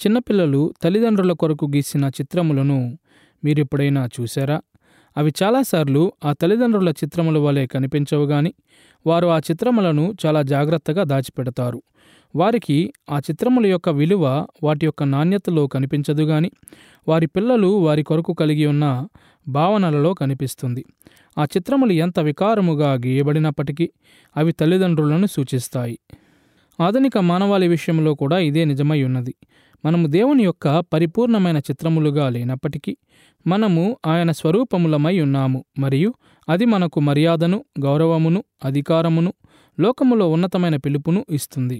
చిన్నపిల్లలు తల్లిదండ్రుల కొరకు గీసిన చిత్రములను మీరెప్పుడైనా చూశారా అవి చాలాసార్లు ఆ తల్లిదండ్రుల చిత్రముల వలె కనిపించవు గాని వారు ఆ చిత్రములను చాలా జాగ్రత్తగా దాచిపెడతారు వారికి ఆ చిత్రముల యొక్క విలువ వాటి యొక్క నాణ్యతలో కనిపించదు గాని వారి పిల్లలు వారి కొరకు కలిగి ఉన్న భావనలలో కనిపిస్తుంది ఆ చిత్రములు ఎంత వికారముగా గీయబడినప్పటికీ అవి తల్లిదండ్రులను సూచిస్తాయి ఆధునిక మానవాళి విషయంలో కూడా ఇదే నిజమై ఉన్నది మనము దేవుని యొక్క పరిపూర్ణమైన చిత్రములుగా లేనప్పటికీ మనము ఆయన స్వరూపములమై ఉన్నాము మరియు అది మనకు మర్యాదను గౌరవమును అధికారమును లోకములో ఉన్నతమైన పిలుపును ఇస్తుంది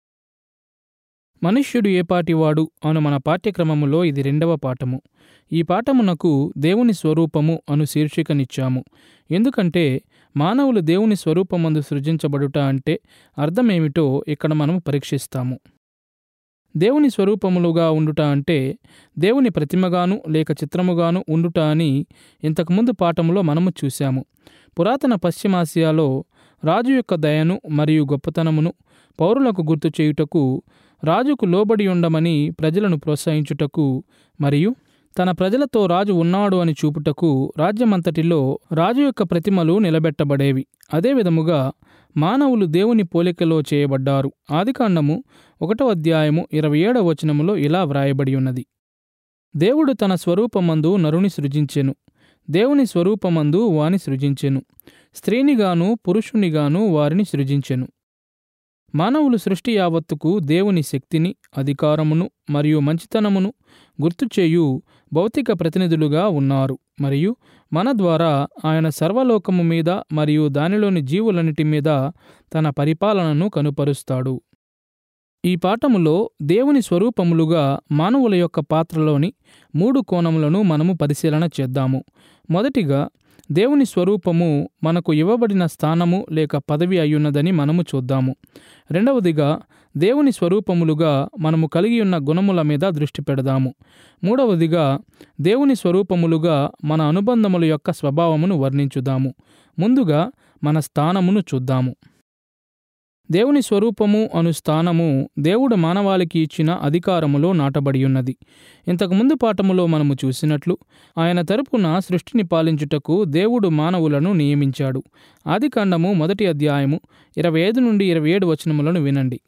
మనుష్యుడు ఏపాటివాడు అను మన పాఠ్యక్రమములో ఇది రెండవ పాఠము ఈ పాఠమునకు దేవుని స్వరూపము అను శీర్షికనిచ్చాము ఎందుకంటే మానవులు దేవుని స్వరూపమందు సృజించబడుట అంటే అర్థమేమిటో ఇక్కడ మనము పరీక్షిస్తాము దేవుని స్వరూపములుగా ఉండుట అంటే దేవుని ప్రతిమగాను లేక చిత్రముగాను ఉండుట అని ఇంతకుముందు పాఠములో మనము చూశాము పురాతన పశ్చిమాసియాలో రాజు యొక్క దయను మరియు గొప్పతనమును పౌరులకు గుర్తు చేయుటకు రాజుకు లోబడి ఉండమని ప్రజలను ప్రోత్సహించుటకు మరియు తన ప్రజలతో రాజు ఉన్నాడు అని చూపుటకు రాజ్యమంతటిలో రాజు యొక్క ప్రతిమలు నిలబెట్టబడేవి అదేవిధముగా మానవులు దేవుని పోలికలో చేయబడ్డారు ఆదికాండము ఒకటో అధ్యాయము ఇరవై ఏడవ వచనములో ఇలా వ్రాయబడి ఉన్నది దేవుడు తన స్వరూపమందు నరుని సృజించెను దేవుని స్వరూపమందు వాని సృజించెను స్త్రీనిగాను పురుషునిగాను వారిని సృజించెను మానవులు సృష్టి యావత్తుకు దేవుని శక్తిని అధికారమును మరియు మంచితనమును గుర్తుచేయు భౌతిక ప్రతినిధులుగా ఉన్నారు మరియు మన ద్వారా ఆయన సర్వలోకము మీద మరియు దానిలోని జీవులన్నిటి మీద తన పరిపాలనను కనుపరుస్తాడు ఈ పాఠములో దేవుని స్వరూపములుగా మానవుల యొక్క పాత్రలోని మూడు కోణములను మనము పరిశీలన చేద్దాము మొదటిగా దేవుని స్వరూపము మనకు ఇవ్వబడిన స్థానము లేక పదవి అయ్యున్నదని మనము చూద్దాము రెండవదిగా దేవుని స్వరూపములుగా మనము కలిగి ఉన్న గుణముల మీద దృష్టి పెడదాము మూడవదిగా దేవుని స్వరూపములుగా మన అనుబంధముల యొక్క స్వభావమును వర్ణించుదాము ముందుగా మన స్థానమును చూద్దాము దేవుని స్వరూపము అను స్థానము దేవుడు మానవాళికి ఇచ్చిన అధికారములో నాటబడి ఉన్నది ఇంతకుముందు పాఠములో మనము చూసినట్లు ఆయన తరపున సృష్టిని పాలించుటకు దేవుడు మానవులను నియమించాడు ఆదికాండము మొదటి అధ్యాయము ఇరవై ఐదు నుండి ఇరవై ఏడు వచనములను వినండి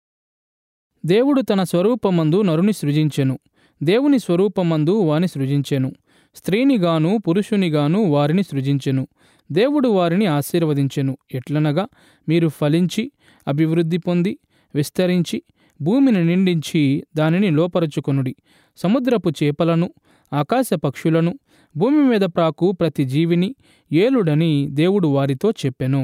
దేవుడు తన స్వరూపమందు నరుని సృజించెను దేవుని స్వరూపమందు వాని సృజించెను స్త్రీనిగాను పురుషునిగాను వారిని సృజించెను దేవుడు వారిని ఆశీర్వదించెను ఎట్లనగా మీరు ఫలించి అభివృద్ధి పొంది విస్తరించి భూమిని నిండించి దానిని లోపరుచుకొనుడి సముద్రపు చేపలను ఆకాశ పక్షులను భూమి మీద ప్రాకు ప్రతి జీవిని ఏలుడని దేవుడు వారితో చెప్పెను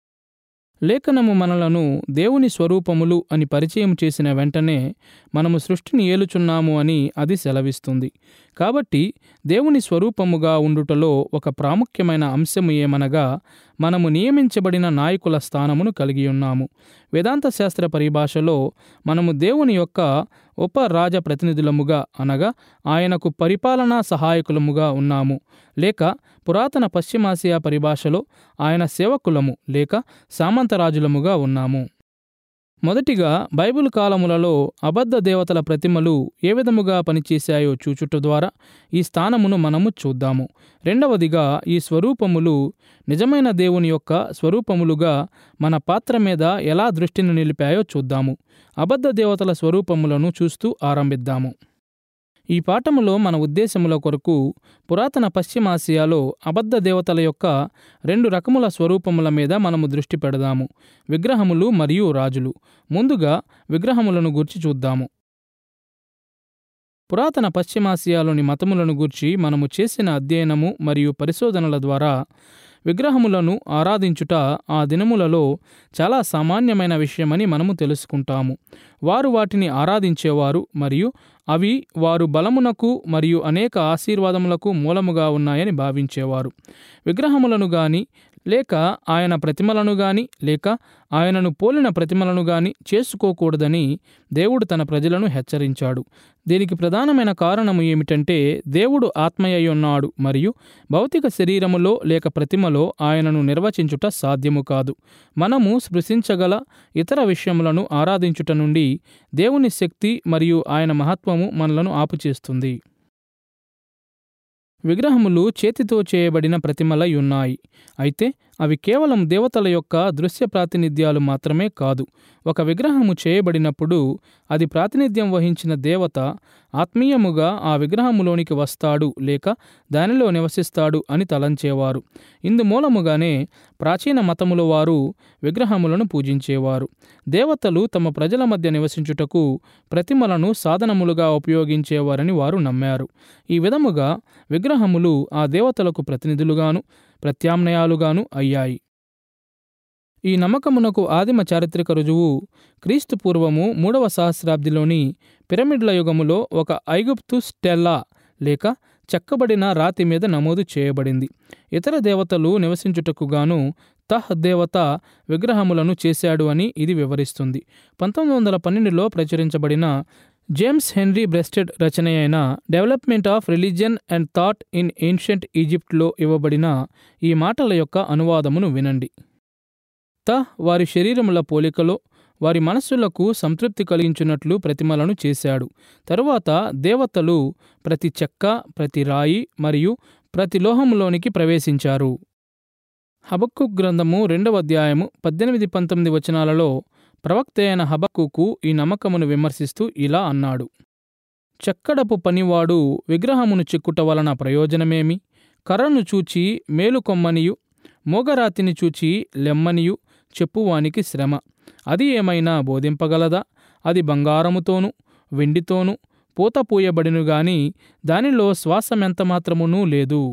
లేఖనము మనలను దేవుని స్వరూపములు అని పరిచయం చేసిన వెంటనే మనము సృష్టిని ఏలుచున్నాము అని అది సెలవిస్తుంది కాబట్టి దేవుని స్వరూపముగా ఉండుటలో ఒక ప్రాముఖ్యమైన అంశము ఏమనగా మనము నియమించబడిన నాయకుల స్థానమును కలిగి ఉన్నాము వేదాంత శాస్త్ర పరిభాషలో మనము దేవుని యొక్క ఉప రాజ ప్రతినిధులముగా అనగా ఆయనకు పరిపాలనా సహాయకులముగా ఉన్నాము లేక పురాతన పశ్చిమాసియా పరిభాషలో ఆయన సేవకులము లేక సామంతరాజులముగా ఉన్నాము మొదటిగా బైబిల్ కాలములలో అబద్ధ దేవతల ప్రతిమలు ఏ విధముగా పనిచేశాయో చూచుట ద్వారా ఈ స్థానమును మనము చూద్దాము రెండవదిగా ఈ స్వరూపములు నిజమైన దేవుని యొక్క స్వరూపములుగా మన పాత్ర మీద ఎలా దృష్టిని నిలిపాయో చూద్దాము అబద్ధ దేవతల స్వరూపములను చూస్తూ ఆరంభిద్దాము ఈ పాఠములో మన ఉద్దేశముల కొరకు పురాతన పశ్చిమాసియాలో అబద్ధ దేవతల యొక్క రెండు రకముల స్వరూపముల మీద మనము దృష్టి పెడదాము విగ్రహములు మరియు రాజులు ముందుగా విగ్రహములను గూర్చి చూద్దాము పురాతన పశ్చిమాసియాలోని మతములను గూర్చి మనము చేసిన అధ్యయనము మరియు పరిశోధనల ద్వారా విగ్రహములను ఆరాధించుట ఆ దినములలో చాలా సామాన్యమైన విషయమని మనము తెలుసుకుంటాము వారు వాటిని ఆరాధించేవారు మరియు అవి వారు బలమునకు మరియు అనేక ఆశీర్వాదములకు మూలముగా ఉన్నాయని భావించేవారు విగ్రహములను గాని లేక ఆయన ప్రతిమలను గాని లేక ఆయనను పోలిన ప్రతిమలను గాని చేసుకోకూడదని దేవుడు తన ప్రజలను హెచ్చరించాడు దీనికి ప్రధానమైన కారణము ఏమిటంటే దేవుడు ఆత్మయ్య ఉన్నాడు మరియు భౌతిక శరీరములో లేక ప్రతిమలో ఆయనను నిర్వచించుట సాధ్యము కాదు మనము స్పృశించగల ఇతర విషయములను ఆరాధించుట నుండి దేవుని శక్తి మరియు ఆయన మహత్వము మనలను ఆపుచేస్తుంది విగ్రహములు చేతితో చేయబడిన ప్రతిమలై ఉన్నాయి అయితే అవి కేవలం దేవతల యొక్క దృశ్య ప్రాతినిధ్యాలు మాత్రమే కాదు ఒక విగ్రహము చేయబడినప్పుడు అది ప్రాతినిధ్యం వహించిన దేవత ఆత్మీయముగా ఆ విగ్రహములోనికి వస్తాడు లేక దానిలో నివసిస్తాడు అని తలంచేవారు ఇందుమూలముగానే ప్రాచీన మతముల వారు విగ్రహములను పూజించేవారు దేవతలు తమ ప్రజల మధ్య నివసించుటకు ప్రతిమలను సాధనములుగా ఉపయోగించేవారని వారు నమ్మారు ఈ విధముగా విగ్రహములు ఆ దేవతలకు ప్రతినిధులుగాను ప్రత్యామ్నాయాలుగాను అయ్యాయి ఈ నమ్మకమునకు ఆదిమ చారిత్రక రుజువు క్రీస్తు పూర్వము మూడవ సహస్రాబ్దిలోని పిరమిడ్ల యుగములో ఒక ఐగుప్తు స్టెల్లా లేక చెక్కబడిన రాతి మీద నమోదు చేయబడింది ఇతర దేవతలు నివసించుటకు గాను తహ్ దేవత విగ్రహములను చేశాడు అని ఇది వివరిస్తుంది పంతొమ్మిది వందల పన్నెండులో ప్రచురించబడిన జేమ్స్ హెన్రీ బ్రెస్టెడ్ రచన అయిన development of religion and thought in ancient ఈజిప్ట్లో ఇవ్వబడిన ఈ మాటల యొక్క అనువాదమును వినండి త వారి శరీరముల పోలికలో వారి మనస్సులకు సంతృప్తి కలిగించున్నట్లు ప్రతిమలను చేశాడు తరువాత దేవతలు ప్రతి చెక్క ప్రతి రాయి మరియు ప్రతి లోహములోనికి ప్రవేశించారు హబక్కు గ్రంథము రెండవ అధ్యాయము పద్దెనిమిది పంతొమ్మిది వచనాలలో ప్రవక్త అయిన హబక్కుకు ఈ నమ్మకమును విమర్శిస్తూ ఇలా అన్నాడు చెక్కడపు పనివాడు విగ్రహమును చెక్కుట వలన ప్రయోజనమేమి కర్రను చూచి మేలుకొమ్మనియు మోగరాతిని చూచి లెమ్మనియు చెప్పువానికి శ్రమ అది ఏమైనా బోధింపగలదా అది బంగారముతోనూ వెండితోనూ పూతపూయబడిను గాని దానిలో శ్వాసమెంత మాత్రమునూ లేదు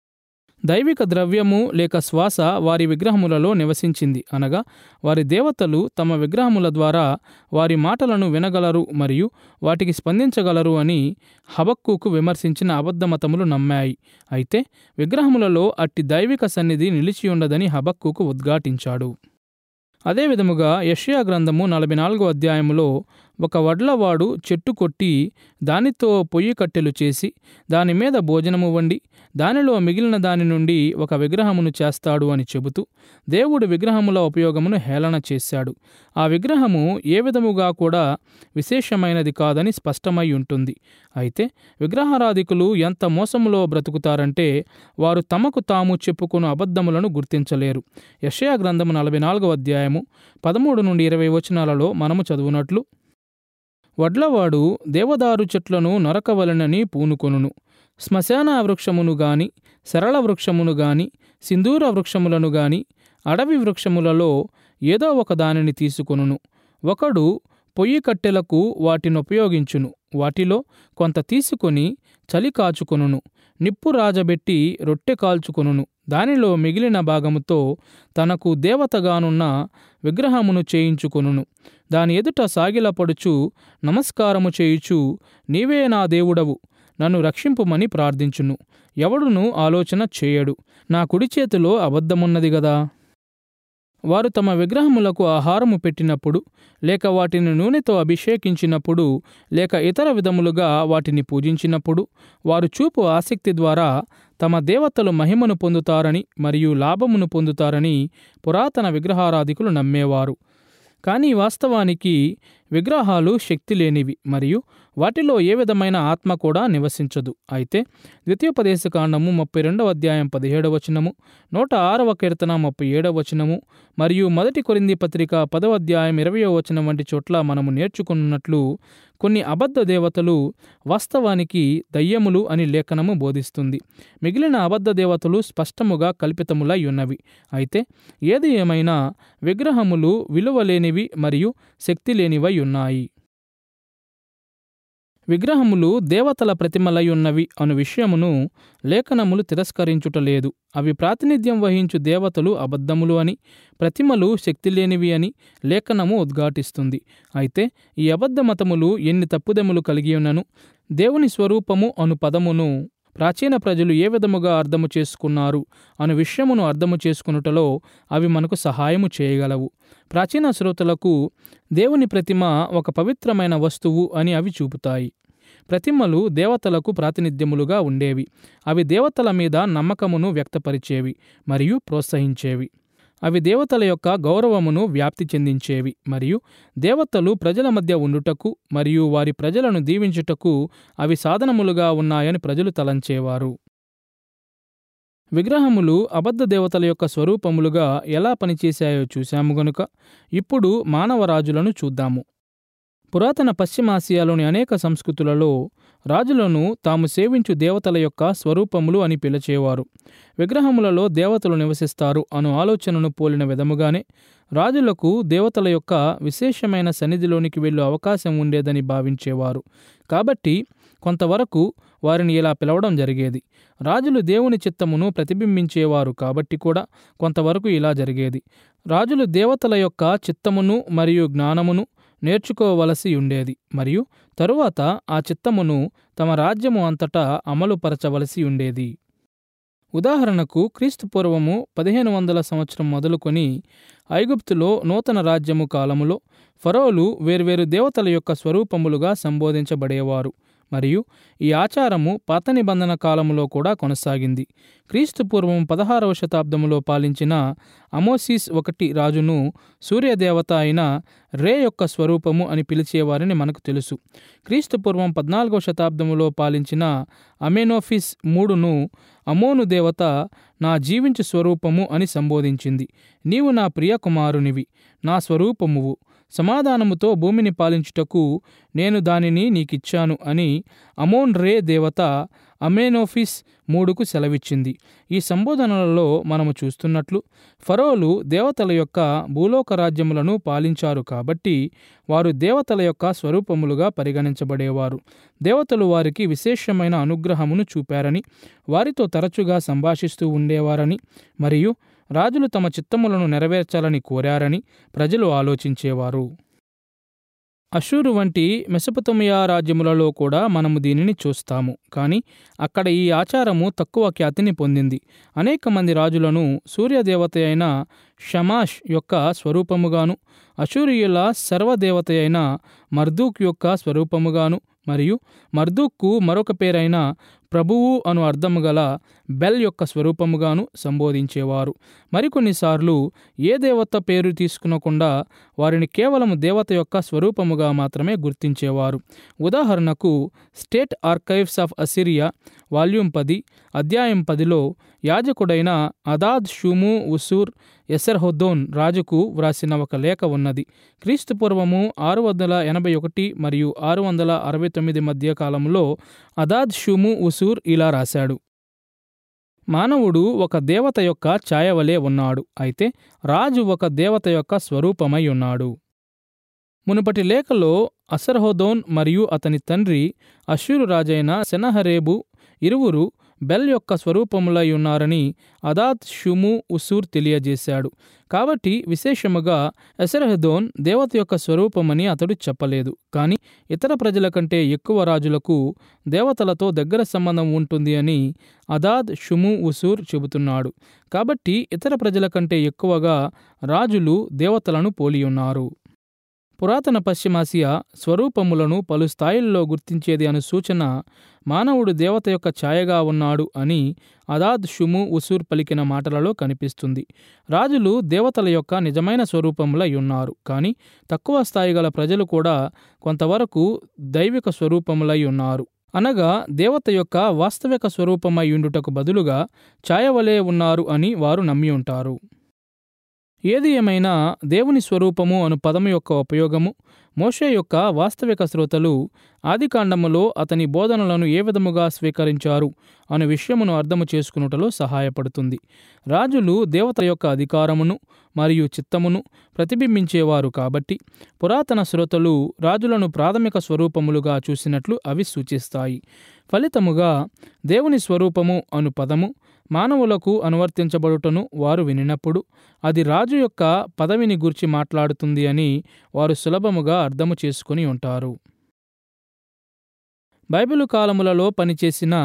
దైవిక ద్రవ్యము లేక శ్వాస వారి విగ్రహములలో నివసించింది అనగా వారి దేవతలు తమ విగ్రహముల ద్వారా వారి మాటలను వినగలరు మరియు వాటికి స్పందించగలరు అని హబక్కుకు విమర్శించిన అబద్ధమతములు నమ్మాయి అయితే విగ్రహములలో అట్టి దైవిక సన్నిధి నిలిచియుండదని హబక్కుకు ఉద్ఘాటించాడు అదేవిధముగా యష్యా గ్రంథము నలభై నాలుగో అధ్యాయములో ఒక వడ్లవాడు చెట్టు కొట్టి దానితో పొయ్యి కట్టెలు చేసి దాని మీద భోజనము వండి దానిలో మిగిలిన దాని నుండి ఒక విగ్రహమును చేస్తాడు అని చెబుతూ దేవుడు విగ్రహముల ఉపయోగమును హేళన చేశాడు ఆ విగ్రహము ఏ విధముగా కూడా విశేషమైనది కాదని స్పష్టమై ఉంటుంది అయితే విగ్రహారాధికులు ఎంత మోసములో బ్రతుకుతారంటే వారు తమకు తాము చెప్పుకున్న అబద్ధములను గుర్తించలేరు యషయా గ్రంథము నలభై నాలుగవ అధ్యాయము పదమూడు నుండి ఇరవై వచనాలలో మనము చదువునట్లు వడ్లవాడు దేవదారు చెట్లను నరకవలనని పూనుకొనును శ్మశాన వృక్షమును గాని సరళ వృక్షమును గాని సింధూర వృక్షములను గాని అడవి వృక్షములలో ఏదో ఒక దానిని తీసుకొనును ఒకడు పొయ్యి కట్టెలకు వాటినుపయోగించును వాటిలో కొంత తీసుకొని చలి కాచుకొనును నిప్పు రాజబెట్టి రొట్టె కాల్చుకొనును దానిలో మిగిలిన భాగముతో తనకు దేవతగానున్న విగ్రహమును చేయించుకొనును దాని ఎదుట సాగిలపడుచు నమస్కారము చేయుచు నీవే నా దేవుడవు నన్ను రక్షింపుమని ప్రార్థించును ఎవడును ఆలోచన చేయడు నా కుడి చేతిలో అబద్ధమున్నది గదా వారు తమ విగ్రహములకు ఆహారము పెట్టినప్పుడు లేక వాటిని నూనెతో అభిషేకించినప్పుడు లేక ఇతర విధములుగా వాటిని పూజించినప్పుడు వారు చూపు ఆసక్తి ద్వారా తమ దేవతలు మహిమను పొందుతారని మరియు లాభమును పొందుతారని పురాతన విగ్రహారాధికులు నమ్మేవారు కానీ వాస్తవానికి విగ్రహాలు శక్తి లేనివి మరియు వాటిలో ఏ విధమైన ఆత్మ కూడా నివసించదు అయితే ద్వితీయోపదేశకాండము ముప్పై రెండవ అధ్యాయం పదిహేడవ వచనము నూట ఆరవ కీర్తన ముప్పై ఏడవ వచనము మరియు మొదటి కొరింది పత్రిక పదవ అధ్యాయం ఇరవయో వచనం వంటి చోట్ల మనము నేర్చుకున్నట్లు కొన్ని అబద్ధ దేవతలు వాస్తవానికి దయ్యములు అని లేఖనము బోధిస్తుంది మిగిలిన అబద్ధ దేవతలు స్పష్టముగా కల్పితములై ఉన్నవి అయితే ఏది ఏమైనా విగ్రహములు విలువలేనివి మరియు శక్తి లేనివై ఉన్నాయి విగ్రహములు దేవతల ప్రతిమలై ఉన్నవి అను విషయమును లేఖనములు తిరస్కరించుటలేదు అవి ప్రాతినిధ్యం వహించు దేవతలు అబద్ధములు అని ప్రతిమలు శక్తి లేనివి అని లేఖనము ఉద్ఘాటిస్తుంది అయితే ఈ అబద్ధ మతములు ఎన్ని తప్పుదెములు కలిగి ఉన్నను దేవుని స్వరూపము అను పదమును ప్రాచీన ప్రజలు ఏ విధముగా అర్థము చేసుకున్నారు అను విషయమును అర్థము చేసుకునుటలో అవి మనకు సహాయము చేయగలవు ప్రాచీన శ్రోతలకు దేవుని ప్రతిమ ఒక పవిత్రమైన వస్తువు అని అవి చూపుతాయి ప్రతిమలు దేవతలకు ప్రాతినిధ్యములుగా ఉండేవి అవి దేవతల మీద నమ్మకమును వ్యక్తపరిచేవి మరియు ప్రోత్సహించేవి అవి దేవతల యొక్క గౌరవమును వ్యాప్తి చెందించేవి మరియు దేవతలు ప్రజల మధ్య ఉండుటకు మరియు వారి ప్రజలను దీవించుటకు అవి సాధనములుగా ఉన్నాయని ప్రజలు తలంచేవారు విగ్రహములు అబద్ధ దేవతల యొక్క స్వరూపములుగా ఎలా పనిచేశాయో చూశాము గనుక ఇప్పుడు మానవరాజులను చూద్దాము పురాతన పశ్చిమాసియాలోని అనేక సంస్కృతులలో రాజులను తాము సేవించు దేవతల యొక్క స్వరూపములు అని పిలిచేవారు విగ్రహములలో దేవతలు నివసిస్తారు అను ఆలోచనను పోలిన విధముగానే రాజులకు దేవతల యొక్క విశేషమైన సన్నిధిలోనికి వెళ్ళు అవకాశం ఉండేదని భావించేవారు కాబట్టి కొంతవరకు వారిని ఇలా పిలవడం జరిగేది రాజులు దేవుని చిత్తమును ప్రతిబింబించేవారు కాబట్టి కూడా కొంతవరకు ఇలా జరిగేది రాజులు దేవతల యొక్క చిత్తమును మరియు జ్ఞానమును నేర్చుకోవలసి ఉండేది మరియు తరువాత ఆ చిత్తమును తమ రాజ్యము అంతటా అమలుపరచవలసి ఉండేది ఉదాహరణకు క్రీస్తు పూర్వము పదిహేను వందల సంవత్సరం మొదలుకొని ఐగుప్తులో నూతన రాజ్యము కాలములో ఫరోలు వేర్వేరు దేవతల యొక్క స్వరూపములుగా సంబోధించబడేవారు మరియు ఈ ఆచారము పాత నిబంధన కాలములో కూడా కొనసాగింది క్రీస్తు పూర్వం పదహారవ శతాబ్దములో పాలించిన అమోసిస్ ఒకటి రాజును సూర్యదేవత అయిన రే యొక్క స్వరూపము అని పిలిచేవారని మనకు తెలుసు క్రీస్తు పూర్వం పద్నాలుగవ శతాబ్దములో పాలించిన అమెనోఫిస్ మూడును అమోను దేవత నా జీవించు స్వరూపము అని సంబోధించింది నీవు నా ప్రియ కుమారునివి నా స్వరూపమువు సమాధానముతో భూమిని పాలించుటకు నేను దానిని నీకిచ్చాను అని అమోన్ రే దేవత అమేనోఫిస్ మూడుకు సెలవిచ్చింది ఈ సంబోధనలలో మనము చూస్తున్నట్లు ఫరోలు దేవతల యొక్క భూలోక రాజ్యములను పాలించారు కాబట్టి వారు దేవతల యొక్క స్వరూపములుగా పరిగణించబడేవారు దేవతలు వారికి విశేషమైన అనుగ్రహమును చూపారని వారితో తరచుగా సంభాషిస్తూ ఉండేవారని మరియు రాజులు తమ చిత్తములను నెరవేర్చాలని కోరారని ప్రజలు ఆలోచించేవారు అషూరు వంటి మెసపతమియా రాజ్యములలో కూడా మనము దీనిని చూస్తాము కానీ అక్కడ ఈ ఆచారము తక్కువ ఖ్యాతిని పొందింది అనేక మంది రాజులను సూర్యదేవత అయిన షమాష్ యొక్క స్వరూపముగాను అషూరియుల సర్వదేవత అయిన మర్దూక్ యొక్క స్వరూపముగాను మరియు మర్దూక్కు మరొక పేరైన ప్రభువు అను అర్థము గల బెల్ యొక్క స్వరూపముగాను సంబోధించేవారు మరికొన్నిసార్లు ఏ దేవత పేరు తీసుకునకుండా వారిని కేవలం దేవత యొక్క స్వరూపముగా మాత్రమే గుర్తించేవారు ఉదాహరణకు state archives of Assyria volume పది అధ్యాయం పదిలో యాజకుడైన అదాద్ షుము ఉసూర్ ఎసర్హొద్దోన్ రాజుకు వ్రాసిన ఒక లేఖ ఉన్నది క్రీస్తు పూర్వము ఆరు వందల ఎనభై ఒకటి మరియు ఆరు వందల అరవై తొమ్మిది మధ్య కాలంలో అదాద్ షుము ఉసూర్ ఇలా రాశాడు మానవుడు ఒక దేవత యొక్క ఛాయవలే ఉన్నాడు అయితే రాజు ఒక దేవత యొక్క స్వరూపమై ఉన్నాడు మునుపటి లేఖలో అసర్హోదోన్ మరియు అతని తండ్రి అశ్షూరు రాజైన సెనహరేబు ఇరువురు బెల్ యొక్క స్వరూపములై ఉన్నారని అదాత్ షుము ఉసూర్ తెలియజేశాడు కాబట్టి విశేషముగా ఎసరహదోన్ దేవత యొక్క స్వరూపమని అతడు చెప్పలేదు కానీ ఇతర ప్రజల కంటే ఎక్కువ రాజులకు దేవతలతో దగ్గర సంబంధం ఉంటుంది అని అదాద్ షుము ఉసూర్ చెబుతున్నాడు కాబట్టి ఇతర ప్రజల కంటే ఎక్కువగా రాజులు దేవతలను పోలియున్నారు పురాతన పశ్చిమాసియా స్వరూపములను పలు స్థాయిల్లో గుర్తించేది అను సూచన మానవుడు దేవత యొక్క ఛాయగా ఉన్నాడు అని అదాద్ షుము ఉసూర్ పలికిన మాటలలో కనిపిస్తుంది రాజులు దేవతల యొక్క నిజమైన స్వరూపములై ఉన్నారు కానీ తక్కువ స్థాయి గల ప్రజలు కూడా కొంతవరకు దైవిక స్వరూపములై ఉన్నారు అనగా దేవత యొక్క వాస్తవిక స్వరూపమై ఉండుటకు బదులుగా ఛాయవలే ఉన్నారు అని వారు నమ్మి ఉంటారు ఏది ఏమైనా దేవుని స్వరూపము అను పదము యొక్క ఉపయోగము మోషే యొక్క వాస్తవిక శ్రోతలు ఆదికాండములో అతని బోధనలను ఏ విధముగా స్వీకరించారు అనే విషయమును అర్థము చేసుకునుటలో సహాయపడుతుంది రాజులు దేవత యొక్క అధికారమును మరియు చిత్తమును ప్రతిబింబించేవారు కాబట్టి పురాతన శ్రోతలు రాజులను ప్రాథమిక స్వరూపములుగా చూసినట్లు అవి సూచిస్తాయి ఫలితముగా దేవుని స్వరూపము అను పదము మానవులకు అనువర్తించబడుటను వారు వినినప్పుడు అది రాజు యొక్క పదవిని గూర్చి మాట్లాడుతుంది అని వారు సులభముగా అర్థము చేసుకుని ఉంటారు బైబిలు కాలములలో పనిచేసిన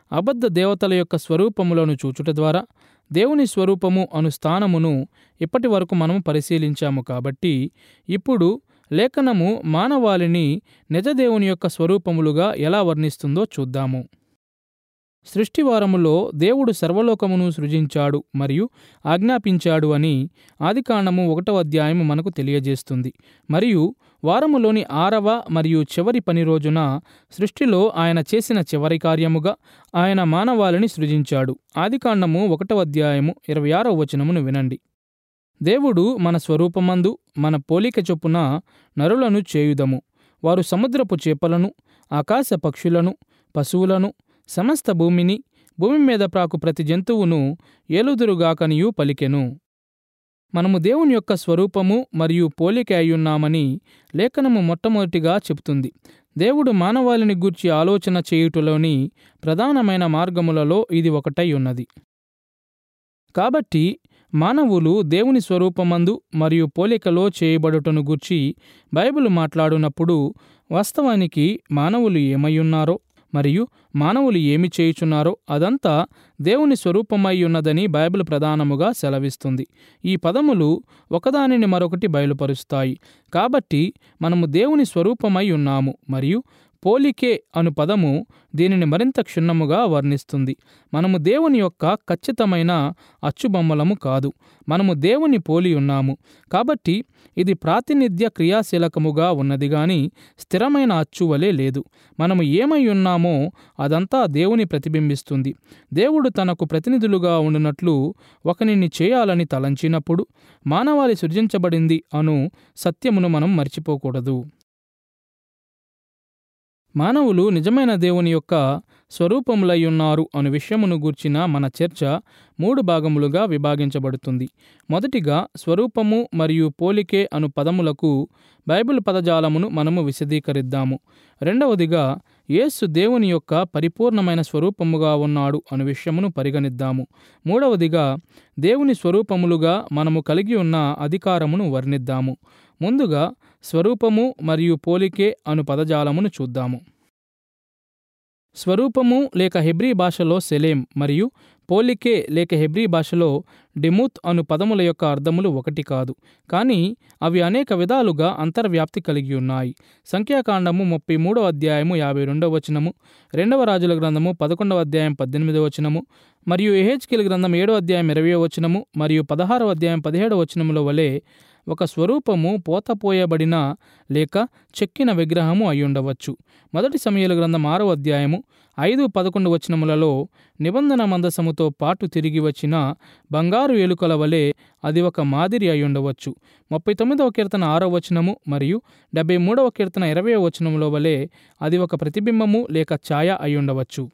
అబద్ధ దేవతల యొక్క స్వరూపములను చూచుట ద్వారా దేవుని స్వరూపము అను స్థానమును ఇప్పటి వరకు మనము పరిశీలించాము కాబట్టి ఇప్పుడు లేఖనము మానవాళిని నిజదేవుని యొక్క స్వరూపములుగా ఎలా వర్ణిస్తుందో చూద్దాము సృష్టివారములో దేవుడు సర్వలోకమును సృజించాడు మరియు ఆజ్ఞాపించాడు అని ఆదికాండము ఒకటవ అధ్యాయము మనకు తెలియజేస్తుంది మరియు వారములోని ఆరవ మరియు చివరి పని రోజున సృష్టిలో ఆయన చేసిన చివరి కార్యముగా ఆయన మానవాళిని సృజించాడు ఆదికాండము ఒకటవ అధ్యాయము ఇరవై ఆరవ వచనమును వినండి దేవుడు మన స్వరూపమందు మన పోలిక చొప్పున నరులను చేయుదము వారు సముద్రపు చేపలను ఆకాశ పక్షులను పశువులను సమస్త భూమిని భూమి మీద ప్రాకు ప్రతి జంతువును ఏలుదురుగాకనియూ పలికెను మనము దేవుని యొక్క స్వరూపము మరియు పోలిక అయ్యున్నామని లేఖనము మొట్టమొదటిగా చెబుతుంది దేవుడు మానవాళిని గూర్చి ఆలోచన చేయుటలోని ప్రధానమైన మార్గములలో ఇది ఒకటై ఉన్నది కాబట్టి మానవులు దేవుని స్వరూపమందు మరియు పోలికలో చేయబడుటను గూర్చి బైబిల్ మాట్లాడునప్పుడు వాస్తవానికి మానవులు ఏమయ్యున్నారో మరియు మానవులు ఏమి చేయుచున్నారో అదంతా దేవుని స్వరూపమై ఉన్నదని బైబిల్ ప్రధానముగా సెలవిస్తుంది ఈ పదములు ఒకదానిని మరొకటి బయలుపరుస్తాయి కాబట్టి మనము దేవుని స్వరూపమై ఉన్నాము మరియు పోలికే అను పదము దీనిని మరింత క్షుణ్ణముగా వర్ణిస్తుంది మనము దేవుని యొక్క ఖచ్చితమైన అచ్చుబొమ్మలము కాదు మనము దేవుని పోలి ఉన్నాము కాబట్టి ఇది ప్రాతినిధ్య క్రియాశీలకముగా ఉన్నది గాని స్థిరమైన అచ్చు వలె లేదు మనము ఏమై ఉన్నామో అదంతా దేవుని ప్రతిబింబిస్తుంది దేవుడు తనకు ప్రతినిధులుగా ఉండునట్లు ఒకనిని చేయాలని తలంచినప్పుడు మానవాళి సృజించబడింది అను సత్యమును మనం మర్చిపోకూడదు మానవులు నిజమైన దేవుని యొక్క స్వరూపములై ఉన్నారు అను విషయమును గూర్చిన మన చర్చ మూడు భాగములుగా విభాగించబడుతుంది మొదటిగా స్వరూపము మరియు పోలికే అను పదములకు బైబిల్ పదజాలమును మనము విశదీకరిద్దాము రెండవదిగా యేసు దేవుని యొక్క పరిపూర్ణమైన స్వరూపముగా ఉన్నాడు అను విషయమును పరిగణిద్దాము మూడవదిగా దేవుని స్వరూపములుగా మనము కలిగి ఉన్న అధికారమును వర్ణిద్దాము ముందుగా స్వరూపము మరియు పోలికే అను పదజాలమును చూద్దాము స్వరూపము లేక హెబ్రీ భాషలో సెలేం మరియు పోలికే లేక హెబ్రీ భాషలో డిముత్ అను పదముల యొక్క అర్థములు ఒకటి కాదు కానీ అవి అనేక విధాలుగా అంతర్వ్యాప్తి కలిగి ఉన్నాయి సంఖ్యాకాండము ముప్పై మూడవ అధ్యాయము యాభై రెండవ వచనము రెండవ రాజుల గ్రంథము పదకొండవ అధ్యాయం పద్దెనిమిదవ వచనము మరియు ఎహెచ్కిల్ గ్రంథం ఏడవ అధ్యాయం ఇరవై వచనము మరియు పదహారవ అధ్యాయం పదిహేడవ వచనముల వలె ఒక స్వరూపము పోతపోయబడిన లేక చెక్కిన విగ్రహము అయ్యుండవచ్చు మొదటి సమయాల గ్రంథం ఆరో అధ్యాయము ఐదు పదకొండు వచనములలో నిబంధన మందసముతో పాటు తిరిగి వచ్చిన బంగారు ఎలుకల వలె అది ఒక మాదిరి అయ్యుండవచ్చు ముప్పై తొమ్మిదవ కీర్తన ఆరో వచనము మరియు డెబ్బై మూడవ కీర్తన ఇరవై వచనముల వలె అది ఒక ప్రతిబింబము లేక ఛాయ అయ్యుండవచ్చు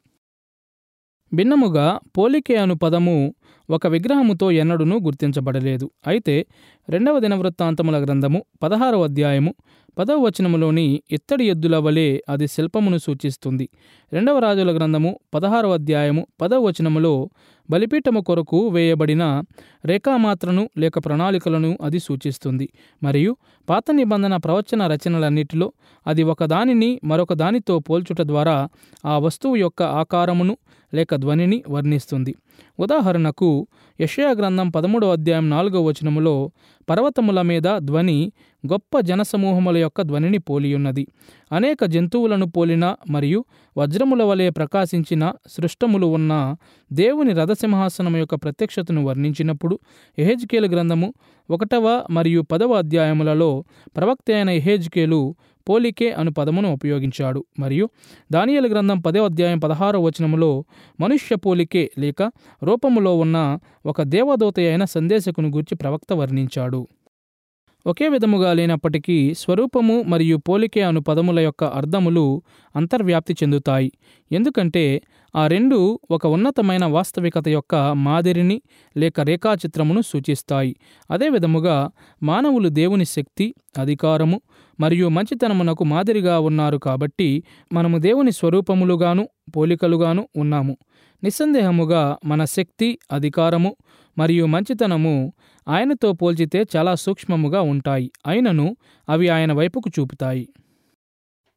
భిన్నముగా పోలికే అను పదము ఒక విగ్రహముతో ఎన్నడూనూ గుర్తించబడలేదు అయితే రెండవ దినవృత్తాంతముల గ్రంథము పదహారవ అధ్యాయము పదవ వచనములోని ఇత్తడి ఎద్దుల వలె అది శిల్పమును సూచిస్తుంది రెండవ రాజుల గ్రంథము పదహారవ అధ్యాయము పదవ వచనములో బలిపీఠము కొరకు వేయబడిన రేఖామాత్రను లేక ప్రణాళికలను అది సూచిస్తుంది మరియు పాత నిబంధన ప్రవచన రచనలన్నిటిలో అది ఒకదానిని మరొక దానితో పోల్చుట ద్వారా ఆ వస్తువు యొక్క ఆకారమును లేక ధ్వనిని వర్ణిస్తుంది ఉదాహరణకు యషయా గ్రంథం పదమూడవ అధ్యాయం నాలుగవ వచనములో పర్వతముల మీద ధ్వని గొప్ప జనసమూహముల యొక్క ధ్వనిని పోలియున్నది అనేక జంతువులను పోలిన మరియు వజ్రముల వలె ప్రకాశించిన సృష్టములు ఉన్న దేవుని రథసింహాసనం యొక్క ప్రత్యక్షతను వర్ణించినప్పుడు ఎహెజ్కేలు గ్రంథము ఒకటవ మరియు పదవ అధ్యాయములలో ప్రవక్త అయిన ఎహెజ్కేలు పోలికే అను పదమును ఉపయోగించాడు మరియు దానియలు గ్రంథం పదో అధ్యాయం పదహారో వచనములో మనుష్య పోలికే లేక రూపములో ఉన్న ఒక దేవదూత అయిన సందేశకును గూర్చి ప్రవక్త వర్ణించాడు ఒకే విధముగా లేనప్పటికీ స్వరూపము మరియు పోలికే అను పదముల యొక్క అర్థములు అంతర్వ్యాప్తి చెందుతాయి ఎందుకంటే ఆ రెండు ఒక ఉన్నతమైన వాస్తవికత యొక్క మాదిరిని లేక రేఖాచిత్రమును సూచిస్తాయి అదే విధముగా మానవులు దేవుని శక్తి అధికారము మరియు మంచితనమునకు మాదిరిగా ఉన్నారు కాబట్టి మనము దేవుని స్వరూపములుగాను పోలికలుగాను ఉన్నాము నిస్సందేహముగా మన శక్తి అధికారము మరియు మంచితనము ఆయనతో పోల్చితే చాలా సూక్ష్మముగా ఉంటాయి అయినను అవి ఆయన వైపుకు చూపుతాయి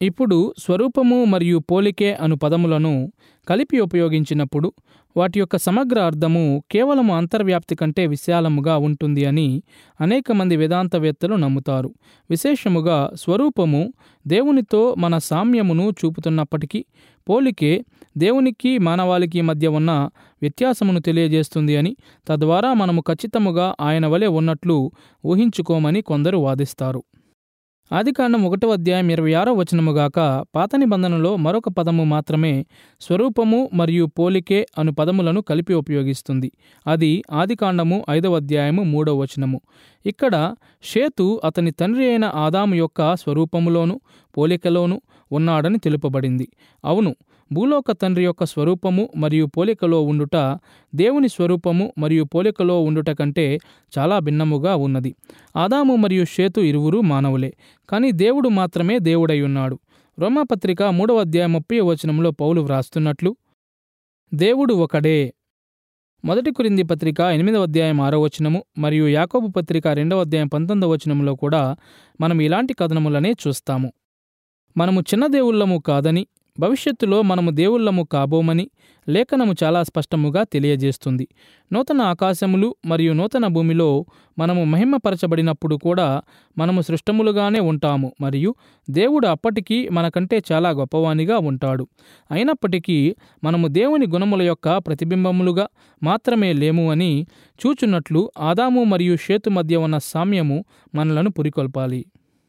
ఇప్పుడు స్వరూపము మరియు పోలికే అను పదములను కలిపి ఉపయోగించినప్పుడు వాటి యొక్క సమగ్ర అర్థము కేవలం అంతర్వ్యాప్తి కంటే విశాలముగా ఉంటుంది అని అనేక మంది వేదాంతవేత్తలు నమ్ముతారు విశేషముగా స్వరూపము దేవునితో మన సామ్యమును చూపుతున్నప్పటికీ పోలికే దేవునికి మానవాళికి మధ్య ఉన్న వ్యత్యాసమును తెలియజేస్తుంది అని తద్వారా మనము ఖచ్చితముగా ఆయన వలె ఉన్నట్లు ఊహించుకోమని కొందరు వాదిస్తారు ఆదికాండం ఒకటో అధ్యాయం ఇరవై ఆరో వచనముగాక పాత నిబంధనలో మరొక పదము మాత్రమే స్వరూపము మరియు పోలికే అను పదములను కలిపి ఉపయోగిస్తుంది అది ఆదికాండము ఐదవ అధ్యాయము మూడవ వచనము ఇక్కడ షేతు అతని తండ్రి అయిన ఆదాము యొక్క స్వరూపములోను పోలికలోను ఉన్నాడని తెలుపబడింది అవును భూలోక తండ్రి యొక్క స్వరూపము మరియు పోలికలో ఉండుట దేవుని స్వరూపము మరియు పోలికలో ఉండుట కంటే చాలా భిన్నముగా ఉన్నది ఆదాము మరియు షేతు ఇరువురు మానవులే కానీ దేవుడు మాత్రమే దేవుడై ఉన్నాడు రోమాపత్రిక మూడవ అధ్యాయం ముప్పై వచనంలో పౌలు వ్రాస్తున్నట్లు దేవుడు ఒకడే మొదటి కురింది పత్రిక ఎనిమిదవ అధ్యాయం ఆరో వచనము మరియు యాకోబు పత్రిక రెండవ అధ్యాయం పంతొమ్మిదవ వచనములో కూడా మనం ఇలాంటి కథనములనే చూస్తాము మనము చిన్న దేవుళ్ళము కాదని భవిష్యత్తులో మనము దేవుళ్ళము కాబోమని లేఖనము చాలా స్పష్టముగా తెలియజేస్తుంది నూతన ఆకాశములు మరియు నూతన భూమిలో మనము మహిమపరచబడినప్పుడు కూడా మనము సృష్టములుగానే ఉంటాము మరియు దేవుడు అప్పటికీ మనకంటే చాలా గొప్పవానిగా ఉంటాడు అయినప్పటికీ మనము దేవుని గుణముల యొక్క ప్రతిబింబములుగా మాత్రమే లేము అని చూచున్నట్లు ఆదాము మరియు షేతు మధ్య ఉన్న సామ్యము మనలను పురికొల్పాలి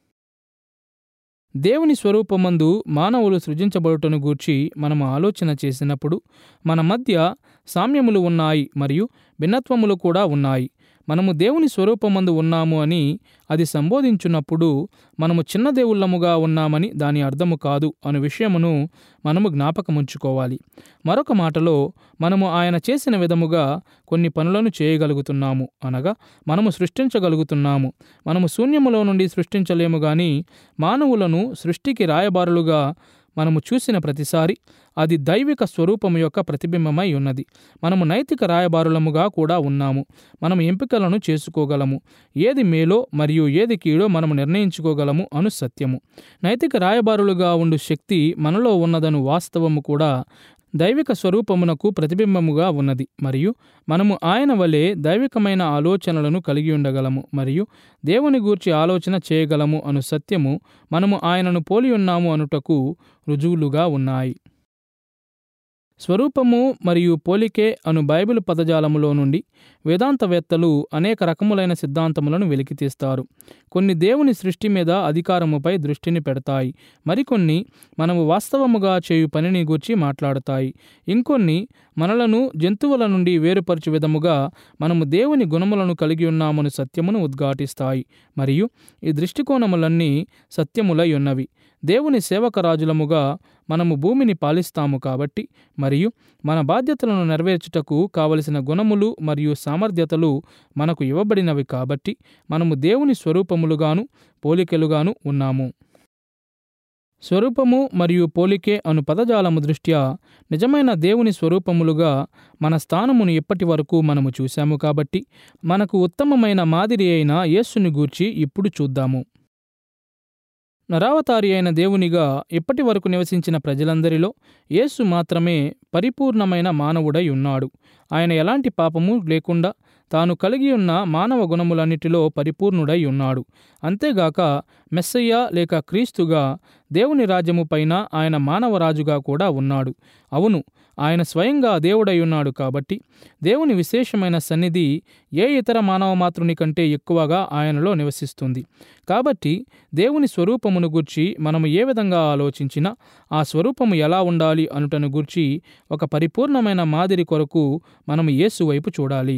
దేవుని స్వరూపమందు మానవులు సృజించబడుటను గూర్చి మనము ఆలోచన చేసినప్పుడు మన మధ్య సామ్యములు ఉన్నాయి మరియు భిన్నత్వములు కూడా ఉన్నాయి మనము దేవుని స్వరూపమందు ఉన్నాము అని అది సంబోధించున్నప్పుడు మనము చిన్న దేవుళ్ళముగా ఉన్నామని దాని అర్థము కాదు అను విషయమును మనము జ్ఞాపకముంచుకోవాలి మరొక మాటలో మనము ఆయన చేసిన విధముగా కొన్ని పనులను చేయగలుగుతున్నాము అనగా మనము సృష్టించగలుగుతున్నాము మనము శూన్యములో నుండి సృష్టించలేము గాని మానవులను సృష్టికి రాయబారులుగా మనము చూసిన ప్రతిసారి అది దైవిక స్వరూపము యొక్క ప్రతిబింబమై ఉన్నది మనము నైతిక రాయబారులముగా కూడా ఉన్నాము మనము ఎంపికలను చేసుకోగలము ఏది మేలో మరియు ఏది కీడో మనము నిర్ణయించుకోగలము అను సత్యము నైతిక రాయబారులుగా ఉండు శక్తి మనలో ఉన్నదను వాస్తవము కూడా దైవిక స్వరూపమునకు ప్రతిబింబముగా ఉన్నది మరియు మనము ఆయన వలె దైవికమైన ఆలోచనలను కలిగి ఉండగలము మరియు దేవుని గూర్చి ఆలోచన చేయగలము అను సత్యము మనము ఆయనను పోలి ఉన్నాము అనుటకు రుజువులుగా ఉన్నాయి స్వరూపము మరియు పోలికే అను బైబిల్ పదజాలములో నుండి వేదాంతవేత్తలు అనేక రకములైన సిద్ధాంతములను వెలికితీస్తారు కొన్ని దేవుని సృష్టి మీద అధికారముపై దృష్టిని పెడతాయి మరికొన్ని మనము వాస్తవముగా చేయు పనిని గూర్చి మాట్లాడతాయి ఇంకొన్ని మనలను జంతువుల నుండి వేరుపరచు విధముగా మనము దేవుని గుణములను కలిగి ఉన్నామని సత్యమును ఉద్ఘాటిస్తాయి మరియు ఈ దృష్టికోణములన్నీ సత్యములై ఉన్నవి దేవుని సేవకరాజులముగా మనము భూమిని పాలిస్తాము కాబట్టి మరియు మన బాధ్యతలను నెరవేర్చుటకు కావలసిన గుణములు మరియు సామర్థ్యతలు మనకు ఇవ్వబడినవి కాబట్టి మనము దేవుని స్వరూపములుగాను పోలికలుగాను ఉన్నాము స్వరూపము మరియు పోలికే అను పదజాలము దృష్ట్యా నిజమైన దేవుని స్వరూపములుగా మన స్థానమును ఇప్పటి వరకు మనము చూశాము కాబట్టి మనకు ఉత్తమమైన మాదిరి అయిన యేస్సుని గూర్చి ఇప్పుడు చూద్దాము నరావతారి అయిన దేవునిగా ఇప్పటి వరకు నివసించిన ప్రజలందరిలో యేసు మాత్రమే పరిపూర్ణమైన మానవుడై ఉన్నాడు ఆయన ఎలాంటి పాపము లేకుండా తాను కలిగి ఉన్న మానవ గుణములన్నిటిలో పరిపూర్ణుడై ఉన్నాడు అంతేగాక మెస్సయ్య లేక క్రీస్తుగా దేవుని రాజ్యము పైన ఆయన మానవరాజుగా కూడా ఉన్నాడు అవును ఆయన స్వయంగా దేవుడై ఉన్నాడు కాబట్టి దేవుని విశేషమైన సన్నిధి ఏ ఇతర మానవ మాతృని కంటే ఎక్కువగా ఆయనలో నివసిస్తుంది కాబట్టి దేవుని స్వరూపమును గూర్చి మనము ఏ విధంగా ఆలోచించినా ఆ స్వరూపము ఎలా ఉండాలి అనుటను గూర్చి ఒక పరిపూర్ణమైన మాదిరి కొరకు మనము యేసు వైపు చూడాలి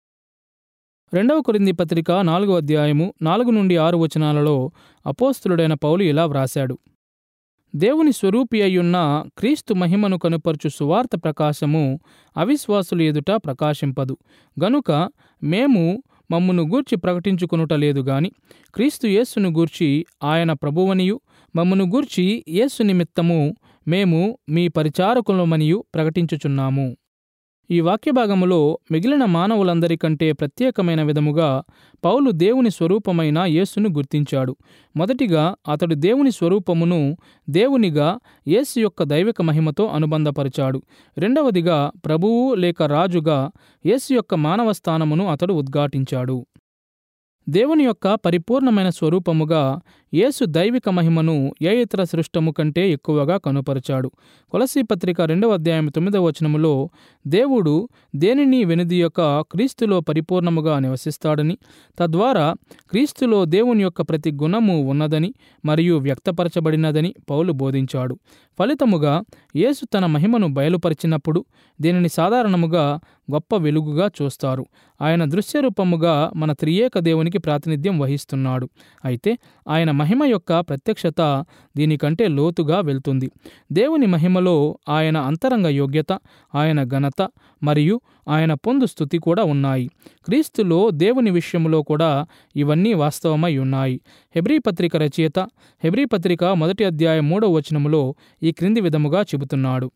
రెండవ కొరింది పత్రిక నాలుగో అధ్యాయము నాలుగు నుండి ఆరు వచనాలలో అపోస్తులుడైన పౌలు ఇలా వ్రాశాడు దేవుని స్వరూపి అయ్యున్న క్రీస్తు మహిమను కనుపరచు సువార్త ప్రకాశము అవిశ్వాసులు ఎదుట ప్రకాశింపదు గనుక మేము మమ్మును గూర్చి ప్రకటించుకొనుట లేదు గాని క్రీస్తు యేస్సును గూర్చి ఆయన ప్రభువనియు మమ్మను గూర్చి యేసు నిమిత్తము మేము మీ పరిచారకులమనియు ప్రకటించుచున్నాము ఈ వాక్య భాగములో మిగిలిన మానవులందరికంటే ప్రత్యేకమైన విధముగా పౌలు దేవుని స్వరూపమైన యేసును గుర్తించాడు మొదటిగా అతడు దేవుని స్వరూపమును దేవునిగా యేసు యొక్క దైవిక మహిమతో అనుబంధపరిచాడు రెండవదిగా ప్రభువు లేక రాజుగా యేసు యొక్క మానవ స్థానమును అతడు ఉద్ఘాటించాడు దేవుని యొక్క పరిపూర్ణమైన స్వరూపముగా యేసు దైవిక మహిమను ఏ ఇతర సృష్టము కంటే ఎక్కువగా కనుపరిచాడు కొలసీ పత్రిక రెండవ అధ్యాయం తొమ్మిదవ వచనములో దేవుడు దేనిని వెనుదీయక క్రీస్తులో పరిపూర్ణముగా నివసిస్తాడని తద్వారా క్రీస్తులో దేవుని యొక్క ప్రతి గుణము ఉన్నదని మరియు వ్యక్తపరచబడినదని పౌలు బోధించాడు ఫలితముగా యేసు తన మహిమను బయలుపరిచినప్పుడు దీనిని సాధారణముగా గొప్ప వెలుగుగా చూస్తారు ఆయన దృశ్యరూపముగా మన త్రియేక దేవునికి ప్రాతినిధ్యం వహిస్తున్నాడు అయితే ఆయన మహిమ యొక్క ప్రత్యక్షత దీనికంటే లోతుగా వెళ్తుంది దేవుని మహిమలో ఆయన అంతరంగ యోగ్యత ఆయన ఘనత మరియు ఆయన పొందు స్థుతి కూడా ఉన్నాయి క్రీస్తులో దేవుని విషయంలో కూడా ఇవన్నీ వాస్తవమై ఉన్నాయి హెబ్రీ పత్రిక రచయిత హెబ్రీ పత్రిక మొదటి అధ్యాయం మూడవ వచనములో ఈ క్రింది విధముగా చెబుతున్నాడు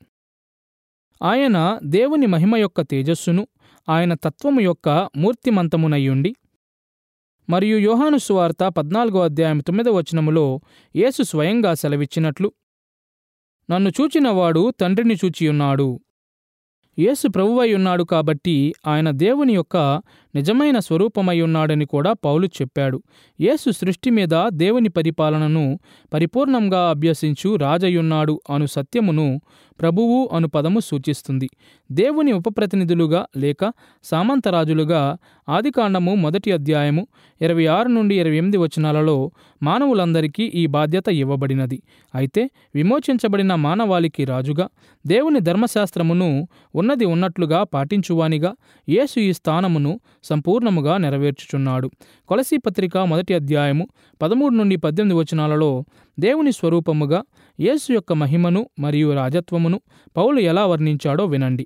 ఆయన దేవుని మహిమ యొక్క తేజస్సును ఆయన తత్వము యొక్క మూర్తిమంతమునయ్యుండి మరియు యోహాను సువార్త పద్నాలుగో అధ్యాయం తొమ్మిదవ వచనములో యేసు స్వయంగా సెలవిచ్చినట్లు నన్ను చూచినవాడు తండ్రిని చూచియున్నాడు యేసు ప్రభువై ఉన్నాడు కాబట్టి ఆయన దేవుని యొక్క నిజమైన స్వరూపమై ఉన్నాడని కూడా పౌలు చెప్పాడు యేసు సృష్టి మీద దేవుని పరిపాలనను పరిపూర్ణంగా అభ్యసించు రాజయున్నాడు అను సత్యమును ప్రభువు అను పదము సూచిస్తుంది దేవుని ఉపప్రతినిధులుగా లేక సామంతరాజులుగా ఆదికాండము మొదటి అధ్యాయము ఇరవై ఆరు నుండి ఇరవై ఎనిమిది వచనాలలో మానవులందరికీ ఈ బాధ్యత ఇవ్వబడినది అయితే విమోచించబడిన మానవాళికి రాజుగా దేవుని ధర్మశాస్త్రమును ఉన్నది ఉన్నట్లుగా పాటించువానిగా యేసు ఈ స్థానమును సంపూర్ణముగా నెరవేర్చుచున్నాడు కొలసీ పత్రిక మొదటి అధ్యాయము పదమూడు నుండి పద్దెనిమిది వచనాలలో దేవుని స్వరూపముగా యేసు యొక్క మహిమను మరియు రాజత్వమును పౌలు ఎలా వర్ణించాడో వినండి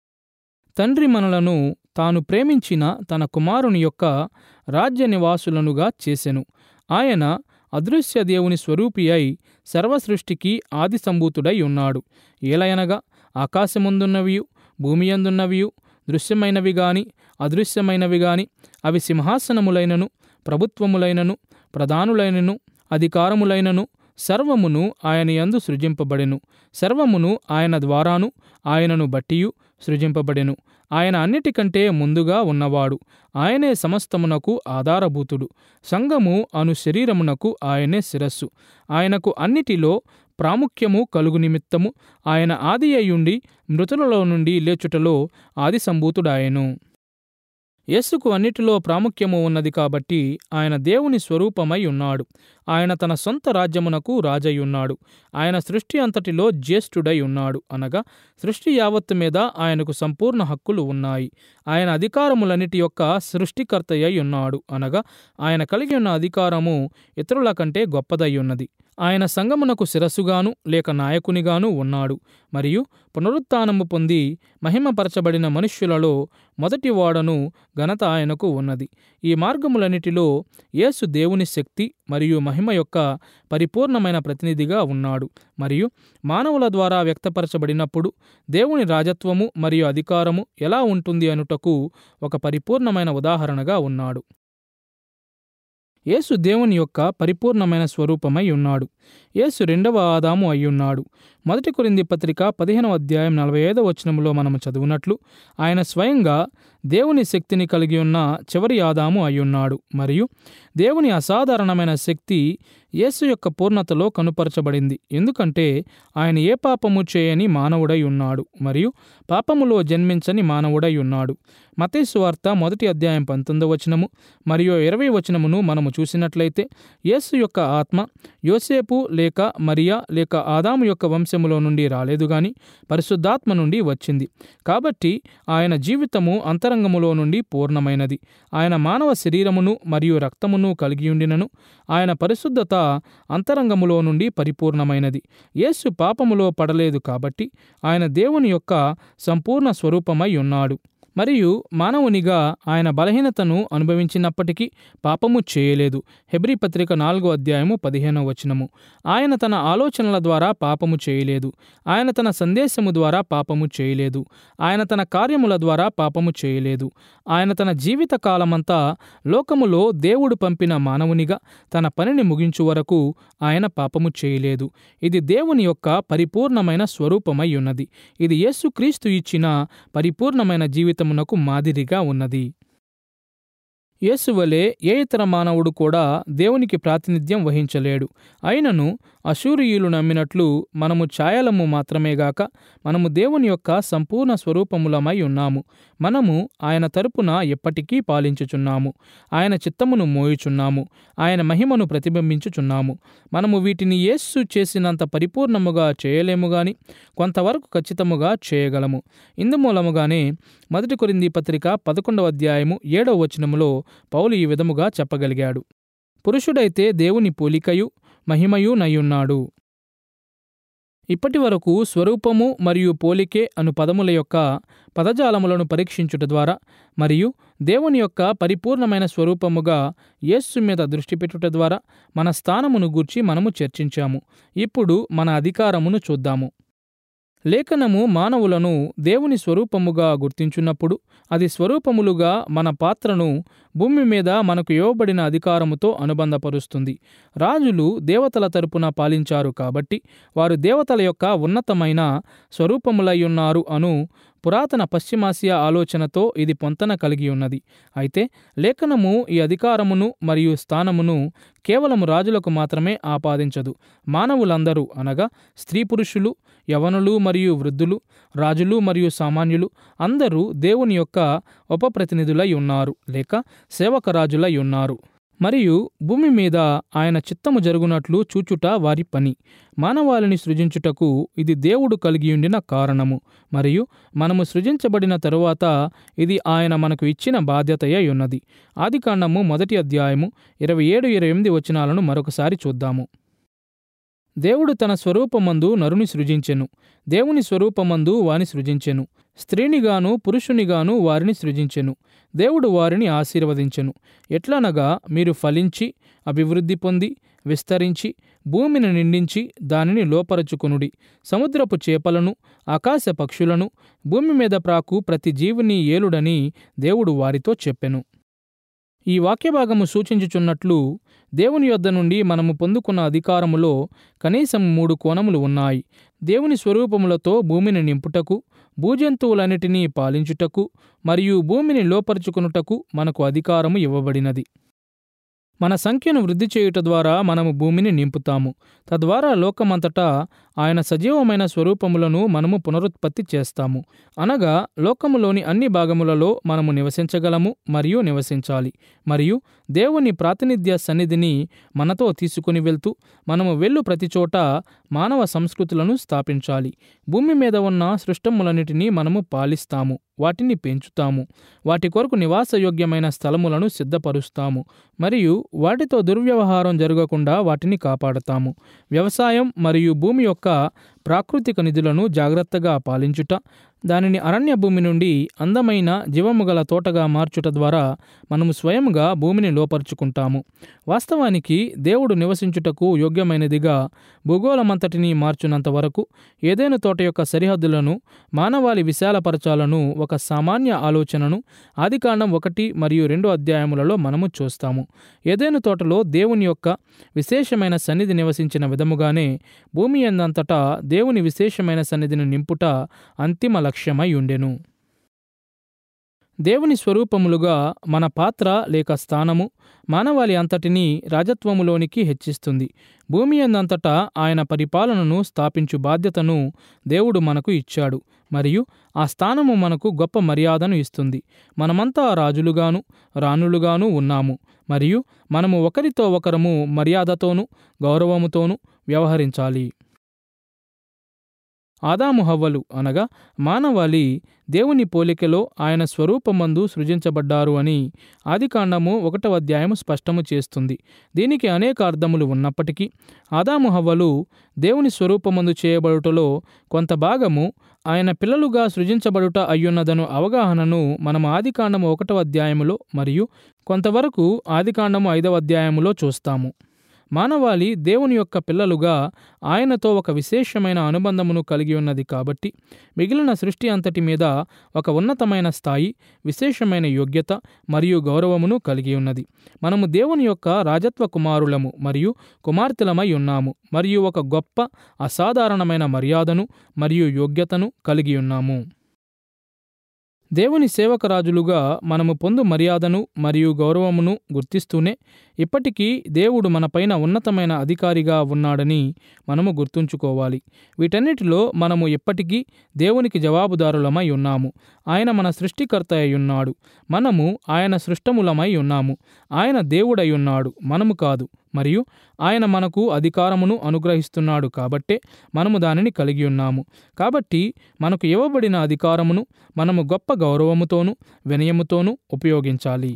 తండ్రి మనలను తాను ప్రేమించిన తన కుమారుని యొక్క రాజ్య నివాసులనుగా చేసెను ఆయన అదృశ్య దేవుని స్వరూపి అయి సర్వసృష్టికి ఆది సంభూతుడై ఉన్నాడు ఏలయనగా ఆకాశముందున్నవియు భూమి అందున్నవియు దృశ్యమైనవి గాని అదృశ్యమైనవి గాని అవి సింహాసనములైనను ప్రభుత్వములైనను ప్రధానులైనను అధికారములైనను సర్వమును ఆయన యందు సృజింపబడెను సర్వమును ఆయన ద్వారాను ఆయనను బట్టియు సృజింపబడెను ఆయన అన్నిటికంటే ముందుగా ఉన్నవాడు ఆయనే సమస్తమునకు ఆధారభూతుడు సంఘము అను శరీరమునకు ఆయనే శిరస్సు ఆయనకు అన్నిటిలో ప్రాముఖ్యము కలుగు నిమిత్తము ఆయన ఆది అయ్యుండి మృతులలో నుండి లేచుటలో ఆది సంభూతుడాయెను యేసుకు అన్నిటిలో ప్రాముఖ్యము ఉన్నది కాబట్టి ఆయన దేవుని స్వరూపమై ఉన్నాడు ఆయన తన సొంత రాజ్యమునకు రాజయ్యున్నాడు ఆయన సృష్టి అంతటిలో జ్యేష్ఠుడై ఉన్నాడు అనగా సృష్టి యావత్తు మీద ఆయనకు సంపూర్ణ హక్కులు ఉన్నాయి ఆయన అధికారములన్నిటి యొక్క సృష్టికర్తయ్య ఉన్నాడు అనగా ఆయన కలిగి ఉన్న అధికారము ఇతరుల కంటే గొప్పదై ఉన్నది ఆయన సంగమునకు శిరస్సుగాను లేక నాయకునిగాను ఉన్నాడు మరియు పునరుత్థానము పొంది మహిమపరచబడిన మనుష్యులలో మొదటి వాడను ఘనత ఆయనకు ఉన్నది ఈ మార్గములన్నిటిలో యేసు దేవుని శక్తి మరియు మహిమ యొక్క పరిపూర్ణమైన ప్రతినిధిగా ఉన్నాడు మరియు మానవుల ద్వారా వ్యక్తపరచబడినప్పుడు దేవుని రాజత్వము మరియు అధికారము ఎలా ఉంటుంది అనుటకు ఒక పరిపూర్ణమైన ఉదాహరణగా ఉన్నాడు యేసు దేవుని యొక్క పరిపూర్ణమైన స్వరూపమై ఉన్నాడు యేసు రెండవ ఆదాము అయ్యున్నాడు మొదటి కొరింది పత్రిక పదిహేనవ అధ్యాయం నలభై ఐదవ వచనంలో మనము చదువునట్లు ఆయన స్వయంగా దేవుని శక్తిని కలిగి ఉన్న చివరి ఆదాము అయ్యున్నాడు మరియు దేవుని అసాధారణమైన శక్తి యేసు యొక్క పూర్ణతలో కనుపరచబడింది ఎందుకంటే ఆయన ఏ పాపము చేయని మానవుడై ఉన్నాడు మరియు పాపములో జన్మించని మానవుడై ఉన్నాడు మతేసు వార్త మొదటి అధ్యాయం పంతొమ్మిదవ వచనము మరియు ఇరవై వచనమును మనము చూసినట్లయితే యేసు యొక్క ఆత్మ యోసేపు లేక మరియా లేక ఆదాము యొక్క వంశములో నుండి రాలేదు గాని పరిశుద్ధాత్మ నుండి వచ్చింది కాబట్టి ఆయన జీవితము అంతరంగములో నుండి పూర్ణమైనది ఆయన మానవ శరీరమును మరియు రక్తమును కలిగి ఉండినను ఆయన పరిశుద్ధత అంతరంగములో నుండి పరిపూర్ణమైనది యేసు పాపములో పడలేదు కాబట్టి ఆయన దేవుని యొక్క సంపూర్ణ స్వరూపమై ఉన్నాడు మరియు మానవునిగా ఆయన బలహీనతను అనుభవించినప్పటికీ పాపము చేయలేదు హెబ్రీ పత్రిక నాలుగో అధ్యాయము పదిహేనవ వచనము ఆయన తన ఆలోచనల ద్వారా పాపము చేయలేదు ఆయన తన సందేశము ద్వారా పాపము చేయలేదు ఆయన తన కార్యముల ద్వారా పాపము చేయలేదు ఆయన తన జీవిత కాలమంతా లోకములో దేవుడు పంపిన మానవునిగా తన పనిని ముగించు వరకు ఆయన పాపము చేయలేదు ఇది దేవుని యొక్క పరిపూర్ణమైన స్వరూపమై ఉన్నది ఇది యేసుక్రీస్తు ఇచ్చిన పరిపూర్ణమైన జీవితమునకు మాదిరిగా ఉన్నది యేసువలే ఏ ఇతర మానవుడు కూడా దేవునికి ప్రాతినిధ్యం వహించలేడు అయినను అశూరియులు నమ్మినట్లు మనము ఛాయలము మాత్రమే గాక మనము దేవుని యొక్క సంపూర్ణ స్వరూపములమై ఉన్నాము మనము ఆయన తరపున ఎప్పటికీ పాలించుచున్నాము ఆయన చిత్తమును మోయుచున్నాము ఆయన మహిమను ప్రతిబింబించుచున్నాము మనము వీటిని యేస్సు చేసినంత పరిపూర్ణముగా చేయలేము గాని కొంతవరకు ఖచ్చితముగా చేయగలము ఇందుమూలముగానే మొదటి కొరింది పత్రిక పదకొండవ అధ్యాయము ఏడవ వచనములో పౌలు ఈ విధముగా చెప్పగలిగాడు పురుషుడైతే దేవుని పోలికయు మహిమయు నయ్యున్నాడు ఇప్పటి వరకు స్వరూపము మరియు పోలికే అను పదముల యొక్క పదజాలములను పరీక్షించుట ద్వారా మరియు దేవుని యొక్క పరిపూర్ణమైన స్వరూపముగా యేస్సు మీద దృష్టి పెట్టుట ద్వారా మన స్థానమును గూర్చి మనము చర్చించాము ఇప్పుడు మన అధికారమును చూద్దాము లేఖనము మానవులను దేవుని స్వరూపముగా గుర్తించున్నప్పుడు అది స్వరూపములుగా మన పాత్రను భూమి మీద మనకు ఇవ్వబడిన అధికారముతో అనుబంధపరుస్తుంది రాజులు దేవతల తరపున పాలించారు కాబట్టి వారు దేవతల యొక్క ఉన్నతమైన స్వరూపములయ్యున్నారు అను పురాతన పశ్చిమాసియా ఆలోచనతో ఇది పొంతన కలిగి ఉన్నది అయితే లేఖనము ఈ అధికారమును మరియు స్థానమును కేవలం రాజులకు మాత్రమే ఆపాదించదు మానవులందరూ అనగా స్త్రీ పురుషులు యవనులు మరియు వృద్ధులు రాజులు మరియు సామాన్యులు అందరూ దేవుని యొక్క ఉపప్రతినిధులై ఉన్నారు లేక సేవకరాజులై ఉన్నారు మరియు భూమి మీద ఆయన చిత్తము జరుగునట్లు చూచుట వారి పని మానవాళిని సృజించుటకు ఇది దేవుడు కలిగియుండిన కారణము మరియు మనము సృజించబడిన తరువాత ఇది ఆయన మనకు ఇచ్చిన బాధ్యతయై ఉన్నది ఆదికాండము మొదటి అధ్యాయము ఇరవై ఏడు ఇరవై ఎనిమిది వచనాలను మరొకసారి చూద్దాము దేవుడు తన స్వరూపమందు నరుని సృజించెను దేవుని స్వరూపమందు వాని సృజించెను స్త్రీనిగాను పురుషునిగాను వారిని సృజించెను దేవుడు వారిని ఆశీర్వదించెను ఎట్లనగా మీరు ఫలించి అభివృద్ధి పొంది విస్తరించి భూమిని నిండించి దానిని లోపరచుకొనుడి సముద్రపు చేపలను ఆకాశ పక్షులను భూమి మీద ప్రాకు ప్రతి జీవిని ఏలుడని దేవుడు వారితో చెప్పెను ఈ వాక్యభాగము సూచించుచున్నట్లు దేవుని యొద్ద నుండి మనము పొందుకున్న అధికారములో కనీసం మూడు కోణములు ఉన్నాయి దేవుని స్వరూపములతో భూమిని నింపుటకు భూజంతువులన్నిటినీ పాలించుటకు మరియు భూమిని లోపరుచుకునుటకు మనకు అధికారము ఇవ్వబడినది మన సంఖ్యను వృద్ధి చేయుట ద్వారా మనము భూమిని నింపుతాము తద్వారా లోకమంతటా ఆయన సజీవమైన స్వరూపములను మనము పునరుత్పత్తి చేస్తాము అనగా లోకములోని అన్ని భాగములలో మనము నివసించగలము మరియు నివసించాలి మరియు దేవుని ప్రాతినిధ్య సన్నిధిని మనతో తీసుకుని వెళ్తూ మనము వెళ్ళు ప్రతి చోట మానవ సంస్కృతులను స్థాపించాలి భూమి మీద ఉన్న సృష్టములన్నిటినీ మనము పాలిస్తాము వాటిని పెంచుతాము వాటి కొరకు నివాసయోగ్యమైన స్థలములను సిద్ధపరుస్తాము మరియు వాటితో దుర్వ్యవహారం జరగకుండా వాటిని కాపాడతాము వ్యవసాయం మరియు భూమి యొక్క ప్రాకృతిక నిధులను జాగ్రత్తగా పాలించుట దానిని అరణ్య భూమి నుండి అందమైన జీవము గల తోటగా మార్చుట ద్వారా మనము స్వయంగా భూమిని లోపరుచుకుంటాము వాస్తవానికి దేవుడు నివసించుటకు యోగ్యమైనదిగా భూగోళమంతటిని మార్చునంత వరకు ఏదైనా తోట యొక్క సరిహద్దులను మానవాళి విశాలపరచాలను ఒక సామాన్య ఆలోచనను ఆదికాండం ఒకటి మరియు రెండు అధ్యాయములలో మనము చూస్తాము ఏదైనా తోటలో దేవుని యొక్క విశేషమైన సన్నిధి నివసించిన విధముగానే భూమి ఎందంతటా దేవుని విశేషమైన సన్నిధిని నింపుట అంతిమ లక్ష్యమై ఉండెను దేవుని స్వరూపములుగా మన పాత్ర లేక స్థానము మానవాళి అంతటినీ రాజత్వములోనికి హెచ్చిస్తుంది భూమి అందంతటా ఆయన పరిపాలనను స్థాపించు బాధ్యతను దేవుడు మనకు ఇచ్చాడు మరియు ఆ స్థానము మనకు గొప్ప మర్యాదను ఇస్తుంది మనమంతా రాజులుగాను రాణులుగాను ఉన్నాము మరియు మనము ఒకరితో ఒకరము మర్యాదతోనూ గౌరవముతోనూ వ్యవహరించాలి ఆదాము హవ్వలు అనగా మానవాళి దేవుని పోలికలో ఆయన స్వరూపమందు సృజించబడ్డారు అని ఆదికాండము ఒకటవ అధ్యాయము స్పష్టము చేస్తుంది దీనికి అనేక అర్థములు ఉన్నప్పటికీ ఆదాము హవ్వలు దేవుని స్వరూపమందు చేయబడుటలో కొంత భాగము ఆయన పిల్లలుగా సృజించబడుట అయ్యున్నదను అవగాహనను మనం ఆదికాండము ఒకటవ అధ్యాయములో మరియు కొంతవరకు ఆదికాండము ఐదవ అధ్యాయములో చూస్తాము మానవాళి దేవుని యొక్క పిల్లలుగా ఆయనతో ఒక విశేషమైన అనుబంధమును కలిగి ఉన్నది కాబట్టి మిగిలిన సృష్టి అంతటి మీద ఒక ఉన్నతమైన స్థాయి విశేషమైన యోగ్యత మరియు గౌరవమును కలిగి ఉన్నది మనము దేవుని యొక్క రాజత్వ కుమారులము మరియు కుమార్తెలమై ఉన్నాము మరియు ఒక గొప్ప అసాధారణమైన మర్యాదను మరియు యోగ్యతను కలిగి ఉన్నాము దేవుని సేవకరాజులుగా మనము పొందు మర్యాదను మరియు గౌరవమును గుర్తిస్తూనే ఇప్పటికీ దేవుడు మనపైన ఉన్నతమైన అధికారిగా ఉన్నాడని మనము గుర్తుంచుకోవాలి వీటన్నిటిలో మనము ఎప్పటికీ దేవునికి జవాబుదారులమై ఉన్నాము ఆయన మన సృష్టికర్త అయి ఉన్నాడు మనము ఆయన సృష్టములమై ఉన్నాము ఆయన దేవుడై ఉన్నాడు మనము కాదు మరియు ఆయన మనకు అధికారమును అనుగ్రహిస్తున్నాడు కాబట్టే మనము దానిని కలిగి ఉన్నాము కాబట్టి మనకు ఇవ్వబడిన అధికారమును మనము గొప్ప గౌరవముతోనూ వినయముతోనూ ఉపయోగించాలి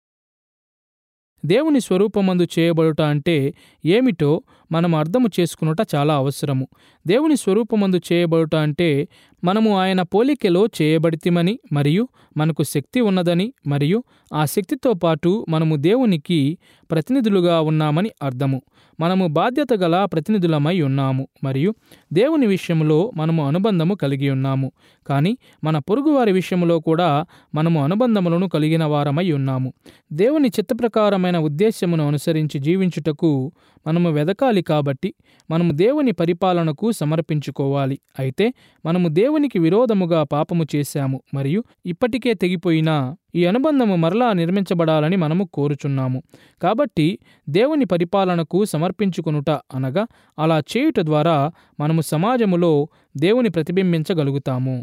దేవుని స్వరూపమందు చేయబడుట అంటే ఏమిటో మనం అర్థము చేసుకునుట చాలా అవసరము దేవుని స్వరూపమందు చేయబడుట అంటే మనము ఆయన పోలికలో చేయబడితిమని మరియు మనకు శక్తి ఉన్నదని మరియు ఆ శక్తితో పాటు మనము దేవునికి ప్రతినిధులుగా ఉన్నామని అర్థము మనము బాధ్యత గల ప్రతినిధులమై ఉన్నాము మరియు దేవుని విషయంలో మనము అనుబంధము కలిగి ఉన్నాము కానీ మన పొరుగువారి విషయంలో కూడా మనము అనుబంధములను కలిగిన వారమై ఉన్నాము దేవుని చిత్తప్రకారమైన ఉద్దేశ్యమును అనుసరించి జీవించుటకు మనము వెదకాలి కాబట్టి మనము దేవుని పరిపాలనకు సమర్పించుకోవాలి అయితే మనము దేవునికి విరోధముగా పాపము చేశాము మరియు ఇప్పటికే తెగిపోయిన ఈ అనుబంధము మరలా నిర్మించబడాలని మనము కోరుచున్నాము కాబట్టి దేవుని పరిపాలనకు సమర్పించుకొనుట అనగా అలా చేయుట ద్వారా మనము సమాజములో దేవుని ప్రతిబింబించగలుగుతాము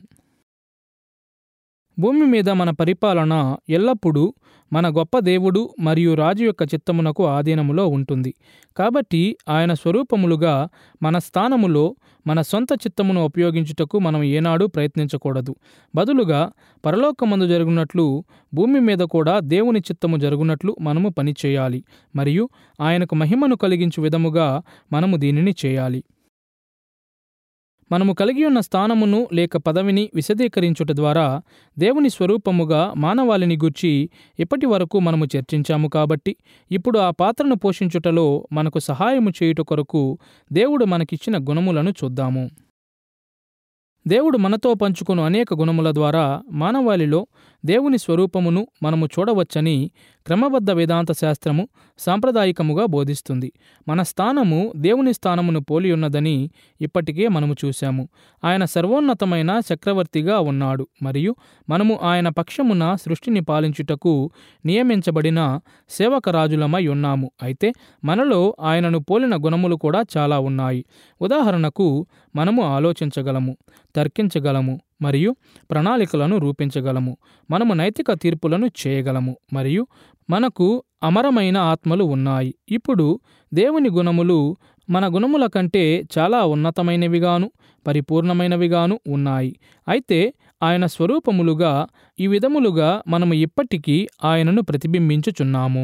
భూమి మీద మన పరిపాలన ఎల్లప్పుడూ మన గొప్ప దేవుడు మరియు రాజు యొక్క చిత్తమునకు ఆధీనములో ఉంటుంది కాబట్టి ఆయన స్వరూపములుగా మన స్థానములో మన సొంత చిత్తమును ఉపయోగించుటకు మనం ఏనాడు ప్రయత్నించకూడదు బదులుగా పరలోకమందు జరుగునట్లు భూమి మీద కూడా దేవుని చిత్తము జరుగునట్లు మనము పనిచేయాలి మరియు ఆయనకు మహిమను కలిగించు విధముగా మనము దీనిని చేయాలి మనము కలిగి ఉన్న స్థానమును లేక పదవిని విశదీకరించుట ద్వారా దేవుని స్వరూపముగా మానవాళిని గూర్చి ఇప్పటి వరకు మనము చర్చించాము కాబట్టి ఇప్పుడు ఆ పాత్రను పోషించుటలో మనకు సహాయము చేయుట కొరకు దేవుడు మనకిచ్చిన గుణములను చూద్దాము దేవుడు మనతో పంచుకుని అనేక గుణముల ద్వారా మానవాళిలో దేవుని స్వరూపమును మనము చూడవచ్చని క్రమబద్ధ వేదాంత శాస్త్రము సాంప్రదాయికముగా బోధిస్తుంది మన స్థానము దేవుని స్థానమును పోలి ఉన్నదని ఇప్పటికే మనము చూశాము ఆయన సర్వోన్నతమైన చక్రవర్తిగా ఉన్నాడు మరియు మనము ఆయన పక్షమున సృష్టిని పాలించుటకు నియమించబడిన సేవకరాజులమై ఉన్నాము అయితే మనలో ఆయనను పోలిన గుణములు కూడా చాలా ఉన్నాయి ఉదాహరణకు మనము ఆలోచించగలము తర్కించగలము మరియు ప్రణాళికలను రూపించగలము మనము నైతిక తీర్పులను చేయగలము మరియు మనకు అమరమైన ఆత్మలు ఉన్నాయి ఇప్పుడు దేవుని గుణములు మన గుణముల కంటే చాలా ఉన్నతమైనవిగాను పరిపూర్ణమైనవిగాను ఉన్నాయి అయితే ఆయన స్వరూపములుగా ఈ విధములుగా మనము ఇప్పటికీ ఆయనను ప్రతిబింబించుచున్నాము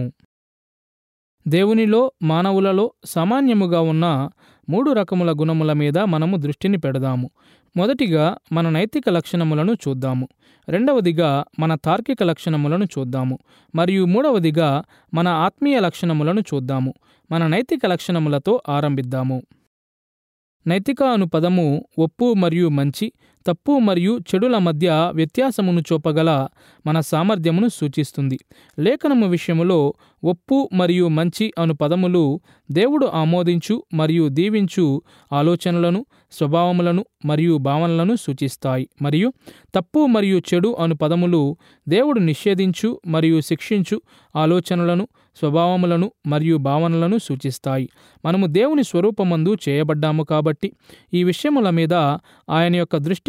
దేవునిలో మానవులలో సామాన్యముగా ఉన్న మూడు రకముల గుణముల మీద మనము దృష్టిని పెడదాము మొదటిగా మన నైతిక లక్షణములను చూద్దాము రెండవదిగా మన తార్కిక లక్షణములను చూద్దాము మరియు మూడవదిగా మన ఆత్మీయ లక్షణములను చూద్దాము మన నైతిక లక్షణములతో ఆరంభిద్దాము నైతిక అను పదము ఒప్పు మరియు మంచి తప్పు మరియు చెడుల మధ్య వ్యత్యాసమును చూపగల మన సామర్థ్యమును సూచిస్తుంది లేఖనము విషయములో ఒప్పు మరియు మంచి అను పదములు దేవుడు ఆమోదించు మరియు దీవించు ఆలోచనలను స్వభావములను మరియు భావనలను సూచిస్తాయి మరియు తప్పు మరియు చెడు అను పదములు దేవుడు నిషేధించు మరియు శిక్షించు ఆలోచనలను స్వభావములను మరియు భావనలను సూచిస్తాయి మనము దేవుని స్వరూపమందు చేయబడ్డాము కాబట్టి ఈ విషయముల మీద ఆయన యొక్క దృష్టి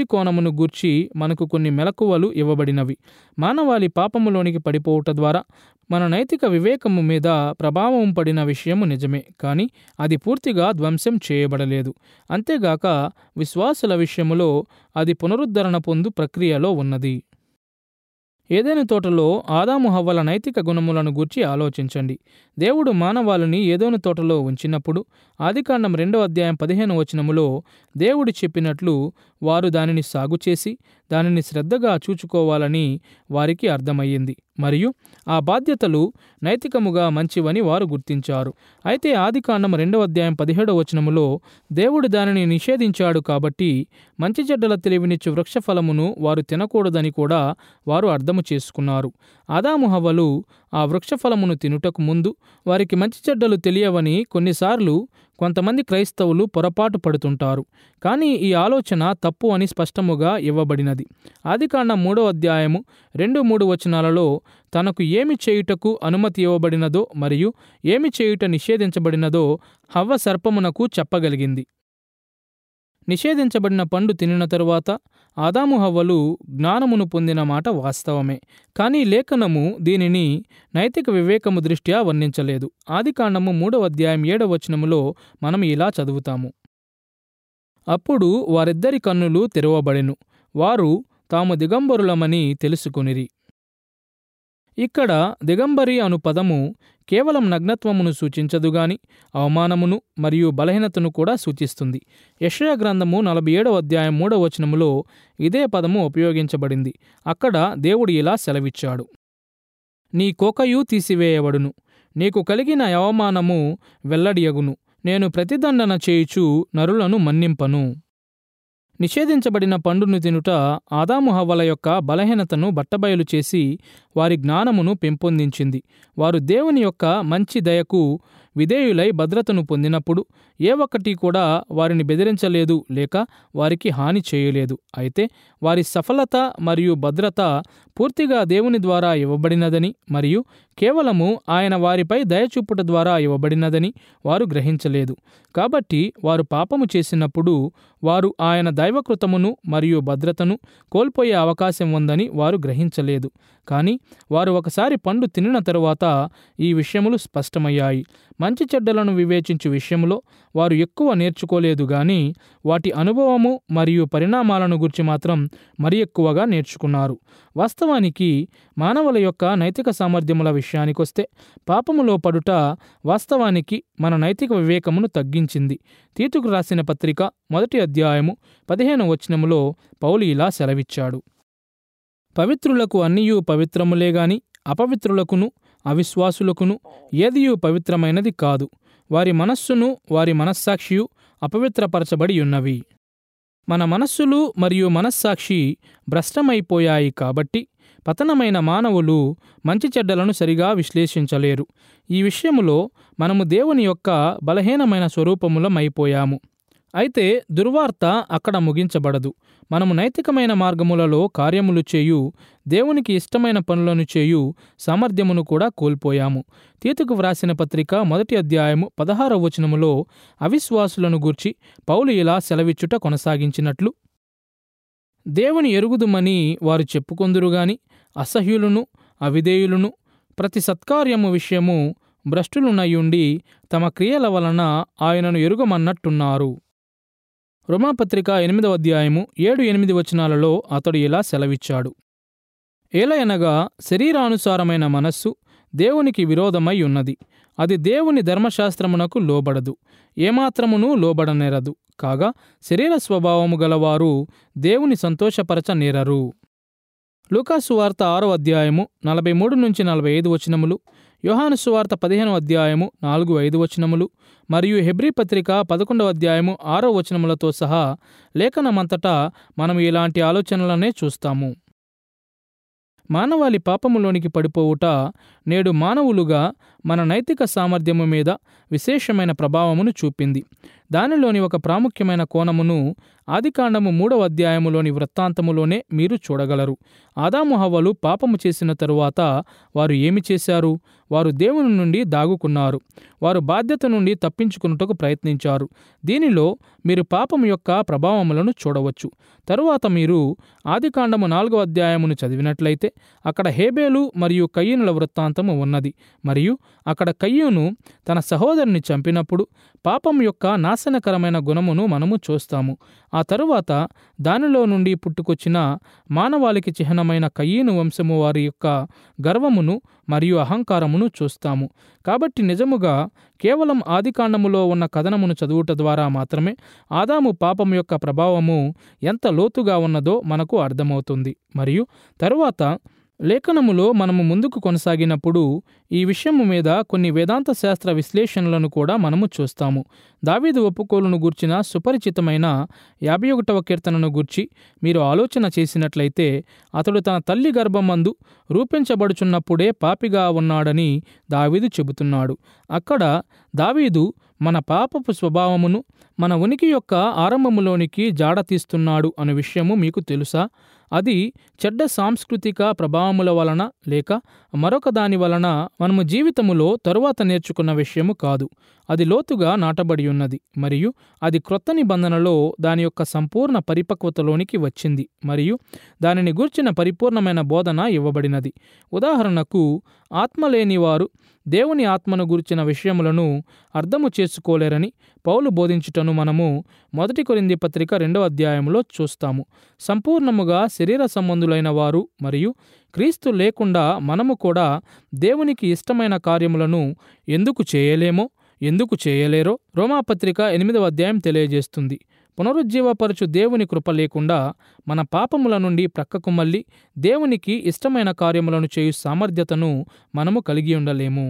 దృష్టికోణమును గూర్చి మనకు కొన్ని మెలకువలు ఇవ్వబడినవి మానవాళి పాపములోనికి పడిపోవుట ద్వారా మన నైతిక వివేకము మీద ప్రభావం పడిన విషయము నిజమే కానీ అది పూర్తిగా ధ్వంసం చేయబడలేదు అంతేగాక విశ్వాసుల విషయములో అది పునరుద్ధరణ పొందు ప్రక్రియలో ఉన్నది ఏదైనా తోటలో ఆదాము హవ్వల నైతిక గుణములను గూర్చి ఆలోచించండి దేవుడు మానవాళిని ఏదోని తోటలో ఉంచినప్పుడు ఆదికాండం రెండో అధ్యాయం పదిహేను వచనములో దేవుడు చెప్పినట్లు వారు దానిని సాగు చేసి దానిని శ్రద్ధగా చూచుకోవాలని వారికి అర్థమయ్యింది మరియు ఆ బాధ్యతలు నైతికముగా మంచివని వారు గుర్తించారు అయితే ఆదికాండం రెండవ అధ్యాయం పదిహేడవ వచనములో దేవుడు దానిని నిషేధించాడు కాబట్టి మంచి చెడ్డల తెలివినిచ్చు వృక్షఫలమును వారు తినకూడదని కూడా వారు అర్థము చేసుకున్నారు ఆదాము హవ్వలు ఆ వృక్షఫలమును తినుటకు ముందు వారికి మంచి చెడ్డలు తెలియవని కొన్నిసార్లు కొంతమంది క్రైస్తవులు పొరపాటు పడుతుంటారు కానీ ఈ ఆలోచన తప్పు అని స్పష్టముగా ఇవ్వబడినది ఆదికాండం మూడో అధ్యాయము రెండు మూడు వచనాలలో తనకు ఏమి చేయుటకు అనుమతి ఇవ్వబడినదో మరియు ఏమి చేయుట నిషేధించబడినదో హవ్వ సర్పమునకు చెప్పగలిగింది నిషేధించబడిన పండు తినిన తరువాత ఆదాము హవ్వలు జ్ఞానమును పొందిన మాట వాస్తవమే కానీ లేఖనము దీనిని నైతిక వివేకము దృష్ట్యా వర్ణించలేదు ఆదికాండము మూడవ అధ్యాయం ఏడవ వచనములో మనం ఇలా చదువుతాము అప్పుడు వారిద్దరి కన్నులు తెరవబడెను వారు తాము దిగంబరులమని తెలుసుకొనిరి ఇక్కడ దిగంబరి అను పదము కేవలం నగ్నత్వమును సూచించదుగాని అవమానమును మరియు బలహీనతను కూడా సూచిస్తుంది యషయ గ్రంథము నలభై ఏడవ అధ్యాయం మూడవ వచనములో ఇదే పదము ఉపయోగించబడింది అక్కడ దేవుడు ఇలా సెలవిచ్చాడు నీ కోకయు తీసివేయబడును నీకు కలిగిన అవమానము వెల్లడియగును నేను ప్రతిదండన చేయుచు నరులను మన్నింపను నిషేధించబడిన పండును తినుట ఆదాము హవ్వల యొక్క బలహీనతను బట్టబయలు చేసి వారి జ్ఞానమును పెంపొందించింది వారు దేవుని యొక్క మంచి దయకు విధేయులై భద్రతను పొందినప్పుడు ఏ ఒక్కటి కూడా వారిని బెదిరించలేదు లేక వారికి హాని చేయలేదు అయితే వారి సఫలత మరియు భద్రత పూర్తిగా దేవుని ద్వారా ఇవ్వబడినదని మరియు కేవలము ఆయన వారిపై దయచూపుట ద్వారా ఇవ్వబడినదని వారు గ్రహించలేదు కాబట్టి వారు పాపము చేసినప్పుడు వారు ఆయన దైవకృతమును మరియు భద్రతను కోల్పోయే అవకాశం ఉందని వారు గ్రహించలేదు కానీ వారు ఒకసారి పండు తినిన తరువాత ఈ విషయములు స్పష్టమయ్యాయి మంచి చెడ్డలను వివేచించు విషయంలో వారు ఎక్కువ నేర్చుకోలేదు గాని వాటి అనుభవము మరియు పరిణామాలను గురించి మాత్రం మరి ఎక్కువగా నేర్చుకున్నారు వాస్తవానికి మానవుల యొక్క నైతిక సామర్థ్యముల విషయానికొస్తే పాపములో పడుట వాస్తవానికి మన నైతిక వివేకమును తగ్గించింది తీతుకు రాసిన పత్రిక మొదటి అధ్యాయము పదిహేను వచనములో పౌలు ఇలా సెలవిచ్చాడు పవిత్రులకు అన్నియు పవిత్రములే గాని అపవిత్రులకును అవిశ్వాసులకును ఏదియు పవిత్రమైనది కాదు వారి మనస్సును వారి మనస్సాక్షియు అపవిత్రపరచబడి ఉన్నవి మన మనస్సులు మరియు మనస్సాక్షి భ్రష్టమైపోయాయి కాబట్టి పతనమైన మానవులు మంచి చెడ్డలను సరిగా విశ్లేషించలేరు ఈ విషయములో మనము దేవుని యొక్క బలహీనమైన స్వరూపములమైపోయాము అయితే దుర్వార్త అక్కడ ముగించబడదు మనము నైతికమైన మార్గములలో కార్యములు చేయు దేవునికి ఇష్టమైన పనులను చేయు సామర్థ్యమును కూడా కోల్పోయాము తీతుకు వ్రాసిన పత్రిక మొదటి అధ్యాయము పదహారవ వచనములో అవిశ్వాసులను గూర్చి పౌలు ఇలా సెలవిచ్చుట కొనసాగించినట్లు దేవుని ఎరుగుదుమని వారు చెప్పుకొందురుగాని అసహ్యులను అవిధేయులను ప్రతి సత్కార్యము విషయము భ్రష్టులునయుండి తమ క్రియల వలన ఆయనను ఎరుగమన్నట్టున్నారు రోమాపత్రిక ఎనిమిదవ అధ్యాయము ఏడు ఎనిమిది వచనాలలో అతడు ఇలా సెలవిచ్చాడు ఏలయనగా శరీరానుసారమైన మనస్సు దేవునికి విరోధమై ఉన్నది అది దేవుని ధర్మశాస్త్రమునకు లోబడదు ఏమాత్రమునూ లోబడనేరదు కాగా శరీర స్వభావము గలవారు దేవుని సంతోషపరచనేరరు లూకాసు వార్త ఆరో అధ్యాయము నలభై మూడు నుంచి నలభై ఐదు వచనములు యోహాను సువార్త పదిహేను అధ్యాయము నాలుగు ఐదు వచనములు మరియు హెబ్రీ పత్రిక పదకొండవ అధ్యాయము ఆరో వచనములతో సహా లేఖనమంతటా మనం ఇలాంటి ఆలోచనలనే చూస్తాము మానవాళి పాపములోనికి పడిపోవుట నేడు మానవులుగా మన నైతిక సామర్థ్యము మీద విశేషమైన ప్రభావమును చూపింది దానిలోని ఒక ప్రాముఖ్యమైన కోణమును ఆదికాండము మూడవ అధ్యాయములోని వృత్తాంతములోనే మీరు చూడగలరు ఆదాము హవ్వలు పాపము చేసిన తరువాత వారు ఏమి చేశారు వారు దేవుని నుండి దాగుకున్నారు వారు బాధ్యత నుండి తప్పించుకున్నటకు ప్రయత్నించారు దీనిలో మీరు పాపం యొక్క ప్రభావములను చూడవచ్చు తరువాత మీరు ఆదికాండము నాలుగో అధ్యాయమును చదివినట్లయితే అక్కడ హేబేలు మరియు కయ్యూనుల వృత్తాంతము ఉన్నది మరియు అక్కడ కయ్యూను తన సహోదరుని చంపినప్పుడు పాపం యొక్క నాశనకరమైన గుణమును మనము చూస్తాము ఆ తరువాత దానిలో నుండి పుట్టుకొచ్చిన మానవాళికి చిహ్నమైన కయ్యీను వంశము వారి యొక్క గర్వమును మరియు అహంకారమును చూస్తాము కాబట్టి నిజముగా కేవలం ఆదికాండములో ఉన్న కథనమును చదువుట ద్వారా మాత్రమే ఆదాము పాపం యొక్క ప్రభావము ఎంత లోతుగా ఉన్నదో మనకు అర్థమవుతుంది మరియు తరువాత లేఖనములో మనము ముందుకు కొనసాగినప్పుడు ఈ విషయము మీద కొన్ని వేదాంత శాస్త్ర విశ్లేషణలను కూడా మనము చూస్తాము దావీదు ఒప్పుకోలును గూర్చిన సుపరిచితమైన యాభై ఒకటవ కీర్తనను గూర్చి మీరు ఆలోచన చేసినట్లయితే అతడు తన తల్లి గర్భమందు రూపించబడుచున్నప్పుడే పాపిగా ఉన్నాడని దావీదు చెబుతున్నాడు అక్కడ దావీదు మన పాపపు స్వభావమును మన ఉనికి యొక్క ఆరంభములోనికి జాడ తీస్తున్నాడు అనే విషయము మీకు తెలుసా అది చెడ్డ సాంస్కృతిక ప్రభావముల వలన లేక మరొక దాని వలన మనము జీవితములో తరువాత నేర్చుకున్న విషయము కాదు అది లోతుగా నాటబడి ఉన్నది మరియు అది క్రొత్త నిబంధనలో దాని యొక్క సంపూర్ణ పరిపక్వతలోనికి వచ్చింది మరియు దానిని గూర్చిన పరిపూర్ణమైన బోధన ఇవ్వబడినది ఉదాహరణకు ఆత్మ లేని వారు దేవుని ఆత్మను గురించిన విషయములను అర్థము చేసుకోలేరని పౌలు బోధించుటను మనము మొదటి కొరింది పత్రిక రెండవ అధ్యాయంలో చూస్తాము సంపూర్ణముగా శరీర సంబంధులైన వారు మరియు క్రీస్తు లేకుండా మనము కూడా దేవునికి ఇష్టమైన కార్యములను ఎందుకు చేయలేమో ఎందుకు చేయలేరో రోమాపత్రిక ఎనిమిదవ అధ్యాయం తెలియజేస్తుంది పునరుజ్జీవపరచు దేవుని కృప లేకుండా మన పాపముల నుండి ప్రక్కకు మళ్ళీ దేవునికి ఇష్టమైన కార్యములను చేయు సామర్థ్యతను మనము కలిగి ఉండలేము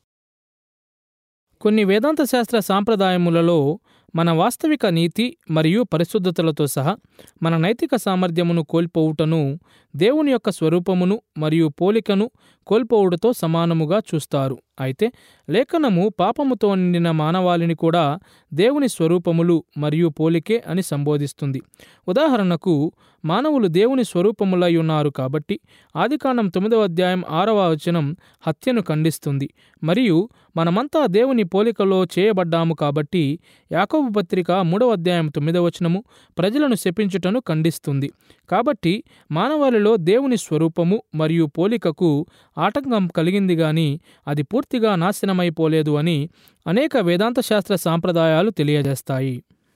కొన్ని వేదాంత శాస్త్ర సాంప్రదాయములలో మన వాస్తవిక నీతి మరియు పరిశుద్ధతలతో సహా మన నైతిక సామర్థ్యమును కోల్పోవుటను దేవుని యొక్క స్వరూపమును మరియు పోలికను కోల్పోవుటతో సమానముగా చూస్తారు అయితే లేఖనము పాపముతో నిండిన మానవాళిని కూడా దేవుని స్వరూపములు మరియు పోలికే అని సంబోధిస్తుంది ఉదాహరణకు మానవులు దేవుని స్వరూపములై ఉన్నారు కాబట్టి ఆదికాండం తొమ్మిదవ అధ్యాయం ఆరవ వచనం హత్యను ఖండిస్తుంది మరియు మనమంతా దేవుని పోలికలో చేయబడ్డాము కాబట్టి యాకోబు పత్రిక మూడవ అధ్యాయం తొమ్మిదవ వచనము ప్రజలను శపించుటను ఖండిస్తుంది కాబట్టి మానవాళిలో దేవుని స్వరూపము మరియు పోలికకు ఆటంకం కలిగింది గాని అది పూర్తిగా నాశనమైపోలేదు అని అనేక వేదాంత శాస్త్ర సాంప్రదాయాలు తెలియజేస్తాయి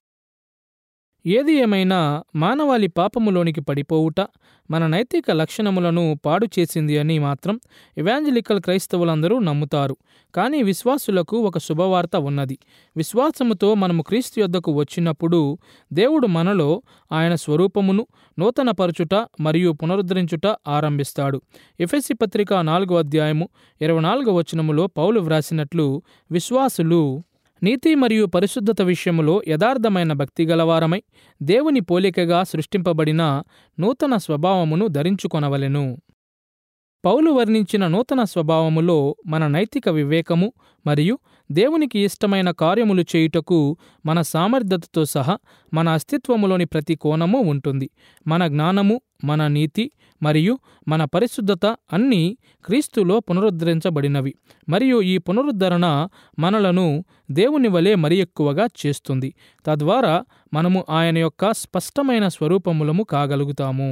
ఏది ఏమైనా మానవాళి పాపములోనికి పడిపోవుట మన నైతిక లక్షణములను పాడు చేసింది అని మాత్రం ఇవాంజలికల్ క్రైస్తవులందరూ నమ్ముతారు కానీ విశ్వాసులకు ఒక శుభవార్త ఉన్నది విశ్వాసముతో మనము క్రీస్తు యొద్దకు వచ్చినప్పుడు దేవుడు మనలో ఆయన స్వరూపమును నూతనపరచుట మరియు పునరుద్ధరించుట ఆరంభిస్తాడు ఎఫెసి పత్రిక నాలుగో అధ్యాయము ఇరవై నాలుగో వచనములో పౌలు వ్రాసినట్లు విశ్వాసులు నీతి మరియు పరిశుద్ధత విషయములో యథార్థమైన భక్తి గలవారమై దేవుని పోలికగా సృష్టింపబడిన నూతన స్వభావమును ధరించుకొనవలెను పౌలు వర్ణించిన నూతన స్వభావములో మన నైతిక వివేకము మరియు దేవునికి ఇష్టమైన కార్యములు చేయుటకు మన సామర్థ్యతతో సహా మన అస్తిత్వములోని ప్రతి కోణము ఉంటుంది మన జ్ఞానము మన నీతి మరియు మన పరిశుద్ధత అన్నీ క్రీస్తులో పునరుద్ధరించబడినవి మరియు ఈ పునరుద్ధరణ మనలను దేవుని వలె మరి ఎక్కువగా చేస్తుంది తద్వారా మనము ఆయన యొక్క స్పష్టమైన స్వరూపములము కాగలుగుతాము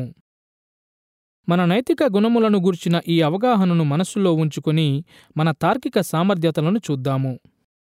మన నైతిక గుణములను గూర్చిన ఈ అవగాహనను మనస్సులో ఉంచుకొని మన తార్కిక సామర్థ్యతలను చూద్దాము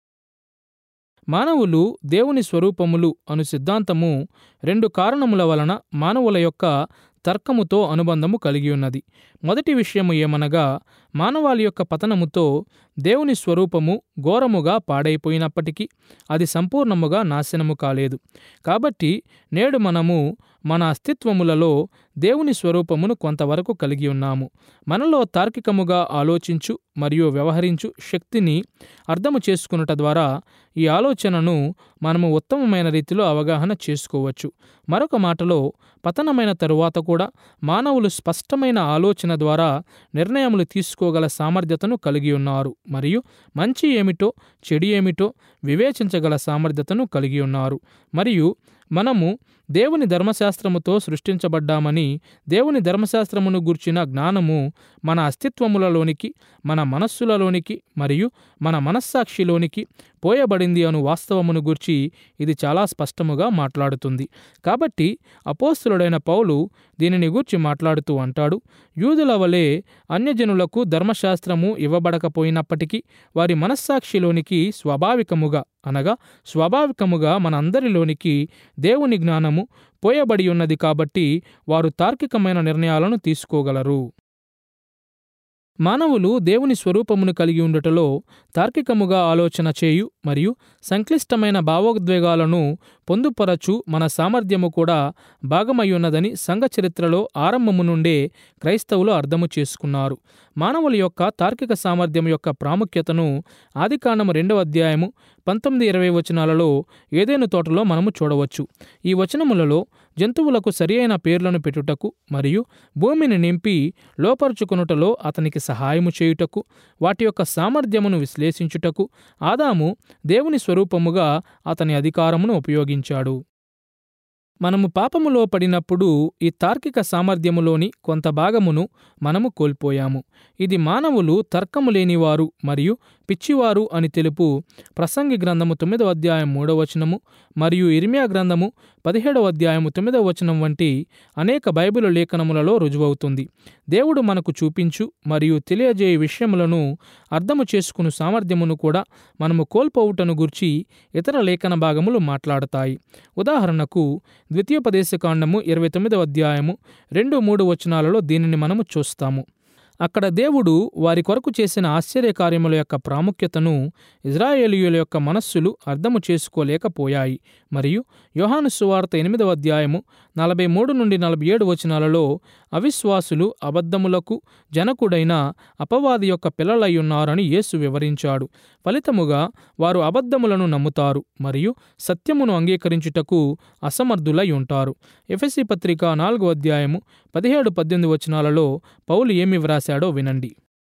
మానవులు దేవుని స్వరూపములు అను సిద్ధాంతము రెండు కారణముల వలన మానవుల యొక్క తర్కముతో అనుబంధము కలిగి ఉన్నది మొదటి విషయము ఏమనగా మానవాళి యొక్క పతనముతో దేవుని స్వరూపము ఘోరముగా పాడైపోయినప్పటికీ అది సంపూర్ణముగా నాశనము కాలేదు కాబట్టి నేడు మనము మన అస్తిత్వములలో దేవుని స్వరూపమును కొంతవరకు కలిగి ఉన్నాము మనలో తార్కికముగా ఆలోచించు మరియు వ్యవహరించు శక్తిని అర్థము చేసుకునుట ద్వారా ఈ ఆలోచనను మనము ఉత్తమమైన రీతిలో అవగాహన చేసుకోవచ్చు మరొక మాటలో పతనమైన తరువాత కూడా మానవులు స్పష్టమైన ఆలోచన ఆలోచన ద్వారా నిర్ణయములు తీసుకోగల సామర్థ్యతను కలిగి ఉన్నారు మరియు మంచి ఏమిటో చెడు ఏమిటో వివేచించగల సామర్థ్యతను కలిగి ఉన్నారు మరియు మనము దేవుని ధర్మశాస్త్రముతో సృష్టించబడ్డామని దేవుని ధర్మశాస్త్రమును గూర్చిన జ్ఞానము మన అస్తిత్వములలోనికి మన మనస్సులలోనికి మరియు మన మనస్సాక్షిలోనికి పోయబడింది అను వాస్తవమును గూర్చి ఇది చాలా స్పష్టముగా మాట్లాడుతుంది కాబట్టి అపోస్తులుడైన పౌలు దీనిని గూర్చి మాట్లాడుతూ అంటాడు యూదుల వలె అన్యజనులకు ధర్మశాస్త్రము ఇవ్వబడకపోయినప్పటికీ వారి మనస్సాక్షిలోనికి స్వాభావికముగా అనగా స్వాభావికముగా మనందరిలోనికి దేవుని జ్ఞానము పోయబడి ఉన్నది కాబట్టి వారు తార్కికమైన నిర్ణయాలను తీసుకోగలరు మానవులు దేవుని స్వరూపమును కలిగి ఉండుటలో తార్కికముగా ఆలోచన చేయు మరియు సంక్లిష్టమైన భావోద్వేగాలను పొందుపరచు మన సామర్థ్యము కూడా భాగమయ్యున్నదని సంఘ చరిత్రలో ఆరంభము నుండే క్రైస్తవులు అర్థము చేసుకున్నారు మానవుల యొక్క తార్కిక సామర్థ్యం యొక్క ప్రాముఖ్యతను ఆదికాండము రెండవ అధ్యాయము పంతొమ్మిది ఇరవై వచనాలలో ఏదైనా తోటలో మనము చూడవచ్చు ఈ వచనములలో జంతువులకు సరియైన పేర్లను పెట్టుటకు మరియు భూమిని నింపి లోపరుచుకొనుటలో అతనికి సహాయము చేయుటకు వాటి యొక్క సామర్థ్యమును విశ్లేషించుటకు ఆదాము దేవుని స్వరూపముగా అతని అధికారమును ఉపయోగించాడు మనము పాపములో పడినప్పుడు ఈ తార్కిక సామర్థ్యములోని కొంత భాగమును మనము కోల్పోయాము ఇది మానవులు తర్కము లేనివారు మరియు పిచ్చివారు అని తెలుపు ప్రసంగి గ్రంథము తొమ్మిదవ అధ్యాయం మూడవ వచనము మరియు ఇర్మియా గ్రంథము పదిహేడవ అధ్యాయము తొమ్మిదవ వచనం వంటి అనేక బైబిల్ లేఖనములలో రుజువవుతుంది దేవుడు మనకు చూపించు మరియు తెలియజేయ విషయములను అర్థము చేసుకుని సామర్థ్యమును కూడా మనము కోల్పోవుటను గుర్చి ఇతర లేఖన భాగములు మాట్లాడతాయి ఉదాహరణకు ద్వితీయోపదేశకాండము ఇరవై తొమ్మిదవ అధ్యాయము రెండు మూడు వచనాలలో దీనిని మనము చూస్తాము అక్కడ దేవుడు వారి కొరకు చేసిన ఆశ్చర్యకార్యముల యొక్క ప్రాముఖ్యతను ఇజ్రాయేలీయుల యొక్క మనస్సులు అర్థము చేసుకోలేకపోయాయి మరియు యోహాను సువార్త ఎనిమిదవ అధ్యాయము నలభై మూడు నుండి నలభై ఏడు వచనాలలో అవిశ్వాసులు అబద్ధములకు జనకుడైన అపవాది యొక్క పిల్లలయ్యున్నారని యేసు వివరించాడు ఫలితముగా వారు అబద్ధములను నమ్ముతారు మరియు సత్యమును అంగీకరించుటకు అసమర్థులై ఉంటారు ఎఫెసి పత్రిక నాలుగో అధ్యాయము పదిహేడు పద్దెనిమిది వచనాలలో పౌలు ఏమి వ్రాశాడో వినండి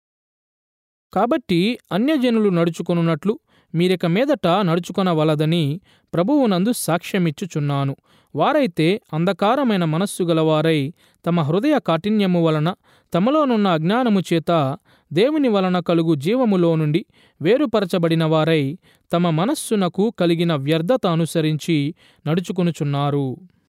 కాబట్టి అన్యజనులు నడుచుకొనున్నట్లు మీరిక మీదట నడుచుకొనవలదని ప్రభువునందు సాక్ష్యమిచ్చుచున్నాను వారైతే అంధకారమైన మనస్సు గలవారై తమ హృదయ కాఠిన్యము వలన తమలోనున్న అజ్ఞానము చేత దేవుని వలన కలుగు జీవములో నుండి వేరుపరచబడిన వారై తమ మనస్సునకు కలిగిన వ్యర్థత అనుసరించి నడుచుకొనుచున్నారు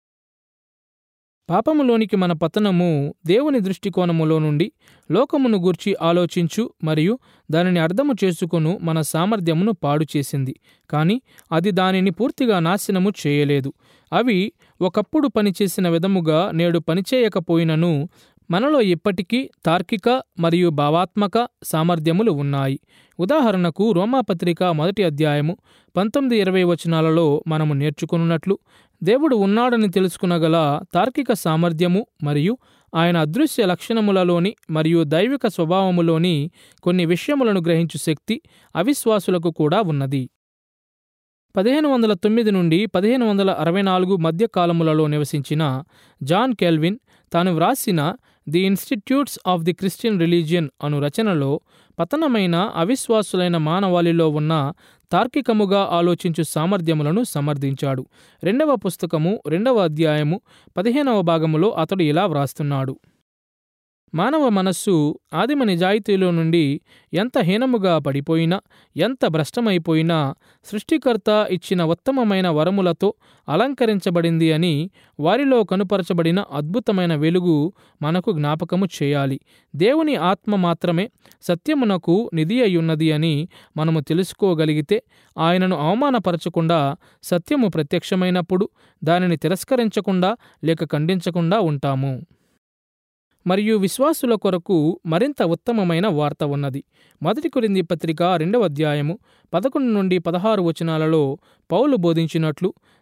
పాపములోనికి మన పతనము దేవుని దృష్టికోణములో నుండి లోకమును గూర్చి ఆలోచించు మరియు దానిని అర్థము చేసుకొను మన సామర్థ్యమును పాడు చేసింది కానీ అది దానిని పూర్తిగా నాశనము చేయలేదు అవి ఒకప్పుడు పనిచేసిన విధముగా నేడు పనిచేయకపోయినను మనలో ఇప్పటికీ తార్కిక మరియు భావాత్మక సామర్థ్యములు ఉన్నాయి ఉదాహరణకు రోమాపత్రిక మొదటి అధ్యాయము పంతొమ్మిది ఇరవై వచనాలలో మనము నేర్చుకున్నట్లు దేవుడు ఉన్నాడని తెలుసుకునగల తార్కిక సామర్థ్యము మరియు ఆయన అదృశ్య లక్షణములలోని మరియు దైవిక స్వభావములోని కొన్ని విషయములను గ్రహించు శక్తి అవిశ్వాసులకు కూడా ఉన్నది పదిహేను వందల తొమ్మిది నుండి పదిహేను వందల అరవై నాలుగు మధ్య కాలములలో నివసించిన జాన్ కెల్విన్ తాను వ్రాసిన the institutes of the Christian religion అను రచనలో పతనమైన అవిశ్వాసులైన మానవాళిలో ఉన్న తార్కికముగా ఆలోచించు సామర్థ్యములను సమర్థించాడు రెండవ పుస్తకము రెండవ అధ్యాయము పదిహేనవ భాగములో అతడు ఇలా వ్రాస్తున్నాడు మానవ మనస్సు ఆదిమ నిజాయితీలో నుండి ఎంత హీనముగా పడిపోయినా ఎంత భ్రష్టమైపోయినా సృష్టికర్త ఇచ్చిన ఉత్తమమైన వరములతో అలంకరించబడింది అని వారిలో కనుపరచబడిన అద్భుతమైన వెలుగు మనకు జ్ఞాపకము చేయాలి దేవుని ఆత్మ మాత్రమే సత్యమునకు నిధి అయ్యున్నది అని మనము తెలుసుకోగలిగితే ఆయనను అవమానపరచకుండా సత్యము ప్రత్యక్షమైనప్పుడు దానిని తిరస్కరించకుండా లేక ఖండించకుండా ఉంటాము మరియు విశ్వాసుల కొరకు మరింత ఉత్తమమైన వార్త ఉన్నది మొదటి కొరింది పత్రిక రెండవ అధ్యాయము పదకొండు నుండి పదహారు వచనాలలో పౌలు బోధించినట్లు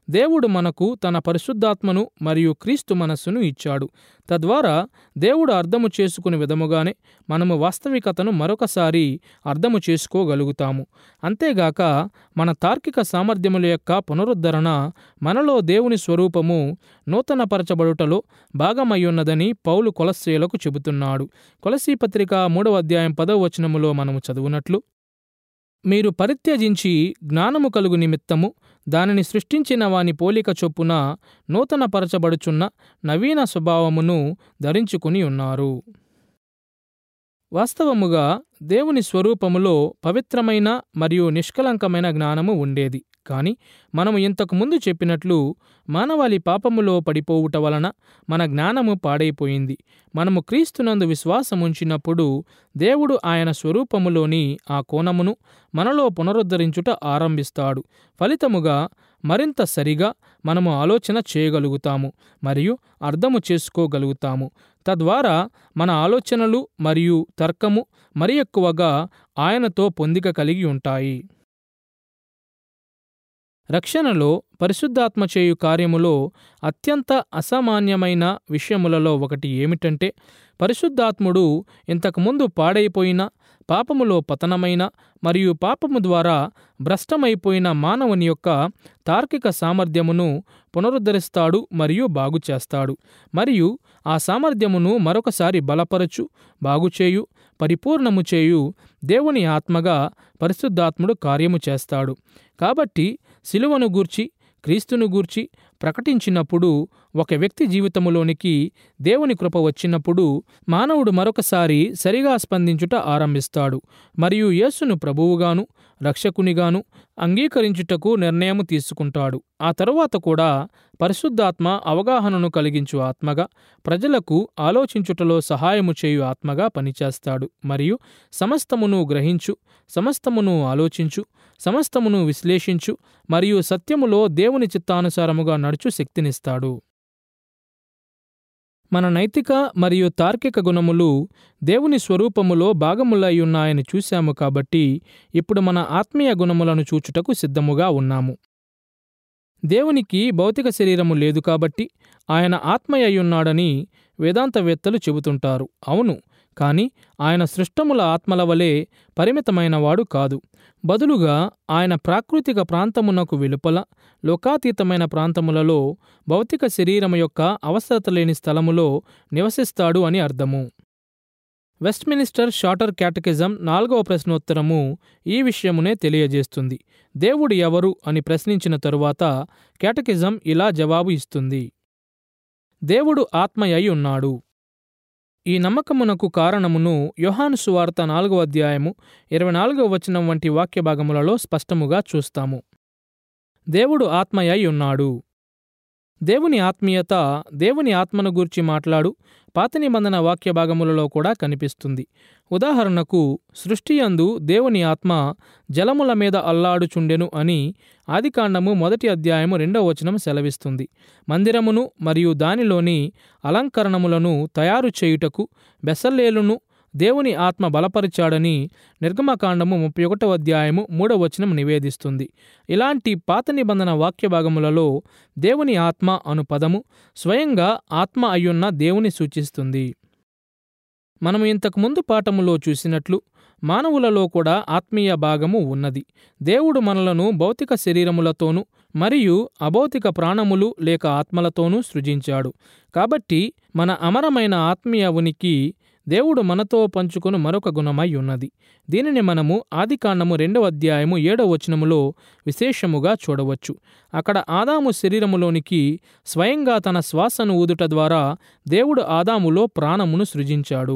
దేవుడు మనకు తన పరిశుద్ధాత్మను మరియు క్రీస్తు మనస్సును ఇచ్చాడు తద్వారా దేవుడు అర్థము చేసుకుని విధముగానే మనము వాస్తవికతను మరొకసారి అర్థము చేసుకోగలుగుతాము అంతేగాక మన తార్కిక సామర్థ్యముల యొక్క పునరుద్ధరణ మనలో దేవుని స్వరూపము నూతనపరచబడుటలో భాగమయ్యున్నదని పౌలు కొలస్సేలకు చెబుతున్నాడు కొలసీ పత్రిక మూడవ అధ్యాయం పదవ వచనములో మనము చదువునట్లు మీరు పరిత్యజించి జ్ఞానము కలుగు నిమిత్తము దానిని సృష్టించిన వాని పోలిక చొప్పున నూతనపరచబడుచున్న నవీన స్వభావమును ధరించుకుని ఉన్నారు వాస్తవముగా దేవుని స్వరూపములో పవిత్రమైన మరియు నిష్కలంకమైన జ్ఞానము ఉండేది కాని మనము ఇంతకు ముందు చెప్పినట్లు మానవాళి పాపములో పడిపోవుట వలన మన జ్ఞానము పాడైపోయింది మనము క్రీస్తునందు విశ్వాసముంచినప్పుడు దేవుడు ఆయన స్వరూపములోని ఆ కోణమును మనలో పునరుద్ధరించుట ఆరంభిస్తాడు ఫలితముగా మరింత సరిగా మనము ఆలోచన చేయగలుగుతాము మరియు అర్థము చేసుకోగలుగుతాము తద్వారా మన ఆలోచనలు మరియు తర్కము మరి ఎక్కువగా ఆయనతో పొందిక కలిగి ఉంటాయి రక్షణలో పరిశుద్ధాత్మ చేయు కార్యములో అత్యంత అసామాన్యమైన విషయములలో ఒకటి ఏమిటంటే పరిశుద్ధాత్ముడు ఇంతకుముందు పాడైపోయిన పాపములో పతనమైన మరియు పాపము ద్వారా భ్రష్టమైపోయిన మానవుని యొక్క తార్కిక సామర్థ్యమును పునరుద్ధరిస్తాడు మరియు బాగు చేస్తాడు మరియు ఆ సామర్థ్యమును మరొకసారి బలపరచు బాగుచేయు పరిపూర్ణము చేయు దేవుని ఆత్మగా పరిశుద్ధాత్ముడు కార్యము చేస్తాడు కాబట్టి శిలువను గూర్చి క్రీస్తును గూర్చి ప్రకటించినప్పుడు ఒక వ్యక్తి జీవితములోనికి దేవుని కృప వచ్చినప్పుడు మానవుడు మరొకసారి సరిగా స్పందించుట ఆరంభిస్తాడు మరియు యేసును ప్రభువుగాను రక్షకునిగాను అంగీకరించుటకు నిర్ణయము తీసుకుంటాడు ఆ తరువాత కూడా పరిశుద్ధాత్మ అవగాహనను కలిగించు ఆత్మగా ప్రజలకు ఆలోచించుటలో సహాయము చేయు ఆత్మగా పనిచేస్తాడు మరియు సమస్తమును గ్రహించు సమస్తమును ఆలోచించు సమస్తమును విశ్లేషించు మరియు సత్యములో దేవుని చిత్తానుసారముగా నడుచు శక్తినిస్తాడు మన నైతిక మరియు తార్కిక గుణములు దేవుని స్వరూపములో భాగములయ్యున్నాయని చూశాము కాబట్టి ఇప్పుడు మన ఆత్మీయ గుణములను చూచుటకు సిద్ధముగా ఉన్నాము దేవునికి భౌతిక శరీరము లేదు కాబట్టి ఆయన ఆత్మయ్యున్నాడని వేదాంతవేత్తలు చెబుతుంటారు అవును కాని ఆయన సృష్టముల ఆత్మల వలె పరిమితమైనవాడు కాదు బదులుగా ఆయన ప్రాకృతిక ప్రాంతమునకు వెలుపల లోకాతీతమైన ప్రాంతములలో భౌతిక శరీరము యొక్క అవసరత లేని స్థలములో నివసిస్తాడు అని అర్థము వెస్ట్మినిస్టర్ షార్టర్ క్యాటకిజం నాలుగవ ప్రశ్నోత్తరము ఈ విషయమునే తెలియజేస్తుంది దేవుడు ఎవరు అని ప్రశ్నించిన తరువాత క్యాటకిజం ఇలా జవాబు ఇస్తుంది దేవుడు ఆత్మయై ఉన్నాడు ఈ నమ్మకమునకు కారణమును యోహాను సువార్త నాలుగవ అధ్యాయము ఇరవై నాలుగవ వచనం వంటి వాక్య భాగములలో స్పష్టముగా చూస్తాము దేవుడు ఆత్మయై ఉన్నాడు దేవుని ఆత్మీయత దేవుని ఆత్మను గూర్చి మాట్లాడు పాత నిబంధన వాక్య భాగములలో కూడా కనిపిస్తుంది ఉదాహరణకు సృష్టియందు దేవుని ఆత్మ జలముల మీద అల్లాడుచుండెను అని ఆదికాండము మొదటి అధ్యాయము రెండవ వచనం సెలవిస్తుంది మందిరమును మరియు దానిలోని అలంకరణములను తయారు చేయుటకు బెసల్లేలును దేవుని ఆత్మ బలపరిచాడని నిర్గమకాండము ముప్పై ఒకటవ అధ్యాయము మూడవ వచనం నివేదిస్తుంది ఇలాంటి పాత నిబంధన వాక్య భాగములలో దేవుని ఆత్మ అను పదము స్వయంగా ఆత్మ అయ్యున్న దేవుని సూచిస్తుంది మనము ఇంతకు ముందు పాఠములో చూసినట్లు మానవులలో కూడా ఆత్మీయ భాగము ఉన్నది దేవుడు మనలను భౌతిక శరీరములతోనూ మరియు అభౌతిక ప్రాణములు లేక ఆత్మలతోనూ సృజించాడు కాబట్టి మన అమరమైన ఆత్మీయ ఉనికి దేవుడు మనతో పంచుకుని మరొక గుణమై ఉన్నది దీనిని మనము ఆదికాండము రెండవ అధ్యాయము ఏడవ వచనములో విశేషముగా చూడవచ్చు అక్కడ ఆదాము శరీరములోనికి స్వయంగా తన శ్వాసను ఊదుట ద్వారా దేవుడు ఆదాములో ప్రాణమును సృజించాడు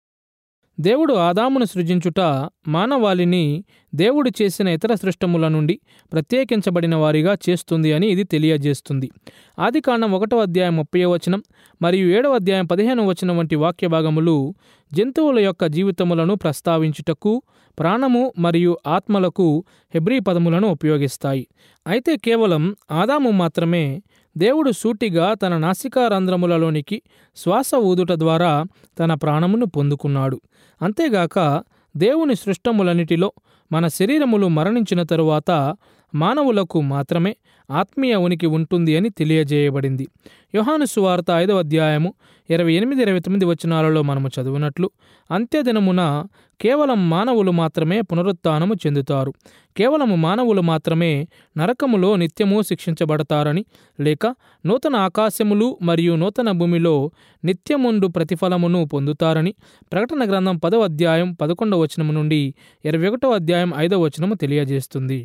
దేవుడు ఆదామును సృజించుట మానవాళిని దేవుడు చేసిన ఇతర సృష్టముల నుండి ప్రత్యేకించబడిన వారిగా చేస్తుంది అని ఇది తెలియజేస్తుంది ఆదికాండం ఒకటో అధ్యాయం ముప్పై వచనం మరియు ఏడవ అధ్యాయం పదిహేను వచనం వంటి వాక్య భాగములు జంతువుల యొక్క జీవితములను ప్రస్తావించుటకు ప్రాణము మరియు ఆత్మలకు హెబ్రీ పదములను ఉపయోగిస్తాయి అయితే కేవలం ఆదాము మాత్రమే దేవుడు సూటిగా తన నాసికారంధ్రములలోనికి శ్వాస ఊదుట ద్వారా తన ప్రాణమును పొందుకున్నాడు అంతేగాక దేవుని సృష్టములన్నిటిలో మన శరీరములు మరణించిన తరువాత మానవులకు మాత్రమే ఆత్మీయ ఉనికి ఉంటుంది అని తెలియజేయబడింది యోహాను సువార్త ఐదవ అధ్యాయము ఇరవై ఎనిమిది ఇరవై తొమ్మిది వచనాలలో మనము చదివినట్లు అంత్యదినమున కేవలం మానవులు మాత్రమే పునరుత్థానము చెందుతారు కేవలము మానవులు మాత్రమే నరకములో నిత్యము శిక్షించబడతారని లేక నూతన ఆకాశములు మరియు నూతన భూమిలో నిత్యముండు ప్రతిఫలమును పొందుతారని ప్రకటన గ్రంథం పదవ అధ్యాయం పదకొండవ వచనము నుండి ఇరవై ఒకటో అధ్యాయం ఐదవ వచనము తెలియజేస్తుంది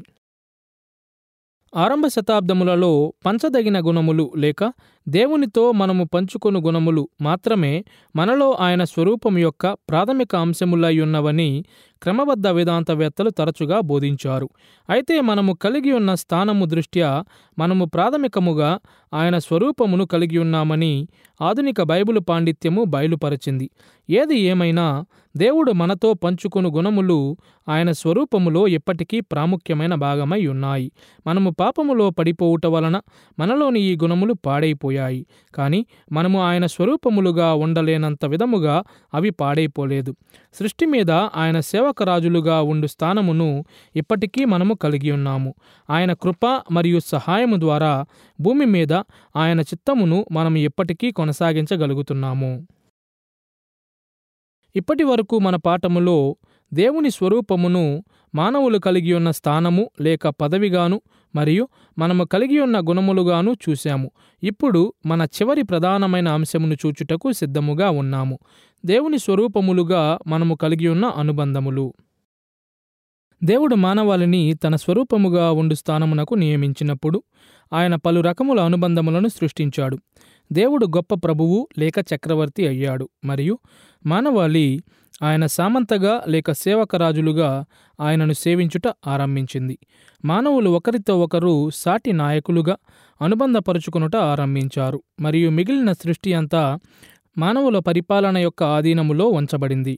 ఆరంభ శతాబ్దములలో పంచదగిన గుణములు లేక దేవునితో మనము పంచుకొను గుణములు మాత్రమే మనలో ఆయన స్వరూపం యొక్క ప్రాథమిక అంశములై ఉన్నవని క్రమబద్ధ వేదాంతవేత్తలు తరచుగా బోధించారు అయితే మనము కలిగి ఉన్న స్థానము దృష్ట్యా మనము ప్రాథమికముగా ఆయన స్వరూపమును కలిగి ఉన్నామని ఆధునిక బైబిలు పాండిత్యము బయలుపరచింది ఏది ఏమైనా దేవుడు మనతో పంచుకొను గుణములు ఆయన స్వరూపములో ఎప్పటికీ ప్రాముఖ్యమైన భాగమై ఉన్నాయి మనము పాపములో పడిపోవుట వలన మనలోని ఈ గుణములు పాడైపోయాయి కానీ మనము ఆయన స్వరూపములుగా ఉండలేనంత విధముగా అవి పాడైపోలేదు సృష్టి మీద ఆయన సేవకరాజులుగా ఉండు స్థానమును ఇప్పటికీ మనము కలిగి ఉన్నాము ఆయన కృప మరియు సహాయము ద్వారా భూమి మీద ఆయన చిత్తమును మనం ఎప్పటికీ కొనసాగించగలుగుతున్నాము ఇప్పటి వరకు మన పాఠములో దేవుని స్వరూపమును మానవులు కలిగి ఉన్న స్థానము లేక పదవిగాను మరియు మనము కలిగి ఉన్న గుణములుగాను చూశాము ఇప్పుడు మన చివరి ప్రధానమైన అంశమును చూచుటకు సిద్ధముగా ఉన్నాము దేవుని స్వరూపములుగా మనము కలిగి ఉన్న అనుబంధములు దేవుడు మానవాళిని తన స్వరూపముగా ఉండు స్థానమునకు నియమించినప్పుడు ఆయన పలు రకముల అనుబంధములను సృష్టించాడు దేవుడు గొప్ప ప్రభువు లేక చక్రవర్తి అయ్యాడు మరియు మానవాళి ఆయన సామంతగా లేక సేవకరాజులుగా ఆయనను సేవించుట ఆరంభించింది మానవులు ఒకరితో ఒకరు సాటి నాయకులుగా అనుబంధపరుచుకునుట ఆరంభించారు మరియు మిగిలిన సృష్టి అంతా మానవుల పరిపాలన యొక్క ఆధీనములో ఉంచబడింది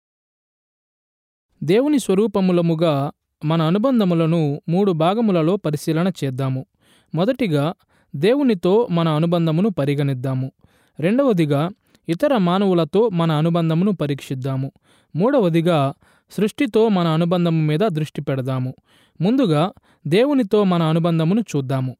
దేవుని స్వరూపములముగా మన అనుబంధములను మూడు భాగములలో పరిశీలన చేద్దాము మొదటిగా దేవునితో మన అనుబంధమును పరిగణిద్దాము రెండవదిగా ఇతర మానవులతో మన అనుబంధమును పరీక్షిద్దాము మూడవదిగా సృష్టితో మన అనుబంధము మీద దృష్టి పెడదాము ముందుగా దేవునితో మన అనుబంధమును చూద్దాము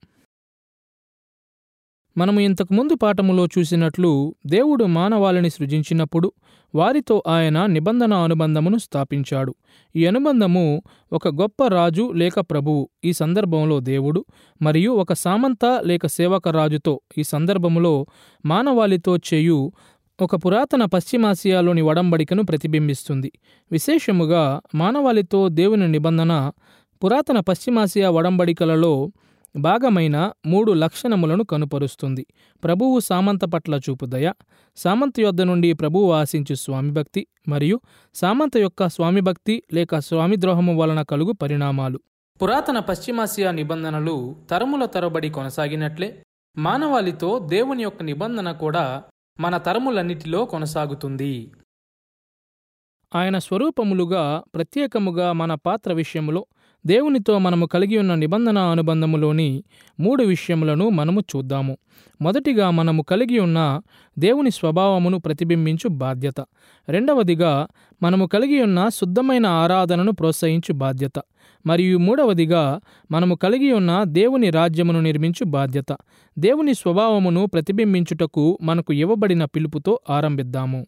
మనము ఇంతకు ముందు పాఠములో చూసినట్లు దేవుడు మానవాళిని సృజించినప్పుడు వారితో ఆయన నిబంధన అనుబంధమును స్థాపించాడు ఈ అనుబంధము ఒక గొప్ప రాజు లేక ప్రభువు ఈ సందర్భంలో దేవుడు మరియు ఒక సామంత లేక సేవక రాజుతో ఈ సందర్భములో మానవాళితో చేయు ఒక పురాతన పశ్చిమాసియాలోని వడంబడికను ప్రతిబింబిస్తుంది విశేషముగా మానవాళితో దేవుని నిబంధన పురాతన పశ్చిమాసియా వడంబడికలలో భాగమైన మూడు లక్షణములను కనుపరుస్తుంది ప్రభువు సామంత పట్ల చూపు దయ సామంత యొద్ద నుండి ప్రభువు ఆశించు స్వామిభక్తి మరియు సామంత యొక్క స్వామిభక్తి లేక స్వామిద్రోహము వలన కలుగు పరిణామాలు పురాతన పశ్చిమాసియా నిబంధనలు తరముల తరబడి కొనసాగినట్లే మానవాళితో దేవుని యొక్క నిబంధన కూడా మన తరములన్నిటిలో కొనసాగుతుంది ఆయన స్వరూపములుగా ప్రత్యేకముగా మన పాత్ర విషయములో దేవునితో మనము కలిగి ఉన్న నిబంధన అనుబంధములోని మూడు విషయములను మనము చూద్దాము మొదటిగా మనము కలిగి ఉన్న దేవుని స్వభావమును ప్రతిబింబించు బాధ్యత రెండవదిగా మనము కలిగి ఉన్న శుద్ధమైన ఆరాధనను ప్రోత్సహించు బాధ్యత మరియు మూడవదిగా మనము కలిగి ఉన్న దేవుని రాజ్యమును నిర్మించు బాధ్యత దేవుని స్వభావమును ప్రతిబింబించుటకు మనకు ఇవ్వబడిన పిలుపుతో ఆరంభిద్దాము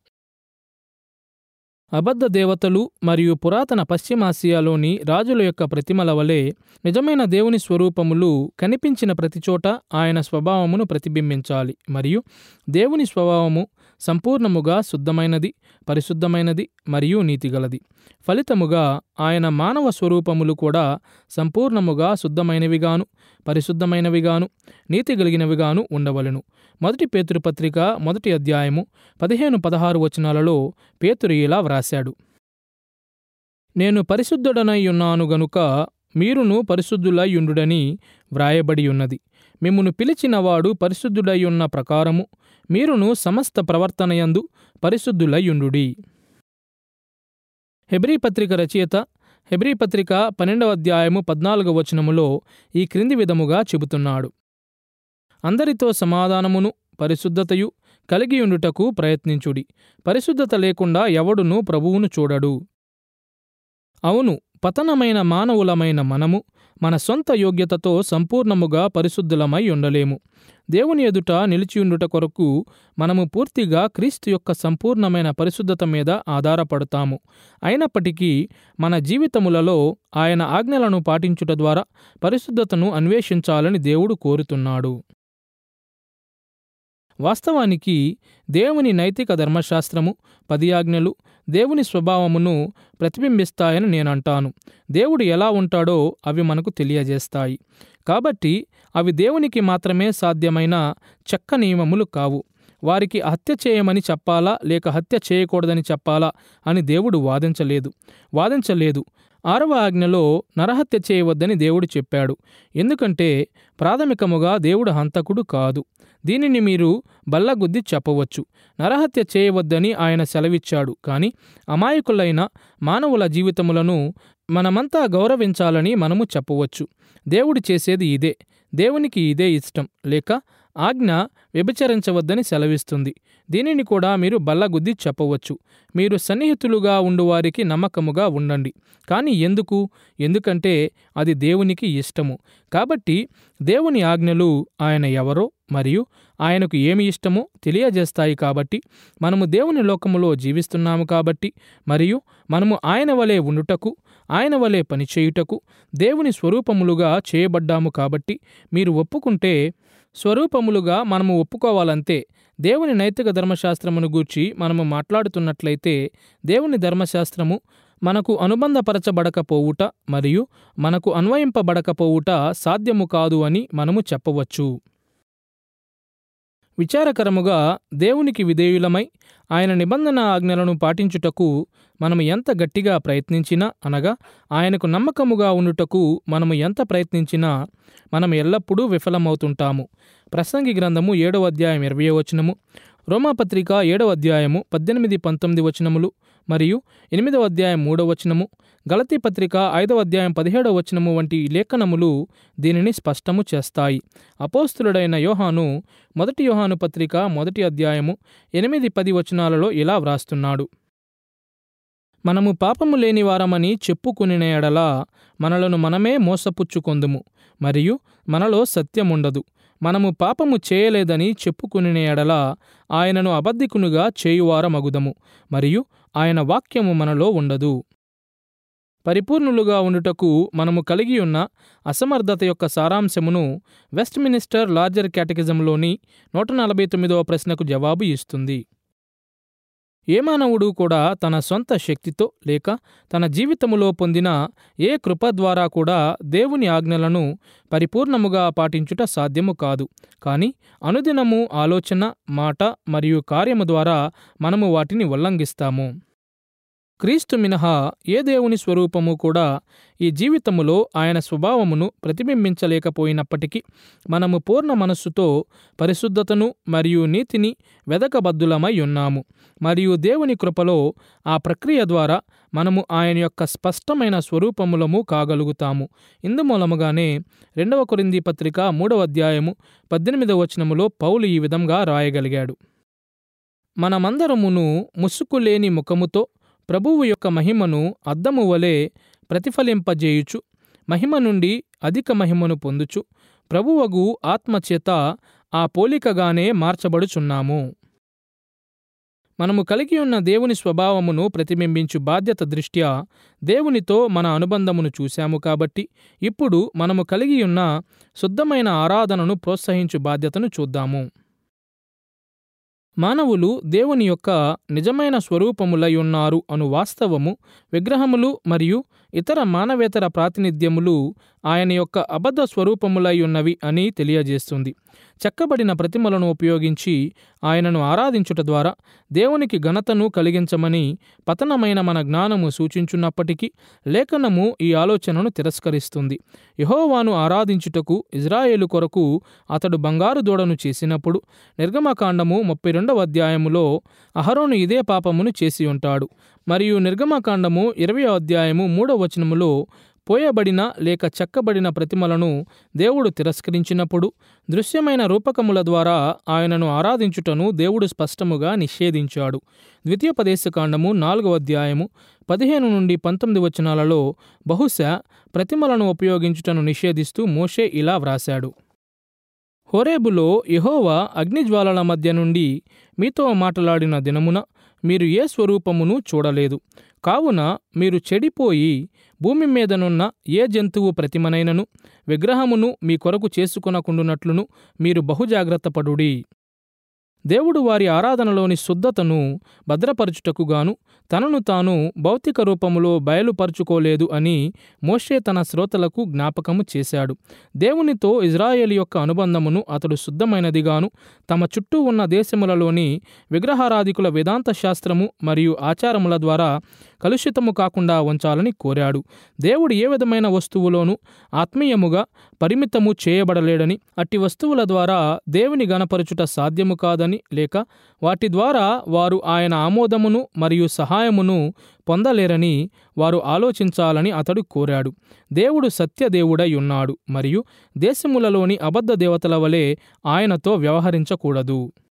అబద్ధ దేవతలు మరియు పురాతన పశ్చిమాసియాలోని రాజుల యొక్క ప్రతిమల వలె నిజమైన దేవుని స్వరూపములు కనిపించిన ప్రతిచోట ఆయన స్వభావమును ప్రతిబింబించాలి మరియు దేవుని స్వభావము సంపూర్ణముగా శుద్ధమైనది పరిశుద్ధమైనది మరియు నీతిగలది ఫలితముగా ఆయన మానవ స్వరూపములు కూడా సంపూర్ణముగా శుద్ధమైనవిగాను పరిశుద్ధమైనవిగాను నీతి కలిగినవిగాను ఉండవలెను మొదటి పేతురుపత్రిక మొదటి అధ్యాయము పదిహేను పదహారు వచనాలలో పేతురు ఇలా వ్రాశాడు నేను పరిశుద్ధుడనై ఉన్నాను గనుక మీరును పరిశుద్ధులై ఉండుడని వ్రాయబడి ఉన్నది మిమ్మును పిలిచినవాడు పరిశుద్ధుడై ఉన్న ప్రకారము మీరును సమస్త ప్రవర్తనయందు పరిశుద్ధులయ్యుండుడి హెబ్రీ పత్రిక రచయిత హెబ్రీ పత్రిక పన్నెండవ అధ్యాయము పద్నాలుగవ వచనములో ఈ క్రింది విధముగా చెబుతున్నాడు అందరితో సమాధానమును పరిశుద్ధతయు కలిగియుండుటకు ప్రయత్నించుడి పరిశుద్ధత లేకుండా ఎవడును ప్రభువును చూడడు అవును పతనమైన మానవులమైన మనము మన సొంత యోగ్యతతో సంపూర్ణముగా పరిశుద్ధులమై ఉండలేము దేవుని ఎదుట నిలిచియుండుట కొరకు మనము పూర్తిగా క్రీస్తు యొక్క సంపూర్ణమైన పరిశుద్ధత మీద ఆధారపడతాము అయినప్పటికీ మన జీవితములలో ఆయన ఆజ్ఞలను పాటించుట ద్వారా పరిశుద్ధతను అన్వేషించాలని దేవుడు కోరుతున్నాడు వాస్తవానికి దేవుని నైతిక ధర్మశాస్త్రము పది ఆజ్ఞలు దేవుని స్వభావమును ప్రతిబింబిస్తాయని నేనంటాను దేవుడు ఎలా ఉంటాడో అవి మనకు తెలియజేస్తాయి కాబట్టి అవి దేవునికి మాత్రమే సాధ్యమైన చెక్క నియమములు కావు వారికి హత్య చేయమని చెప్పాలా లేక హత్య చేయకూడదని చెప్పాలా అని దేవుడు వాదించలేదు వాదించలేదు ఆరవ ఆజ్ఞలో నరహత్య చేయవద్దని దేవుడు చెప్పాడు ఎందుకంటే ప్రాథమికముగా దేవుడు హంతకుడు కాదు దీనిని మీరు బల్లగుద్ది చెప్పవచ్చు నరహత్య చేయవద్దని ఆయన సెలవిచ్చాడు కానీ అమాయకులైన మానవుల జీవితములను మనమంతా గౌరవించాలని మనము చెప్పవచ్చు దేవుడు చేసేది ఇదే దేవునికి ఇదే ఇష్టం లేక ఆజ్ఞ వ్యభిచరించవద్దని సెలవిస్తుంది దీనిని కూడా మీరు బల్లగుద్ది చెప్పవచ్చు మీరు సన్నిహితులుగా ఉండువారికి నమ్మకముగా ఉండండి కానీ ఎందుకు ఎందుకంటే అది దేవునికి ఇష్టము కాబట్టి దేవుని ఆజ్ఞలు ఆయన ఎవరో మరియు ఆయనకు ఏమి ఇష్టమో తెలియజేస్తాయి కాబట్టి మనము దేవుని లోకములో జీవిస్తున్నాము కాబట్టి మరియు మనము ఆయన వలె ఉండుటకు ఆయన వలె పనిచేయుటకు దేవుని స్వరూపములుగా చేయబడ్డాము కాబట్టి మీరు ఒప్పుకుంటే స్వరూపములుగా మనము ఒప్పుకోవాలంతే దేవుని నైతిక ధర్మశాస్త్రమును గూర్చి మనము మాట్లాడుతున్నట్లయితే దేవుని ధర్మశాస్త్రము మనకు అనుబంధపరచబడకపోవుట మరియు మనకు అన్వయింపబడకపోవుట సాధ్యము కాదు అని మనము చెప్పవచ్చు విచారకరముగా దేవునికి విధేయులమై ఆయన నిబంధన ఆజ్ఞలను పాటించుటకు మనము ఎంత గట్టిగా ప్రయత్నించినా అనగా ఆయనకు నమ్మకముగా ఉండుటకు మనము ఎంత ప్రయత్నించినా మనం ఎల్లప్పుడూ విఫలమవుతుంటాము ప్రసంగి గ్రంథము ఏడవ అధ్యాయం ఇరవై వచనము రోమాపత్రిక ఏడవ అధ్యాయము పద్దెనిమిది పంతొమ్మిది వచనములు మరియు ఎనిమిదవ అధ్యాయం మూడవ వచనము గలతీ పత్రిక ఐదవ అధ్యాయం పదిహేడవ వచనము వంటి లేఖనములు దీనిని స్పష్టము చేస్తాయి అపోస్తులుడైన యోహాను మొదటి యోహాను పత్రిక మొదటి అధ్యాయము ఎనిమిది పది వచనాలలో ఇలా వ్రాస్తున్నాడు మనము పాపము లేని వారమని చెప్పుకుని ఎడల మనలను మనమే మోసపుచ్చుకొందుము మరియు మనలో సత్యముండదు మనము పాపము చేయలేదని చెప్పుకుని ఎడల ఆయనను అబద్ధికునుగా చేయువారమగుదము మరియు ఆయన వాక్యము మనలో ఉండదు పరిపూర్ణులుగా ఉండుటకు మనము కలిగి ఉన్న అసమర్థత యొక్క సారాంశమును వెస్ట్ మినిస్టర్ లార్జర్ క్యాటగిజంలోని నూట నలభై తొమ్మిదవ ప్రశ్నకు జవాబు ఇస్తుంది ఏ మానవుడు కూడా తన సొంత శక్తితో లేక తన జీవితములో పొందిన ఏ కృప ద్వారా కూడా దేవుని ఆజ్ఞలను పరిపూర్ణముగా పాటించుట సాధ్యము కాదు కానీ అనుదినము ఆలోచన మాట మరియు కార్యము ద్వారా మనము వాటిని ఉల్లంఘిస్తాము క్రీస్తు మినహా ఏ దేవుని స్వరూపము కూడా ఈ జీవితములో ఆయన స్వభావమును ప్రతిబింబించలేకపోయినప్పటికీ మనము పూర్ణ మనస్సుతో పరిశుద్ధతను మరియు నీతిని వెదకబద్దులమై ఉన్నాము మరియు దేవుని కృపలో ఆ ప్రక్రియ ద్వారా మనము ఆయన యొక్క స్పష్టమైన స్వరూపములము కాగలుగుతాము ఇందుమూలముగానే రెండవ కొరింది పత్రిక మూడవ అధ్యాయము పద్దెనిమిదవ వచనములో పౌలు ఈ విధంగా రాయగలిగాడు మనమందరమును ముసుకులేని ముఖముతో ప్రభువు యొక్క మహిమను అద్దము వలె ప్రతిఫలింపజేయుచు మహిమ నుండి అధిక మహిమను పొందుచు ప్రభువగు ఆత్మచేత ఆ పోలికగానే మార్చబడుచున్నాము మనము కలిగి ఉన్న దేవుని స్వభావమును ప్రతిబింబించు బాధ్యత దృష్ట్యా దేవునితో మన అనుబంధమును చూశాము కాబట్టి ఇప్పుడు మనము కలిగి ఉన్న శుద్ధమైన ఆరాధనను ప్రోత్సహించు బాధ్యతను చూద్దాము మానవులు దేవుని యొక్క నిజమైన స్వరూపములై ఉన్నారు అను వాస్తవము విగ్రహములు మరియు ఇతర మానవేతర ప్రాతినిధ్యములు ఆయన యొక్క అబద్ధ స్వరూపములై ఉన్నవి అని తెలియజేస్తుంది చెక్కబడిన ప్రతిమలను ఉపయోగించి ఆయనను ఆరాధించుట ద్వారా దేవునికి ఘనతను కలిగించమని పతనమైన మన జ్ఞానము సూచించున్నప్పటికీ లేఖనము ఈ ఆలోచనను తిరస్కరిస్తుంది యహోవాను ఆరాధించుటకు ఇజ్రాయేలు కొరకు అతడు బంగారు దూడను చేసినప్పుడు నిర్గమకాండము ముప్పై రెండవ అధ్యాయములో అహరోను ఇదే పాపమును చేసి ఉంటాడు మరియు నిర్గమకాండము ఇరవై అధ్యాయము మూడవ వచనములో పోయబడిన లేక చెక్కబడిన ప్రతిమలను దేవుడు తిరస్కరించినప్పుడు దృశ్యమైన రూపకముల ద్వారా ఆయనను ఆరాధించుటను దేవుడు స్పష్టముగా నిషేధించాడు ద్వితీయోపదేశకాండము నాలుగవ అధ్యాయము పదిహేను నుండి పంతొమ్మిది వచనాలలో బహుశా ప్రతిమలను ఉపయోగించుటను నిషేధిస్తూ మోషే ఇలా వ్రాశాడు హోరేబులో యెహోవా అగ్నిజ్వాలల మధ్య నుండి మీతో మాట్లాడిన దినమున మీరు ఏ స్వరూపమును చూడలేదు కావున మీరు చెడిపోయి భూమి మీదనున్న ఏ జంతువు ప్రతిమనైనను విగ్రహమును మీ కొరకు చేసుకొనకుండునట్లును మీరు బహుజాగ్రత్తపడుడి దేవుడు వారి ఆరాధనలోని శుద్ధతను భద్రపరచుటకుగాను తనను తాను భౌతిక రూపములో బయలుపరుచుకోలేదు అని మోషే తన శ్రోతలకు జ్ఞాపకము చేశాడు దేవునితో ఇజ్రాయేల్ యొక్క అనుబంధమును అతడు శుద్ధమైనదిగాను తమ చుట్టూ ఉన్న దేశములలోని విగ్రహారాధికుల వేదాంత శాస్త్రము మరియు ఆచారముల ద్వారా కలుషితము కాకుండా ఉంచాలని కోరాడు దేవుడు ఏ విధమైన వస్తువులోనూ ఆత్మీయముగా పరిమితము చేయబడలేడని అట్టి వస్తువుల ద్వారా దేవుని గణపరచుట సాధ్యము కాదని లేక వాటి ద్వారా వారు ఆయన ఆమోదమును మరియు సహాయమును పొందలేరని వారు ఆలోచించాలని అతడు కోరాడు దేవుడు సత్యదేవుడై ఉన్నాడు మరియు దేశములలోని అబద్ధ దేవతల వలె ఆయనతో వ్యవహరించకూడదు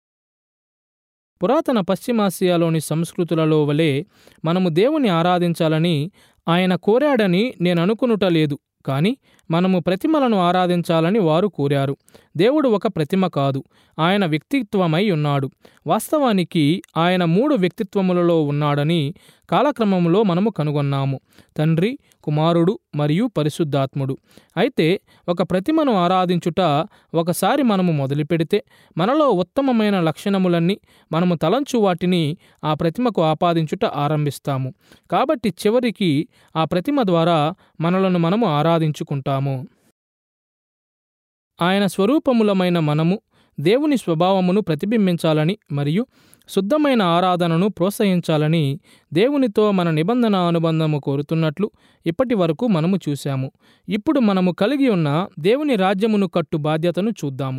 పురాతన పశ్చిమాసియాలోని సంస్కృతులలో వలె మనము దేవుని ఆరాధించాలని ఆయన కోరాడని నేను అనుకునుట లేదు కానీ మనము ప్రతిమలను ఆరాధించాలని వారు కోరారు దేవుడు ఒక ప్రతిమ కాదు ఆయన వ్యక్తిత్వమై ఉన్నాడు వాస్తవానికి ఆయన మూడు వ్యక్తిత్వములలో ఉన్నాడని కాలక్రమంలో మనము కనుగొన్నాము తండ్రి కుమారుడు మరియు పరిశుద్ధాత్ముడు అయితే ఒక ప్రతిమను ఆరాధించుట ఒకసారి మనము మొదలుపెడితే మనలో ఉత్తమమైన లక్షణములన్నీ మనము తలంచు వాటిని ఆ ప్రతిమకు ఆపాదించుట ఆరంభిస్తాము కాబట్టి చివరికి ఆ ప్రతిమ ద్వారా మనలను మనము ఆరాధించుకుంటాము ఆయన స్వరూపములమైన మనము దేవుని స్వభావమును ప్రతిబింబించాలని మరియు శుద్ధమైన ఆరాధనను ప్రోత్సహించాలని దేవునితో మన నిబంధన అనుబంధము కోరుతున్నట్లు ఇప్పటి వరకు మనము చూశాము ఇప్పుడు మనము కలిగి ఉన్న దేవుని రాజ్యమును కట్టు బాధ్యతను చూద్దాము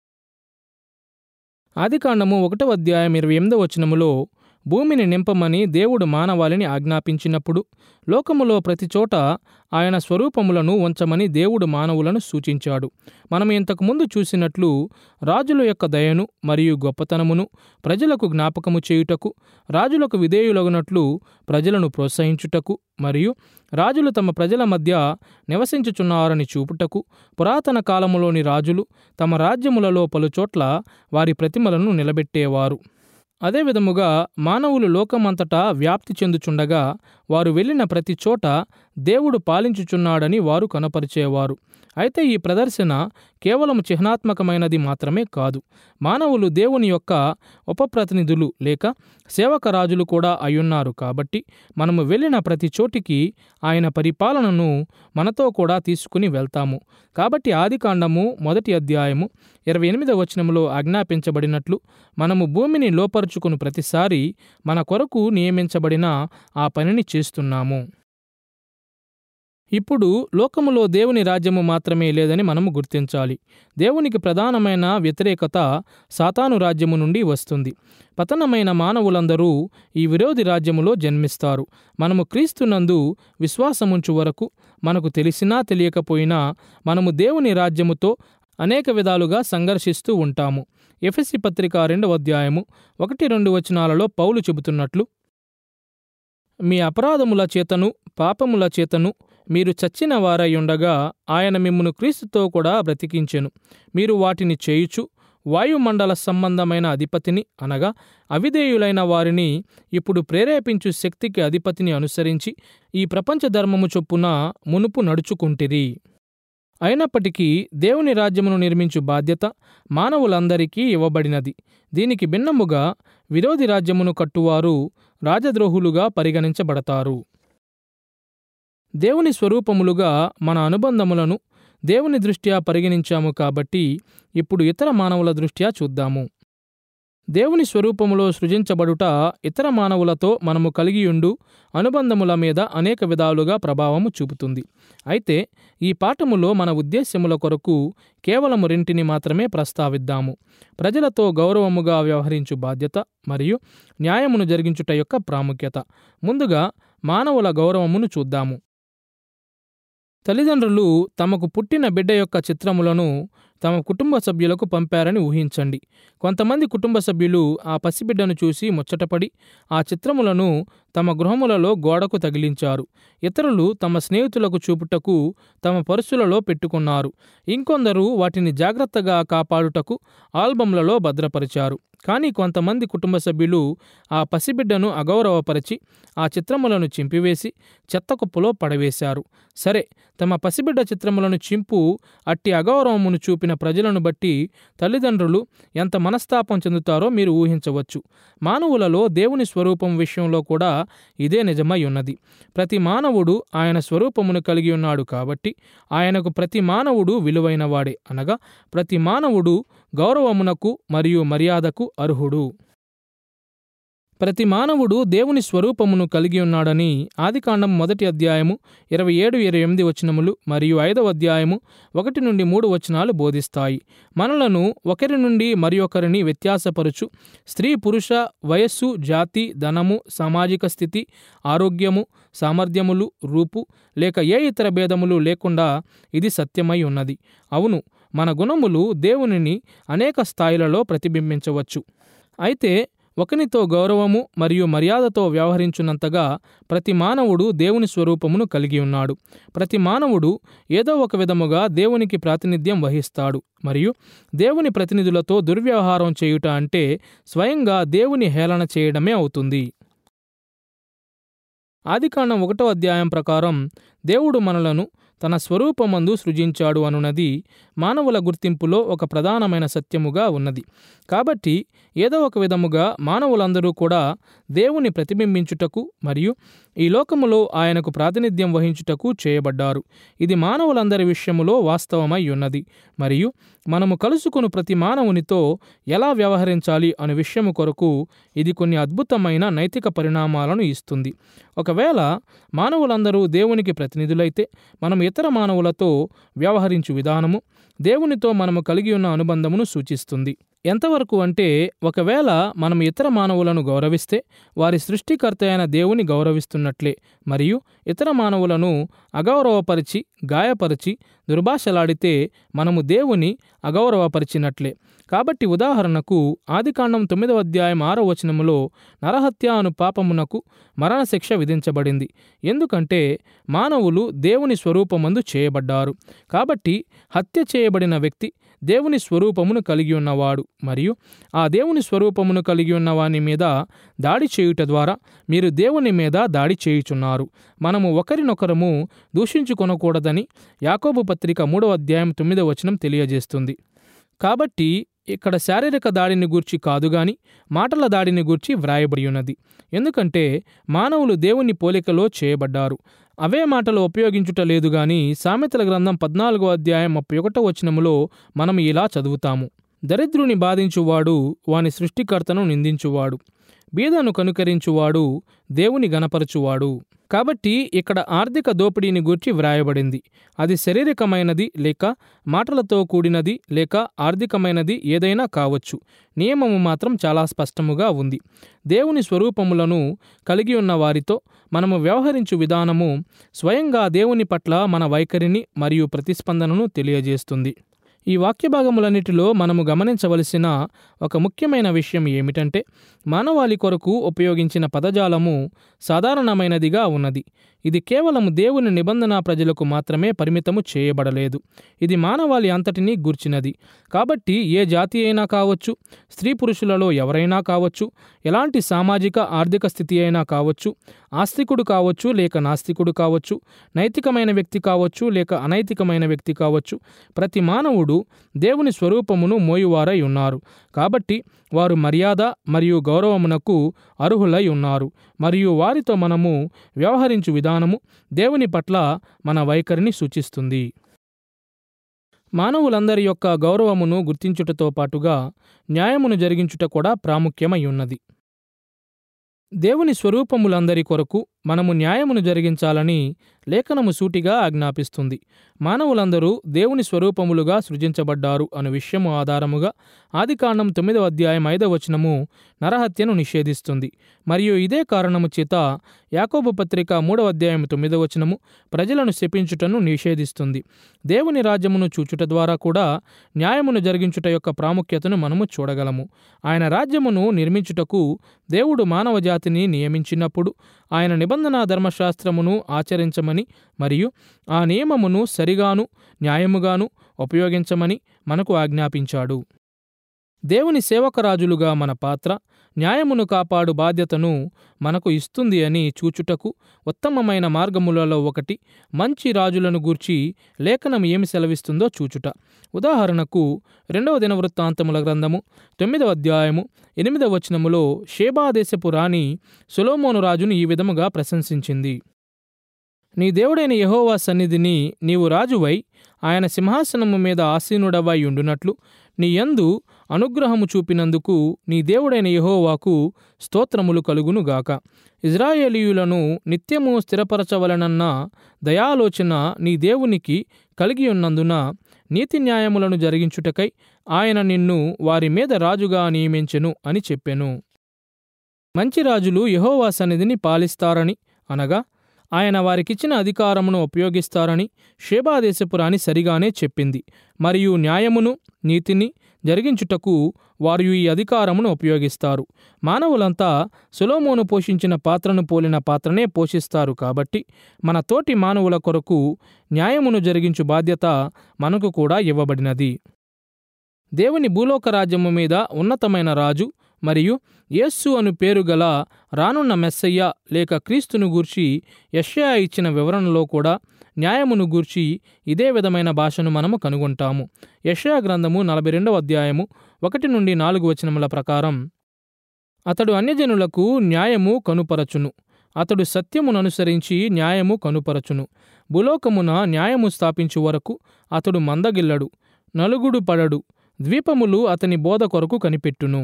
ఆదికాండము ఒకటవ అధ్యాయం ఇరవై ఎనిమిదవ వచనములో భూమిని నింపమని దేవుడు మానవాళిని ఆజ్ఞాపించినప్పుడు లోకములో ప్రతి చోట ఆయన స్వరూపములను ఉంచమని దేవుడు మానవులను సూచించాడు మనం ఇంతకుముందు చూసినట్లు రాజుల యొక్క దయను మరియు గొప్పతనమును ప్రజలకు జ్ఞాపకము చేయుటకు రాజులకు విధేయులగునట్లు ప్రజలను ప్రోత్సహించుటకు మరియు రాజులు తమ ప్రజల మధ్య నివసించుచున్నారని చూపుటకు పురాతన కాలములోని రాజులు తమ రాజ్యములలో పలుచోట్ల వారి ప్రతిమలను నిలబెట్టేవారు అదేవిధముగా మానవులు లోకమంతటా వ్యాప్తి చెందుచుండగా వారు వెళ్ళిన ప్రతి చోట దేవుడు పాలించుచున్నాడని వారు కనపరిచేవారు అయితే ఈ ప్రదర్శన కేవలం చిహ్నాత్మకమైనది మాత్రమే కాదు మానవులు దేవుని యొక్క ఉపప్రతినిధులు లేక సేవక రాజులు కూడా అయ్యున్నారు కాబట్టి మనము వెళ్ళిన ప్రతి చోటికి ఆయన పరిపాలనను మనతో కూడా తీసుకుని వెళ్తాము కాబట్టి ఆదికాండము మొదటి అధ్యాయము ఇరవై ఎనిమిదవ వచనములో ఆజ్ఞాపించబడినట్లు మనము భూమిని లోపరుచుకుని ప్రతిసారి మన కొరకు నియమించబడిన ఆ పనిని చేస్తున్నాము ఇప్పుడు లోకములో దేవుని రాజ్యము మాత్రమే లేదని మనము గుర్తించాలి దేవునికి ప్రధానమైన వ్యతిరేకత సాతాను రాజ్యము నుండి వస్తుంది పతనమైన మానవులందరూ ఈ విరోధి రాజ్యములో జన్మిస్తారు మనము క్రీస్తునందు విశ్వాసముంచు వరకు మనకు తెలిసినా తెలియకపోయినా మనము దేవుని రాజ్యముతో అనేక విధాలుగా సంఘర్షిస్తూ ఉంటాము ఎఫెసి పత్రిక రెండవ అధ్యాయము ఒకటి రెండు వచనాలలో పౌలు చెబుతున్నట్లు మీ అపరాధముల చేతను పాపముల చేతను మీరు చచ్చిన వారై ఉండగా ఆయన మిమ్మును క్రీస్తుతో కూడా బ్రతికించెను మీరు వాటిని చేయుచు వాయుమండల సంబంధమైన అధిపతిని అనగా అవిధేయులైన వారిని ఇప్పుడు ప్రేరేపించు శక్తికి అధిపతిని అనుసరించి ఈ ప్రపంచ ధర్మము చొప్పున మునుపు నడుచుకుంటిరి అయినప్పటికీ దేవుని రాజ్యమును నిర్మించు బాధ్యత మానవులందరికీ ఇవ్వబడినది దీనికి భిన్నముగా విరోధి రాజ్యమును కట్టువారు రాజద్రోహులుగా పరిగణించబడతారు దేవుని స్వరూపములుగా మన అనుబంధములను దేవుని దృష్ట్యా పరిగణించాము కాబట్టి ఇప్పుడు ఇతర మానవుల దృష్ట్యా చూద్దాము దేవుని స్వరూపములో సృజించబడుట ఇతర మానవులతో మనము కలిగియుండు అనుబంధముల మీద అనేక విధాలుగా ప్రభావము చూపుతుంది అయితే ఈ పాఠములో మన ఉద్దేశ్యముల కొరకు కేవలము రెంటిని మాత్రమే ప్రస్తావిద్దాము ప్రజలతో గౌరవముగా వ్యవహరించు బాధ్యత మరియు న్యాయమును జరిగించుట యొక్క ప్రాముఖ్యత ముందుగా మానవుల గౌరవమును చూద్దాము తల్లిదండ్రులు తమకు పుట్టిన బిడ్డ యొక్క చిత్రములను తమ కుటుంబ సభ్యులకు పంపారని ఊహించండి కొంతమంది కుటుంబ సభ్యులు ఆ పసిబిడ్డను చూసి ముచ్చటపడి ఆ చిత్రములను తమ గృహములలో గోడకు తగిలించారు ఇతరులు తమ స్నేహితులకు చూపుటకు తమ పర్సులలో పెట్టుకున్నారు ఇంకొందరు వాటిని జాగ్రత్తగా కాపాడుటకు ఆల్బమ్లలో భద్రపరిచారు కానీ కొంతమంది కుటుంబ సభ్యులు ఆ పసిబిడ్డను అగౌరవపరిచి ఆ చిత్రములను చింపివేసి చెత్తకుప్పలో పడవేశారు సరే తమ పసిబిడ్డ చిత్రములను చింపు అట్టి అగౌరవమును చూపిన ప్రజలను బట్టి తల్లిదండ్రులు ఎంత మనస్తాపం చెందుతారో మీరు ఊహించవచ్చు మానవులలో దేవుని స్వరూపం విషయంలో కూడా ఇదే నిజమై ఉన్నది ప్రతి మానవుడు ఆయన స్వరూపమును కలిగి ఉన్నాడు కాబట్టి ఆయనకు ప్రతి మానవుడు విలువైనవాడే అనగా ప్రతి మానవుడు గౌరవమునకు మరియు మర్యాదకు అర్హుడు ప్రతి మానవుడు దేవుని స్వరూపమును కలిగి ఉన్నాడని ఆదికాండం మొదటి అధ్యాయము ఇరవై ఏడు ఇరవై ఎనిమిది వచనములు మరియు ఐదవ అధ్యాయము ఒకటి నుండి మూడు వచనాలు బోధిస్తాయి మనలను ఒకరి నుండి మరి ఒకరిని వ్యత్యాసపరుచు స్త్రీ పురుష వయస్సు జాతి ధనము సామాజిక స్థితి ఆరోగ్యము సామర్థ్యములు రూపు లేక ఏ ఇతర భేదములు లేకుండా ఇది సత్యమై ఉన్నది అవును మన గుణములు దేవునిని అనేక స్థాయిలలో ప్రతిబింబించవచ్చు అయితే ఒకనితో గౌరవము మరియు మర్యాదతో వ్యవహరించున్నంతగా ప్రతి మానవుడు దేవుని స్వరూపమును కలిగి ఉన్నాడు ప్రతి మానవుడు ఏదో ఒక విధముగా దేవునికి ప్రాతినిధ్యం వహిస్తాడు మరియు దేవుని ప్రతినిధులతో దుర్వ్యవహారం చేయుట అంటే స్వయంగా దేవుని హేళన చేయడమే అవుతుంది ఆదికాండం ఒకటో అధ్యాయం ప్రకారం దేవుడు మనలను తన స్వరూపమందు సృజించాడు అనున్నది మానవుల గుర్తింపులో ఒక ప్రధానమైన సత్యముగా ఉన్నది కాబట్టి ఏదో ఒక విధముగా మానవులందరూ కూడా దేవుని ప్రతిబింబించుటకు మరియు ఈ లోకములో ఆయనకు ప్రాతినిధ్యం వహించుటకు చేయబడ్డారు ఇది మానవులందరి విషయములో వాస్తవమై ఉన్నది మరియు మనము కలుసుకుని ప్రతి మానవునితో ఎలా వ్యవహరించాలి అనే విషయము కొరకు ఇది కొన్ని అద్భుతమైన నైతిక పరిణామాలను ఇస్తుంది ఒకవేళ మానవులందరూ దేవునికి ప్రతినిధులైతే మనం ఇతర మానవులతో వ్యవహరించు విధానము దేవునితో మనము కలిగి ఉన్న అనుబంధమును సూచిస్తుంది ఎంతవరకు అంటే ఒకవేళ మనం ఇతర మానవులను గౌరవిస్తే వారి సృష్టికర్త అయిన దేవుని గౌరవిస్తున్నట్లే మరియు ఇతర మానవులను అగౌరవపరిచి గాయపరిచి దుర్భాషలాడితే మనము దేవుని అగౌరవపరిచినట్లే కాబట్టి ఉదాహరణకు ఆదికాండం తొమ్మిదవ అధ్యాయం ఆరో వచనములో నరహత్య అను పాపమునకు మరణశిక్ష విధించబడింది ఎందుకంటే మానవులు దేవుని స్వరూపమందు చేయబడ్డారు కాబట్టి హత్య చేయబడిన వ్యక్తి దేవుని స్వరూపమును కలిగి ఉన్నవాడు మరియు ఆ దేవుని స్వరూపమును కలిగి ఉన్న వాని మీద దాడి చేయుట ద్వారా మీరు దేవుని మీద దాడి చేయుచున్నారు మనము ఒకరినొకరము దూషించుకొనకూడదని యాకోబు పత్రిక మూడవ అధ్యాయం తొమ్మిదవ వచనం తెలియజేస్తుంది కాబట్టి ఇక్కడ శారీరక దాడిని గూర్చి కాదు గాని మాటల దాడిని గూర్చి వ్రాయబడి ఉన్నది ఎందుకంటే మానవులు దేవుని పోలికలో చేయబడ్డారు అవే మాటలు ఉపయోగించుట లేదు గాని సామెతల గ్రంథం పద్నాలుగో అధ్యాయం ముప్పై ఒకటో వచనములో మనం ఇలా చదువుతాము దరిద్రుని బాధించువాడు వాని సృష్టికర్తను నిందించువాడు బీదను కనుకరించువాడు దేవుని గనపరచువాడు కాబట్టి ఇక్కడ ఆర్థిక దోపిడీని గూర్చి వ్రాయబడింది అది శారీరకమైనది లేక మాటలతో కూడినది లేక ఆర్థికమైనది ఏదైనా కావచ్చు నియమము మాత్రం చాలా స్పష్టముగా ఉంది దేవుని స్వరూపములను కలిగి ఉన్న వారితో మనము వ్యవహరించు విధానము స్వయంగా దేవుని పట్ల మన వైఖరిని మరియు ప్రతిస్పందనను తెలియజేస్తుంది ఈ వాక్య భాగములన్నిటిలో మనము గమనించవలసిన ఒక ముఖ్యమైన విషయం ఏమిటంటే మానవాళి కొరకు ఉపయోగించిన పదజాలము సాధారణమైనదిగా ఉన్నది ఇది కేవలం దేవుని నిబంధన ప్రజలకు మాత్రమే పరిమితము చేయబడలేదు ఇది మానవాళి అంతటినీ గూర్చినది కాబట్టి ఏ జాతి అయినా కావచ్చు స్త్రీ పురుషులలో ఎవరైనా కావచ్చు ఎలాంటి సామాజిక ఆర్థిక స్థితి అయినా కావచ్చు ఆస్తికుడు కావచ్చు లేక నాస్తికుడు కావచ్చు నైతికమైన వ్యక్తి కావచ్చు లేక అనైతికమైన వ్యక్తి కావచ్చు ప్రతి మానవుడు దేవుని స్వరూపమును మోయువారై ఉన్నారు కాబట్టి వారు మర్యాద మరియు గౌరవమునకు అర్హులై ఉన్నారు మరియు వారితో మనము వ్యవహరించు విధానము దేవుని పట్ల మన వైఖరిని సూచిస్తుంది మానవులందరి యొక్క గౌరవమును గుర్తించుటతో పాటుగా న్యాయమును జరిగించుట కూడా ప్రాముఖ్యమై ఉన్నది దేవుని స్వరూపములందరి కొరకు మనము న్యాయమును జరిగించాలని లేఖనము సూటిగా ఆజ్ఞాపిస్తుంది మానవులందరూ దేవుని స్వరూపములుగా సృజించబడ్డారు అను విషయము ఆధారముగా ఆదికాండం తొమ్మిదవ అధ్యాయం ఐదవ వచనము నరహత్యను నిషేధిస్తుంది మరియు ఇదే కారణము చేత యాకోబు పత్రిక మూడవ అధ్యాయం తొమ్మిదవ వచనము ప్రజలను శపించుటను నిషేధిస్తుంది దేవుని రాజ్యమును చూచుట ద్వారా కూడా న్యాయమును జరిగించుట యొక్క ప్రాముఖ్యతను మనము చూడగలము ఆయన రాజ్యమును నిర్మించుటకు దేవుడు మానవ జాతిని నియమించినప్పుడు ఆయన నిబంధన ధర్మశాస్త్రమును ఆచరించమని మరియు ఆ నియమమును సరిగాను న్యాయముగాను ఉపయోగించమని మనకు ఆజ్ఞాపించాడు దేవుని సేవకరాజులుగా మన పాత్ర న్యాయమును కాపాడు బాధ్యతను మనకు ఇస్తుంది అని చూచుటకు ఉత్తమమైన మార్గములలో ఒకటి మంచి రాజులను గూర్చి లేఖనం ఏమి సెలవిస్తుందో చూచుట ఉదాహరణకు రెండవ దినవృత్తాంతముల గ్రంథము తొమ్మిదవ అధ్యాయము ఎనిమిదవ వచనములో షేబాదేశపు రాణి సొలోమోను రాజును ఈ విధముగా ప్రశంసించింది నీ దేవుడైన యహోవా సన్నిధిని నీవు రాజువై ఆయన సింహాసనము మీద ఆసీనుడవై ఉండునట్లు నీ యందు అనుగ్రహము చూపినందుకు నీ దేవుడైన యహోవాకు స్తోత్రములు కలుగునుగాక ఇజ్రాయేలీయులను నిత్యము స్థిరపరచవలనన్న దయాలోచన నీ దేవునికి కలిగి ఉన్నందున నీతి న్యాయములను జరిగించుటకై ఆయన నిన్ను వారి మీద రాజుగా నియమించెను అని చెప్పెను మంచి రాజులు యహోవా సన్నిధిని పాలిస్తారని అనగా ఆయన వారికిచ్చిన అధికారమును ఉపయోగిస్తారని షేబాదేశపు రాణి సరిగానే చెప్పింది మరియు న్యాయమును నీతిని జరిగించుటకు వారు ఈ అధికారమును ఉపయోగిస్తారు మానవులంతా సులోమోను పోషించిన పాత్రను పోలిన పాత్రనే పోషిస్తారు కాబట్టి మన తోటి మానవుల కొరకు న్యాయమును జరిగించు బాధ్యత మనకు కూడా ఇవ్వబడినది దేవుని భూలోక రాజ్యము మీద ఉన్నతమైన రాజు మరియు యేస్సు అను పేరు గల రానున్న మెస్సయ్య లేక క్రీస్తును గూర్చి యెషయా ఇచ్చిన వివరణలో కూడా న్యాయమును గూర్చి ఇదే విధమైన భాషను మనము కనుగొంటాము యెషయా గ్రంథము నలభై రెండవ అధ్యాయము ఒకటి నుండి నాలుగు వచనముల ప్రకారం అతడు అన్యజనులకు న్యాయము కనుపరచును అతడు సత్యమును అనుసరించి న్యాయము కనుపరచును భూలోకమున న్యాయము స్థాపించు వరకు అతడు మందగిల్లడు నలుగుడు పడడు ద్వీపములు అతని బోధ కొరకు కనిపెట్టును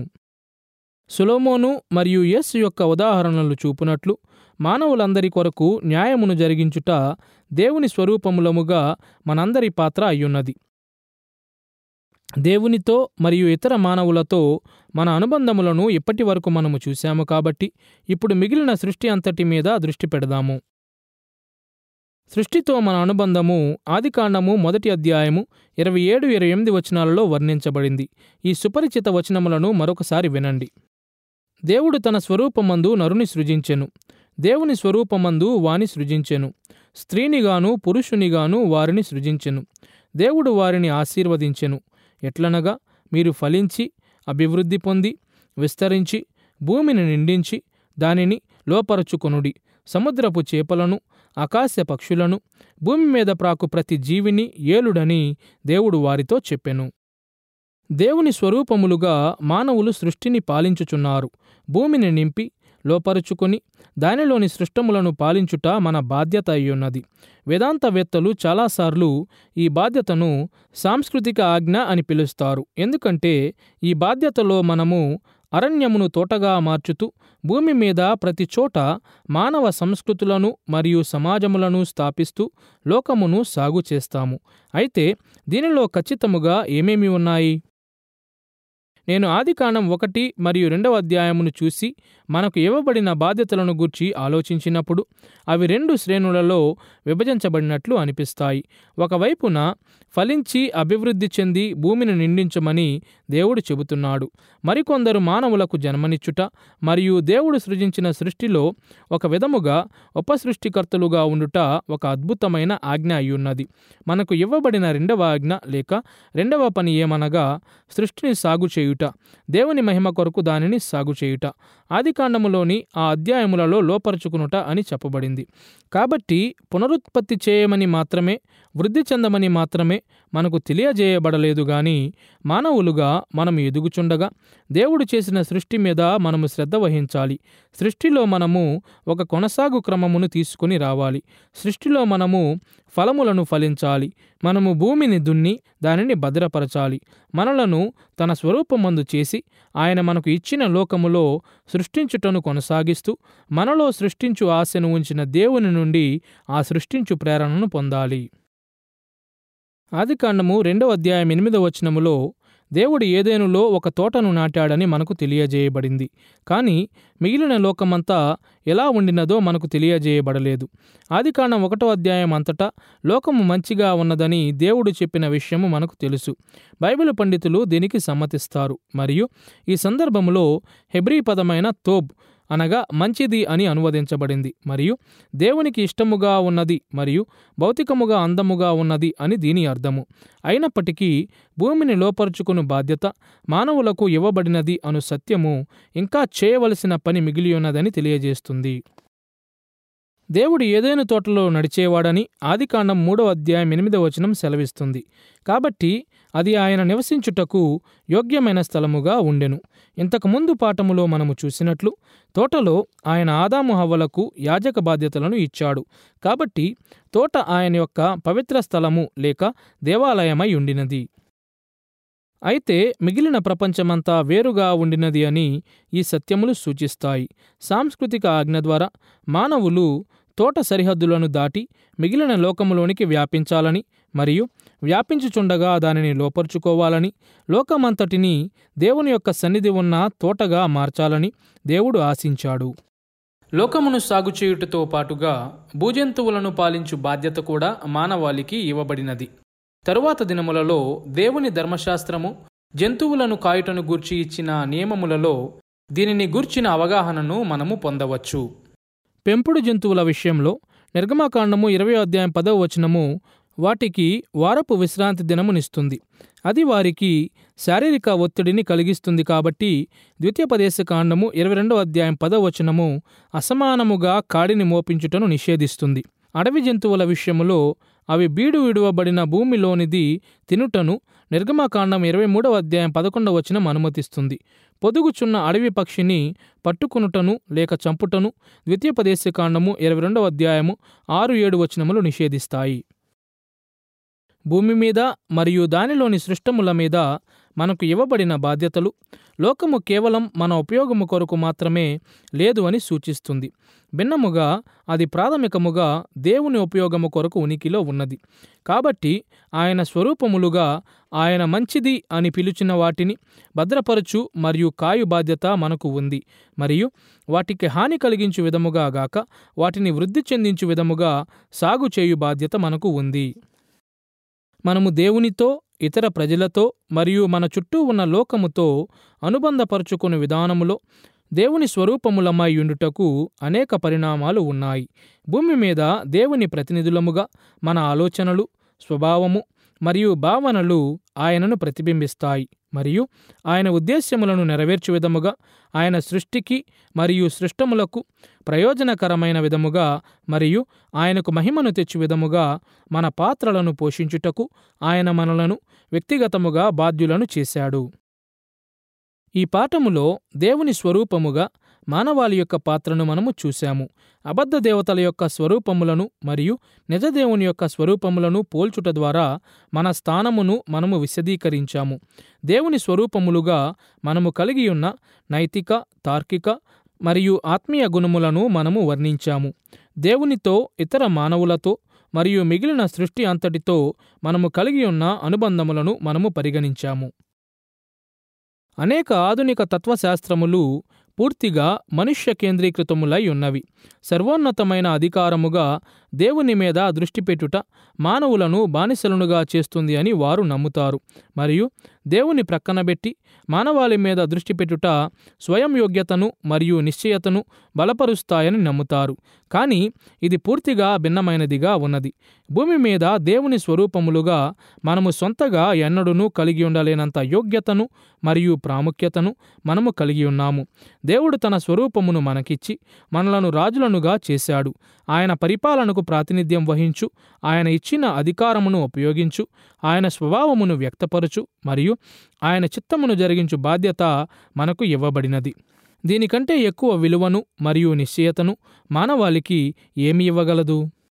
సులోమోను మరియు యస్ యొక్క ఉదాహరణలు చూపునట్లు మానవులందరి కొరకు న్యాయమును జరిగించుట దేవుని స్వరూపములముగా మనందరి పాత్ర అయ్యున్నది దేవునితో మరియు ఇతర మానవులతో మన అనుబంధములను ఇప్పటి వరకు మనము చూశాము కాబట్టి ఇప్పుడు మిగిలిన సృష్టి అంతటి మీద దృష్టి పెడదాము సృష్టితో మన అనుబంధము ఆదికాండము మొదటి అధ్యాయము ఇరవై ఏడు ఇరవై ఎనిమిది వచనాలలో వర్ణించబడింది ఈ సుపరిచిత వచనములను మరొకసారి వినండి దేవుడు తన స్వరూపమందు నరుని సృజించెను దేవుని స్వరూపమందు వాని సృజించెను స్త్రీనిగాను పురుషునిగాను వారిని సృజించెను దేవుడు వారిని ఆశీర్వదించెను ఎట్లనగా మీరు ఫలించి అభివృద్ధి పొంది విస్తరించి భూమిని నిండించి దానిని లోపరచుకొనుడి సముద్రపు చేపలను ఆకాశ పక్షులను భూమి మీద ప్రాకు ప్రతి జీవిని ఏలుడని దేవుడు వారితో చెప్పెను దేవుని స్వరూపములుగా మానవులు సృష్టిని పాలించుచున్నారు భూమిని నింపి లోపరుచుకొని దానిలోని సృష్టములను పాలించుట మన బాధ్యత అయ్యున్నది వేదాంతవేత్తలు చాలాసార్లు ఈ బాధ్యతను సాంస్కృతిక ఆజ్ఞ అని పిలుస్తారు ఎందుకంటే ఈ బాధ్యతలో మనము అరణ్యమును తోటగా మార్చుతూ భూమి మీద ప్రతి చోట మానవ సంస్కృతులను మరియు సమాజములను స్థాపిస్తూ లోకమును సాగు చేస్తాము అయితే దీనిలో ఖచ్చితముగా ఏమేమి ఉన్నాయి నేను ఆదికాండం ఒకటి మరియు రెండవ అధ్యాయమును చూసి మనకు ఇవ్వబడిన బాధ్యతలను గూర్చి ఆలోచించినప్పుడు అవి రెండు శ్రేణులలో విభజించబడినట్లు అనిపిస్తాయి ఒకవైపున ఫలించి అభివృద్ధి చెంది భూమిని నిండించమని దేవుడు చెబుతున్నాడు మరికొందరు మానవులకు జన్మనిచ్చుట మరియు దేవుడు సృజించిన సృష్టిలో ఒక విధముగా ఉపసృష్టికర్తలుగా ఉండుట ఒక అద్భుతమైన ఆజ్ఞ అయ్యున్నది మనకు ఇవ్వబడిన రెండవ ఆజ్ఞ లేక రెండవ పని ఏమనగా సృష్టిని సాగు చేయుట దేవుని మహిమ కొరకు దానిని సాగు చేయుట ఆదికాండములోని ఆ అధ్యాయములలో లోపరుచుకునుట అని చెప్పబడింది కాబట్టి పునరుత్పత్తి చేయమని మాత్రమే వృద్ధి చెందమని మాత్రమే మనకు తెలియజేయబడలేదు గాని మానవులుగా మనం ఎదుగుచుండగా దేవుడు చేసిన సృష్టి మీద మనము శ్రద్ధ వహించాలి సృష్టిలో మనము ఒక కొనసాగు క్రమమును తీసుకుని రావాలి సృష్టిలో మనము ఫలములను ఫలించాలి మనము భూమిని దున్ని దానిని భద్రపరచాలి మనలను తన స్వరూపమందు చేసి ఆయన మనకు ఇచ్చిన లోకములో సృష్టించుటను కొనసాగిస్తూ మనలో సృష్టించు ఆశను ఉంచిన దేవుని నుండి ఆ సృష్టించు ప్రేరణను పొందాలి ఆదికాండము రెండవ అధ్యాయం ఎనిమిదవ వచనములో దేవుడు ఏదేనులో ఒక తోటను నాటాడని మనకు తెలియజేయబడింది కానీ మిగిలిన లోకమంతా ఎలా ఉండినదో మనకు తెలియజేయబడలేదు ఆదికాండం ఒకటో అధ్యాయం అంతటా లోకము మంచిగా ఉన్నదని దేవుడు చెప్పిన విషయము మనకు తెలుసు బైబిల్ పండితులు దీనికి సమ్మతిస్తారు మరియు ఈ సందర్భంలో హెబ్రీ పదమైన తోబ్ అనగా మంచిది అని అనువదించబడింది మరియు దేవునికి ఇష్టముగా ఉన్నది మరియు భౌతికముగా అందముగా ఉన్నది అని దీని అర్థము అయినప్పటికీ భూమిని లోపరుచుకుని బాధ్యత మానవులకు ఇవ్వబడినది అను సత్యము ఇంకా చేయవలసిన పని మిగిలి ఉన్నదని తెలియజేస్తుంది దేవుడు ఏదైనా తోటలో నడిచేవాడని ఆదికాండం మూడో అధ్యాయం ఎనిమిదవ వచనం సెలవిస్తుంది కాబట్టి అది ఆయన నివసించుటకు యోగ్యమైన స్థలముగా ఉండెను ఇంతకుముందు పాఠములో మనము చూసినట్లు తోటలో ఆయన ఆదాము హవ్వలకు యాజక బాధ్యతలను ఇచ్చాడు కాబట్టి తోట ఆయన యొక్క పవిత్ర స్థలము లేక దేవాలయమై ఉండినది అయితే మిగిలిన ప్రపంచమంతా వేరుగా ఉండినది అని ఈ సత్యములు సూచిస్తాయి సాంస్కృతిక ఆజ్ఞ ద్వారా మానవులు తోట సరిహద్దులను దాటి మిగిలిన లోకములోనికి వ్యాపించాలని మరియు వ్యాపించుచుండగా దానిని లోపరుచుకోవాలని లోకమంతటిని దేవుని యొక్క సన్నిధి ఉన్న తోటగా మార్చాలని దేవుడు ఆశించాడు లోకమును సాగు చేయుటతో పాటుగా భూజంతువులను పాలించు బాధ్యత కూడా మానవాళికి ఇవ్వబడినది తరువాత దినములలో దేవుని ధర్మశాస్త్రము జంతువులను కాయుటను గూర్చి ఇచ్చిన నియమములలో దీనిని గూర్చిన అవగాహనను మనము పొందవచ్చు పెంపుడు జంతువుల విషయంలో నిర్గమాకాండము ఇరవై అధ్యాయం పదవ వచనము వాటికి వారపు విశ్రాంతి దినమునిస్తుంది అది వారికి శారీరక ఒత్తిడిని కలిగిస్తుంది కాబట్టి ద్వితీయోపదేశ కాండము ఇరవై రెండవ అధ్యాయం పదవ వచనము అసమానముగా కాడిని మోపించుటను నిషేధిస్తుంది అడవి జంతువుల విషయములో అవి బీడు విడువబడిన భూమిలోనిది తినుటను నిర్గమాకాండం ఇరవై మూడవ అధ్యాయం పదకొండవ వచనం అనుమతిస్తుంది పొదుగుచున్న అడవి పక్షిని పట్టుకునుటను లేక చంపుటను ద్వితీయోపదేశకాండము ఇరవై రెండవ అధ్యాయము ఆరు ఏడు వచనములు నిషేధిస్తాయి భూమి మీద మరియు దానిలోని సృష్టముల మీద మనకు ఇవ్వబడిన బాధ్యతలు లోకము కేవలం మన ఉపయోగము కొరకు మాత్రమే లేదు అని సూచిస్తుంది భిన్నముగా అది ప్రాథమికముగా దేవుని ఉపయోగము కొరకు ఉనికిలో ఉన్నది కాబట్టి ఆయన స్వరూపములుగా ఆయన మంచిది అని పిలిచిన వాటిని భద్రపరచు మరియు కాయు బాధ్యత మనకు ఉంది మరియు వాటికి హాని కలిగించు విధముగా గాక వాటిని వృద్ధి చెందించు విధముగా సాగు చేయు బాధ్యత మనకు ఉంది మనము దేవునితో ఇతర ప్రజలతో మరియు మన చుట్టూ ఉన్న లోకముతో అనుబంధపరుచుకుని విధానములో దేవుని స్వరూపములమై ఉండుటకు అనేక పరిణామాలు ఉన్నాయి భూమి మీద దేవుని ప్రతినిధులముగా మన ఆలోచనలు స్వభావము మరియు భావనలు ఆయనను ప్రతిబింబిస్తాయి మరియు ఆయన ఉద్దేశ్యములను నెరవేర్చు విధముగా ఆయన సృష్టికి మరియు సృష్టములకు ప్రయోజనకరమైన విధముగా మరియు ఆయనకు మహిమను తెచ్చు విధముగా మన పాత్రలను పోషించుటకు ఆయన మనలను వ్యక్తిగతముగా బాధ్యులను చేశాడు ఈ పాఠములో దేవుని స్వరూపముగా మానవాళి యొక్క పాత్రను మనము చూశాము అబద్ధ దేవతల యొక్క స్వరూపములను మరియు నిజదేవుని యొక్క స్వరూపములను పోల్చుట ద్వారా మన స్థానమును మనము విశదీకరించాము దేవుని స్వరూపములుగా మనము కలిగి ఉన్న నైతిక తార్కిక మరియు ఆత్మీయ గుణములను మనము వర్ణించాము దేవునితో ఇతర మానవులతో మరియు మిగిలిన సృష్టి అంతటితో మనము కలిగి ఉన్న అనుబంధములను మనము పరిగణించాము అనేక ఆధునిక తత్వశాస్త్రములు పూర్తిగా మనుష్య కేంద్రీకృతములై ఉన్నవి సర్వోన్నతమైన అధికారముగా దేవుని మీద దృష్టి పెట్టుట మానవులను బానిసలనుగా చేస్తుంది అని వారు నమ్ముతారు మరియు దేవుని ప్రక్కనబెట్టి మానవాళి మీద దృష్టి పెట్టుట స్వయం యోగ్యతను మరియు నిశ్చయతను బలపరుస్తాయని నమ్ముతారు కానీ ఇది పూర్తిగా భిన్నమైనదిగా ఉన్నది భూమి మీద దేవుని స్వరూపములుగా మనము సొంతగా ఎన్నడూనూ కలిగి ఉండలేనంత యోగ్యతను మరియు ప్రాముఖ్యతను మనము కలిగి ఉన్నాము దేవుడు తన స్వరూపమును మనకిచ్చి మనలను రాజులనుగా చేశాడు ఆయన పరిపాలనకు ప్రాతినిధ్యం వహించు ఆయన ఇచ్చిన అధికారమును ఉపయోగించు ఆయన స్వభావమును వ్యక్తపరచు మరియు ఆయన చిత్తమును జరిగించు బాధ్యత మనకు ఇవ్వబడినది దీనికంటే ఎక్కువ విలువను మరియు నిశ్చయతను మానవాళికి ఏమి ఇవ్వగలదు